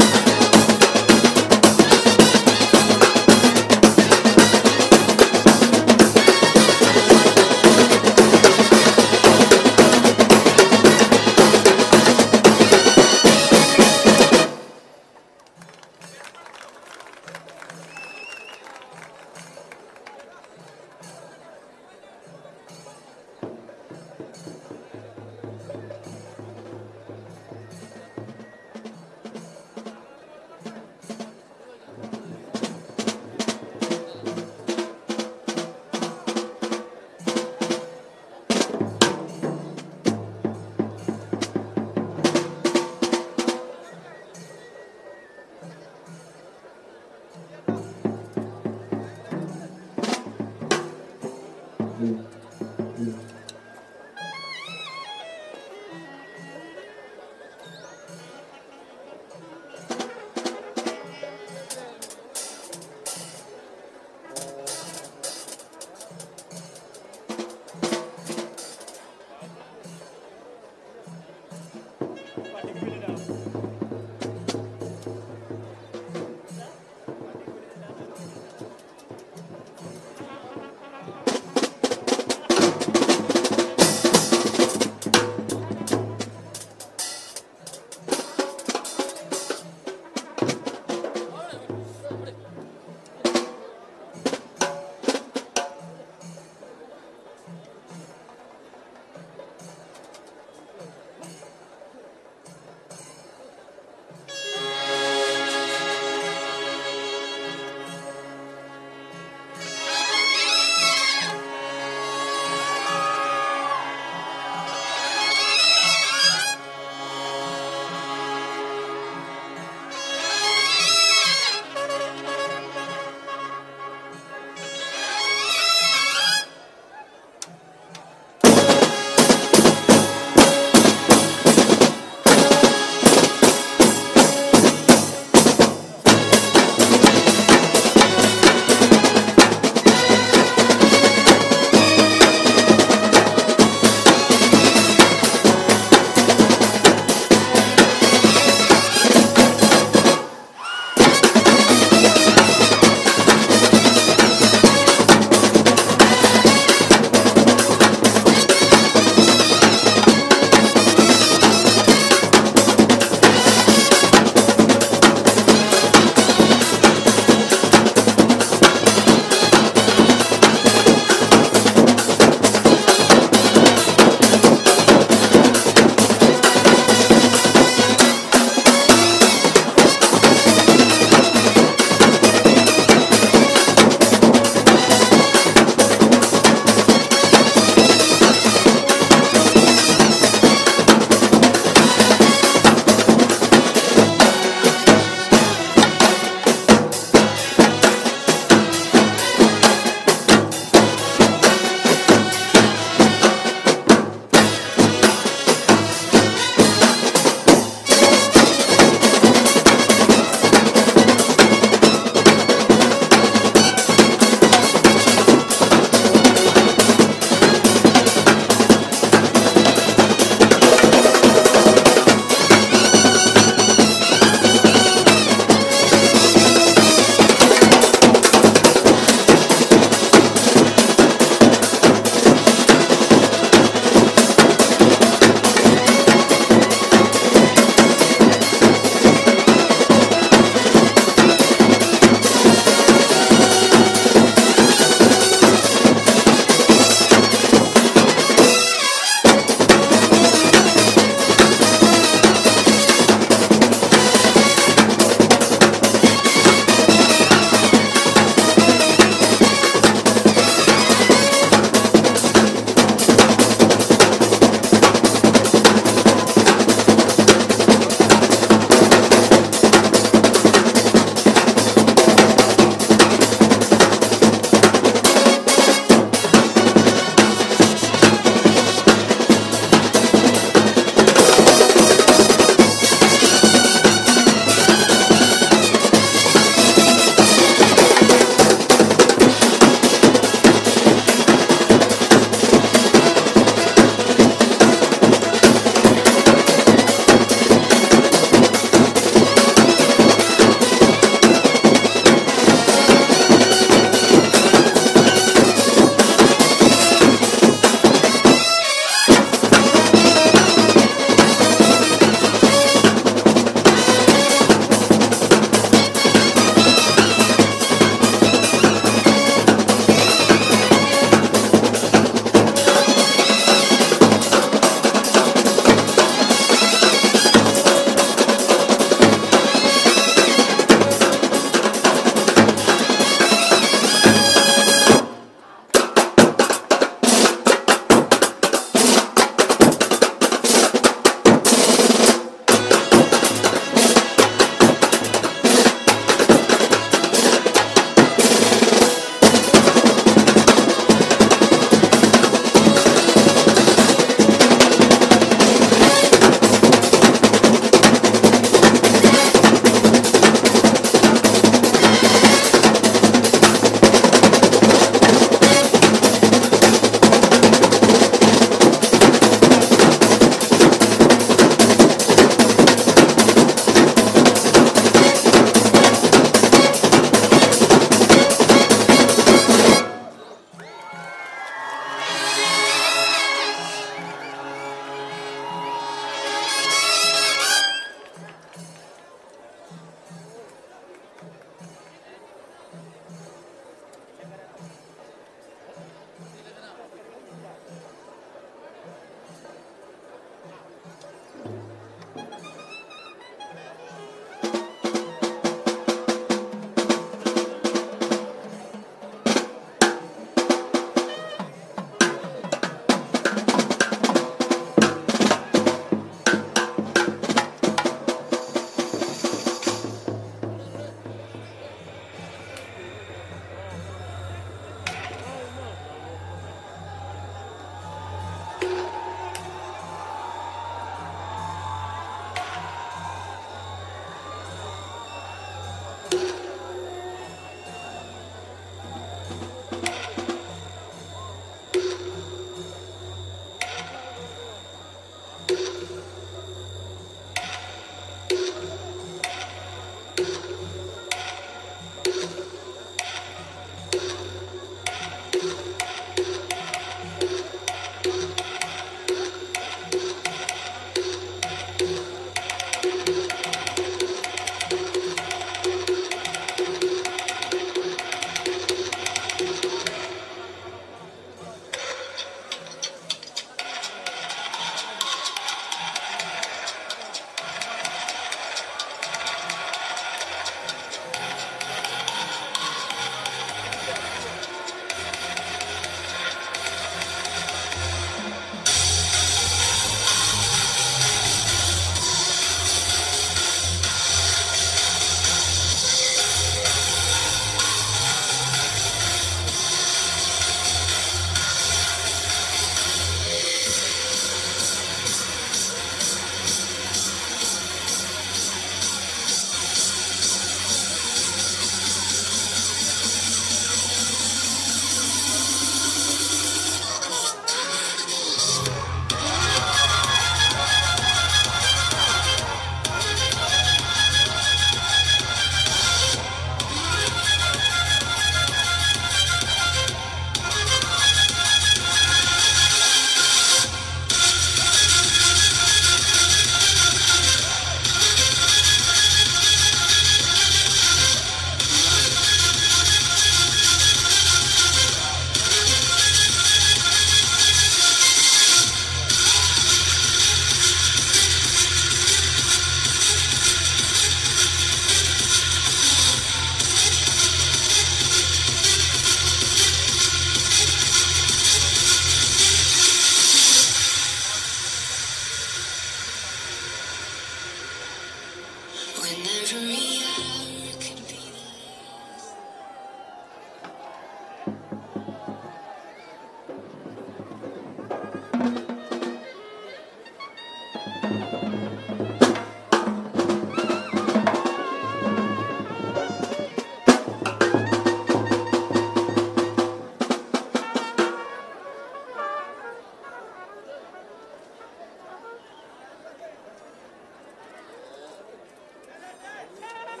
ും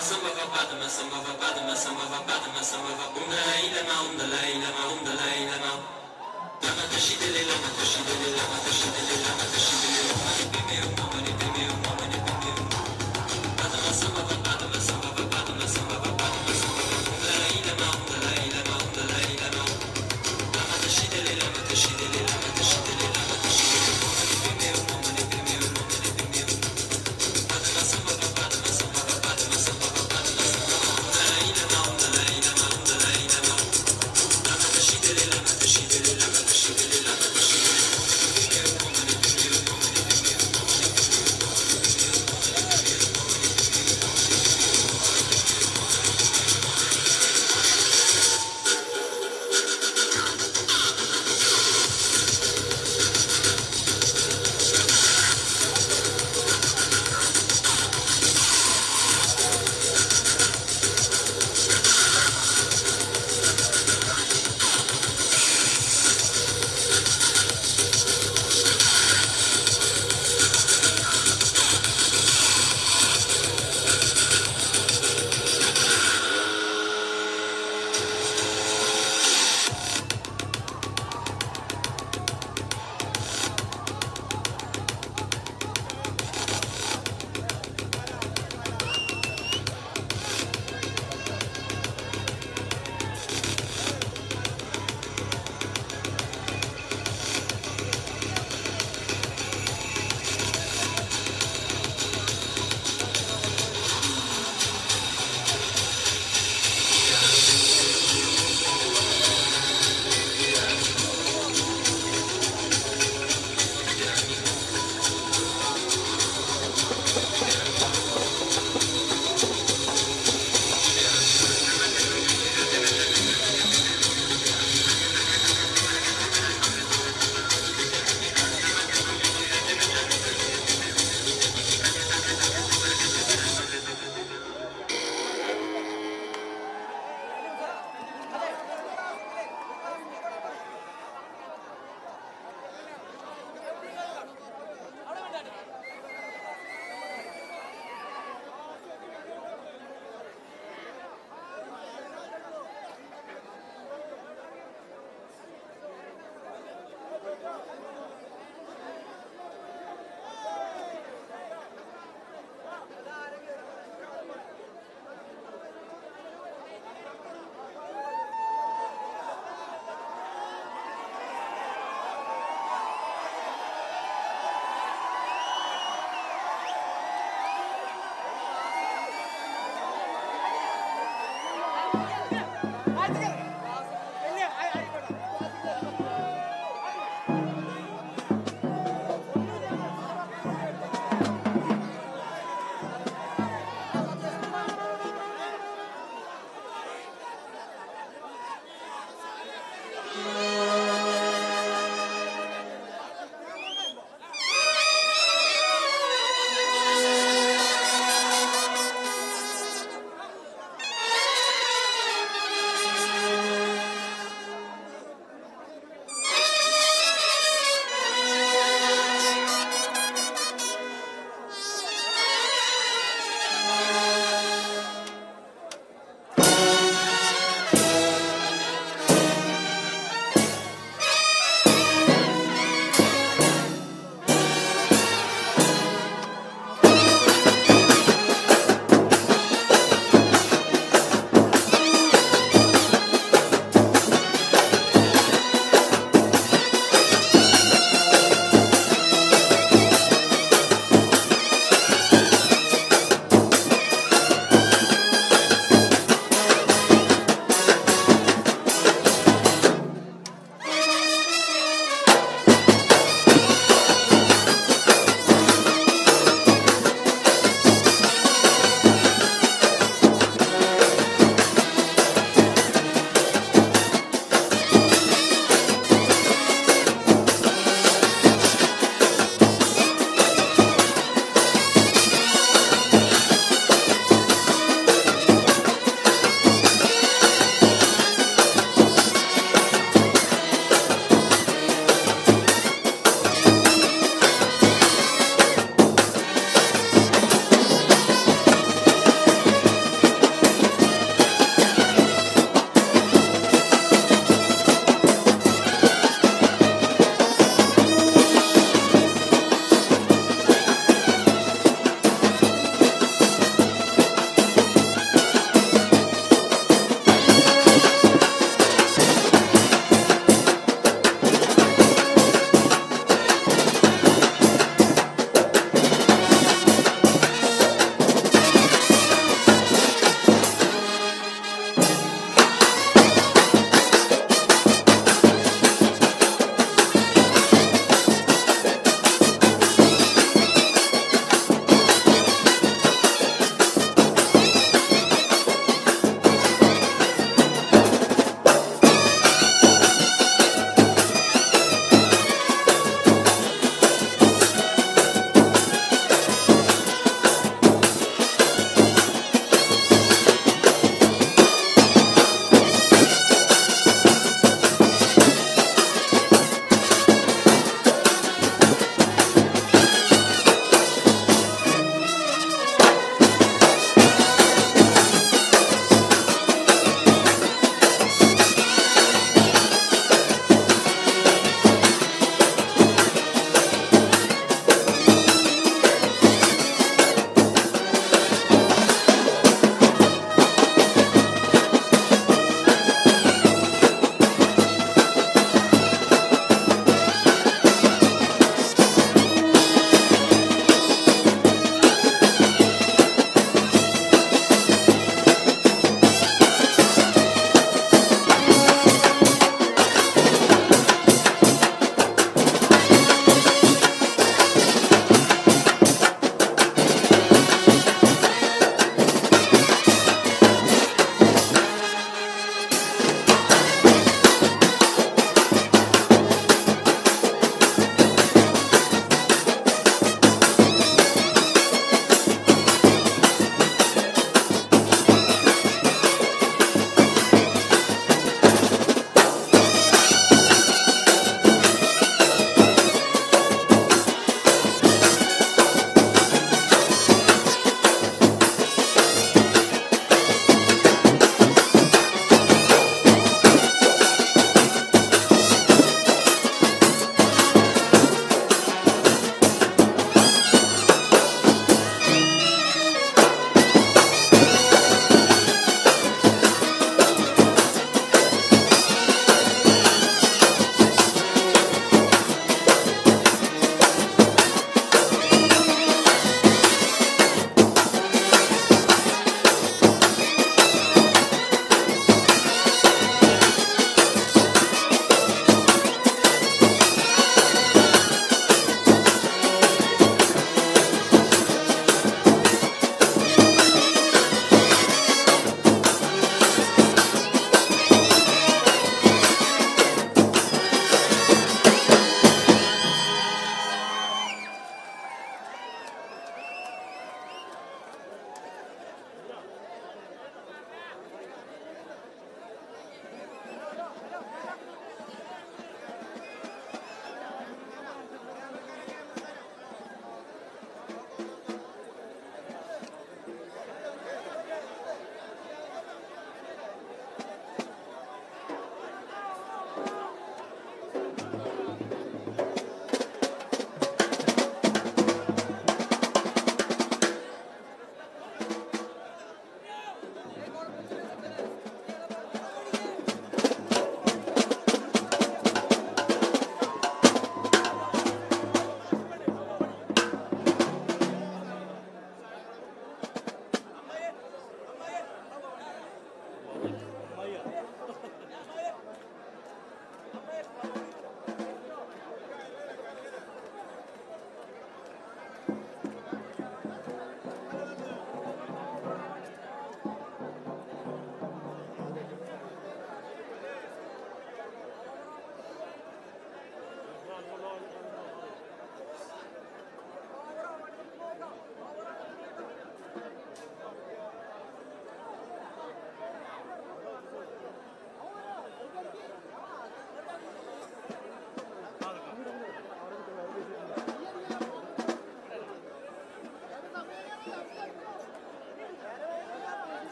Thank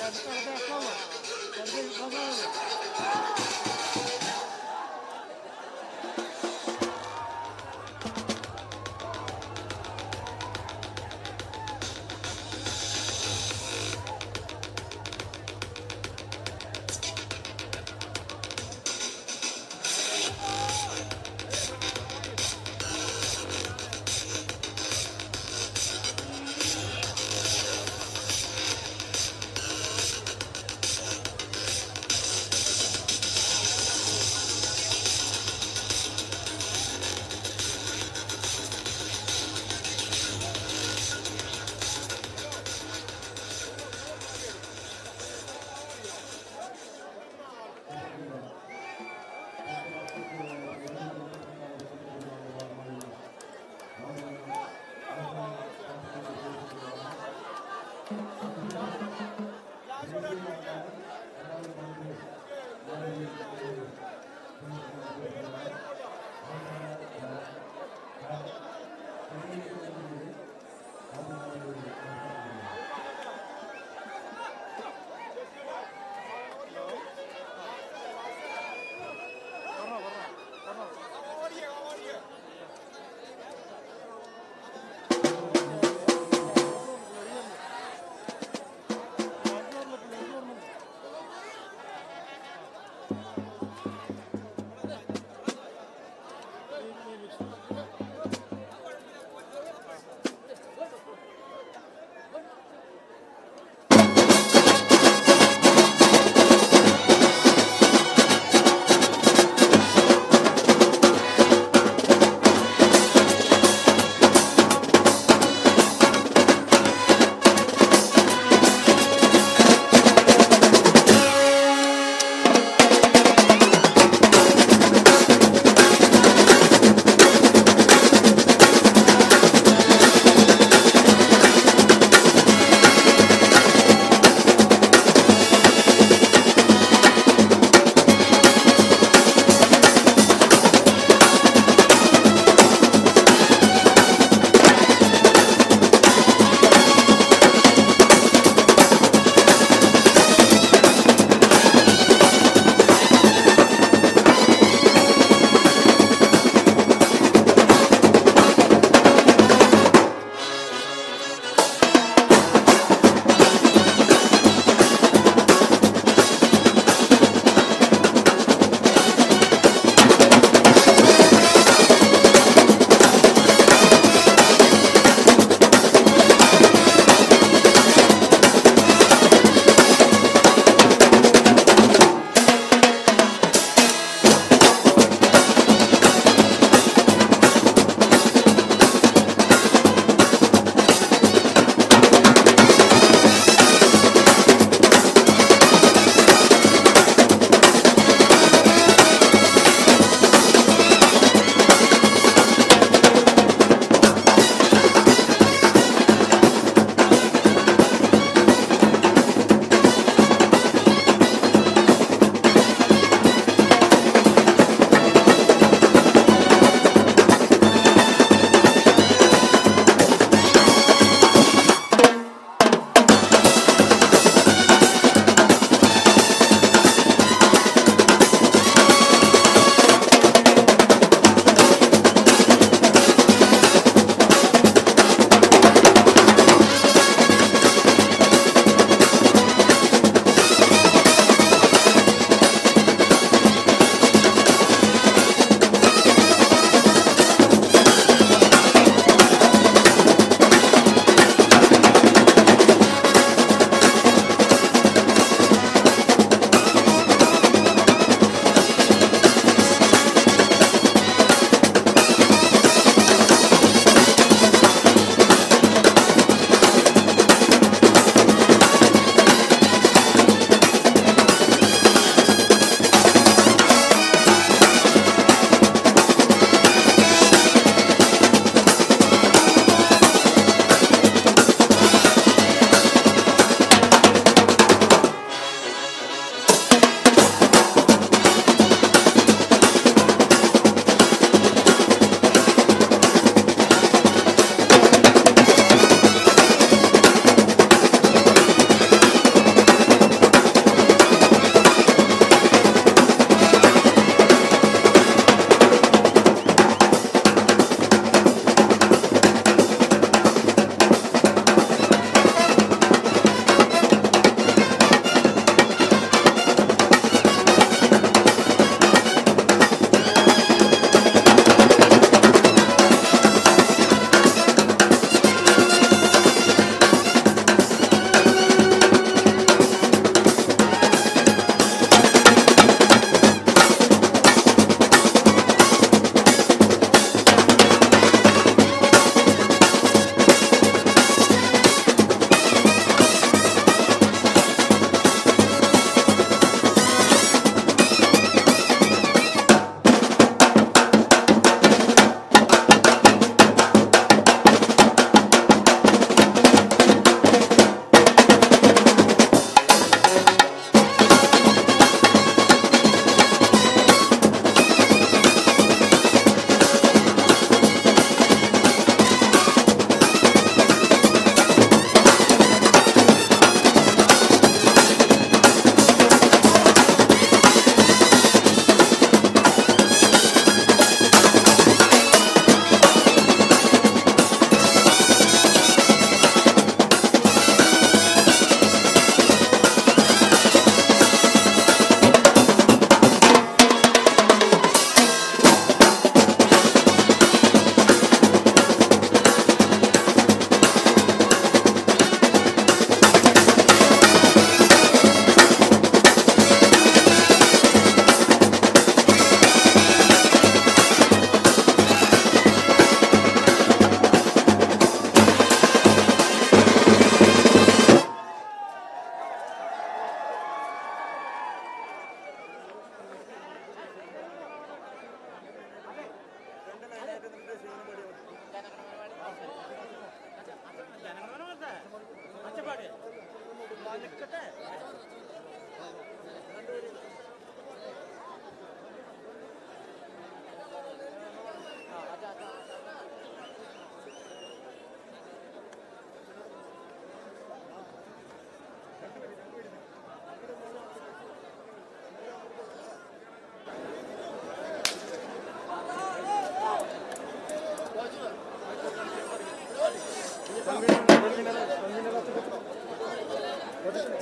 യേശുവേ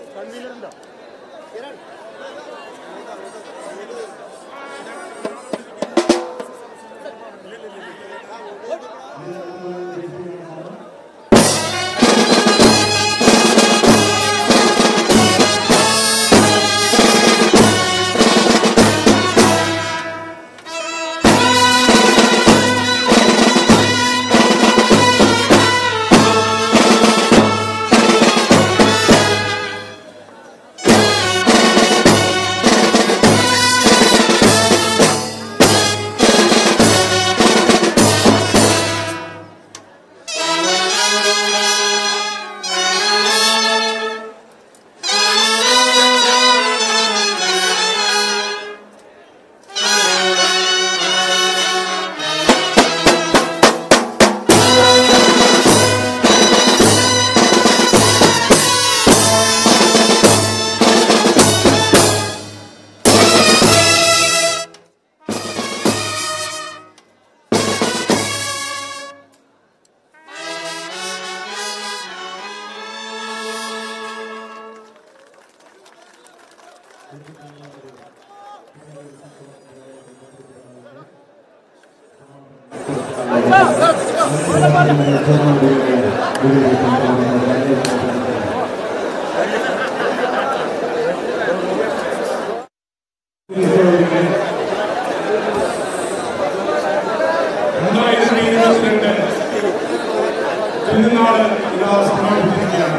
രണ്ടായിരത്തി ഇരുപത്തിരണ്ട് പെരുന്നാള് ഇതാ സമാപിച്ചിരിക്കുകയാണ്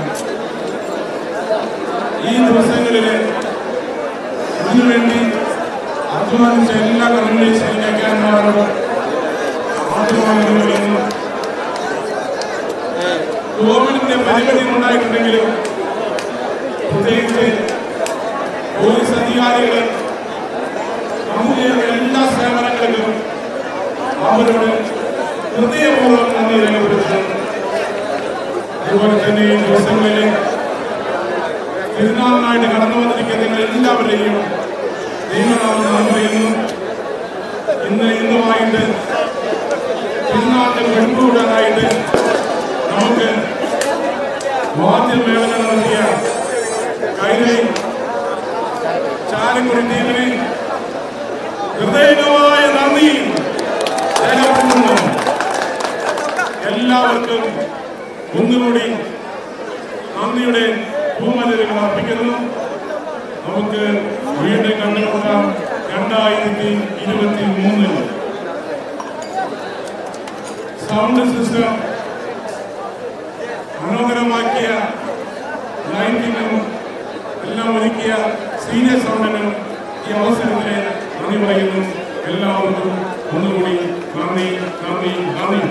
ഈ ദിവസങ്ങളിൽ അതിനുവേണ്ടി അധ്വാനിച്ച എല്ലാ കമ്മ്യൂണിസ്റ്റ് സൈനികന്മാരോടും ആദ്യമായി പറയുന്നു കോവിഡിന്റെ പരിമിതി ഉണ്ടായിട്ടുണ്ടെങ്കിലും പ്രത്യേകിച്ച് പോലീസ് അധികാരികൾ നമുക്ക് എല്ലാ സേവനങ്ങളിലും അവരോട് ഹൃദയപൂർവ്വം നന്ദി രേഖപ്പെടുത്തുന്നു അതുപോലെ തന്നെ ഈ ദിവസങ്ങളിൽ പെരുന്നാളിനായിട്ട് കടന്നു വന്നിരിക്കുന്ന നിങ്ങൾ എല്ലാവരെയും ദൈവനാമം നന്ദി പറയുന്നു ഇന്ന് ഇന്നുമായിട്ട് പെരുന്നാളിന് വെട്ടുകൂടാനായിട്ട് നമുക്ക് വാദ്യമേളന നടത്തിയ കൈരളി ചാലക്കുടി ടീമിന് ഹൃദയമായ നന്ദി രേഖപ്പെടുത്തുന്നു എല്ലാവർക്കും ഒന്നുകൂടി നന്ദിയുടെ ഭൂമലരുകൾ അർപ്പിക്കുന്നു നമുക്ക് വീണ്ടും കണ്ടുമുട്ടാം രണ്ടായിരത്തി ഇരുപത്തി മൂന്നിൽ സൗണ്ട് സിസ്റ്റം മനോഹരമാക്കിയ ലൈറ്റിനും എല്ലാം ഒരുക്കിയ സീനിയർ സൗണ്ടിനും ഈ അവസരത്തിൽ നന്ദി പറയുന്നു എല്ലാവർക്കും ഒന്നുകൂടി നന്ദി നന്ദി നന്ദി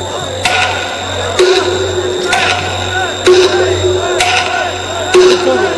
Thank you.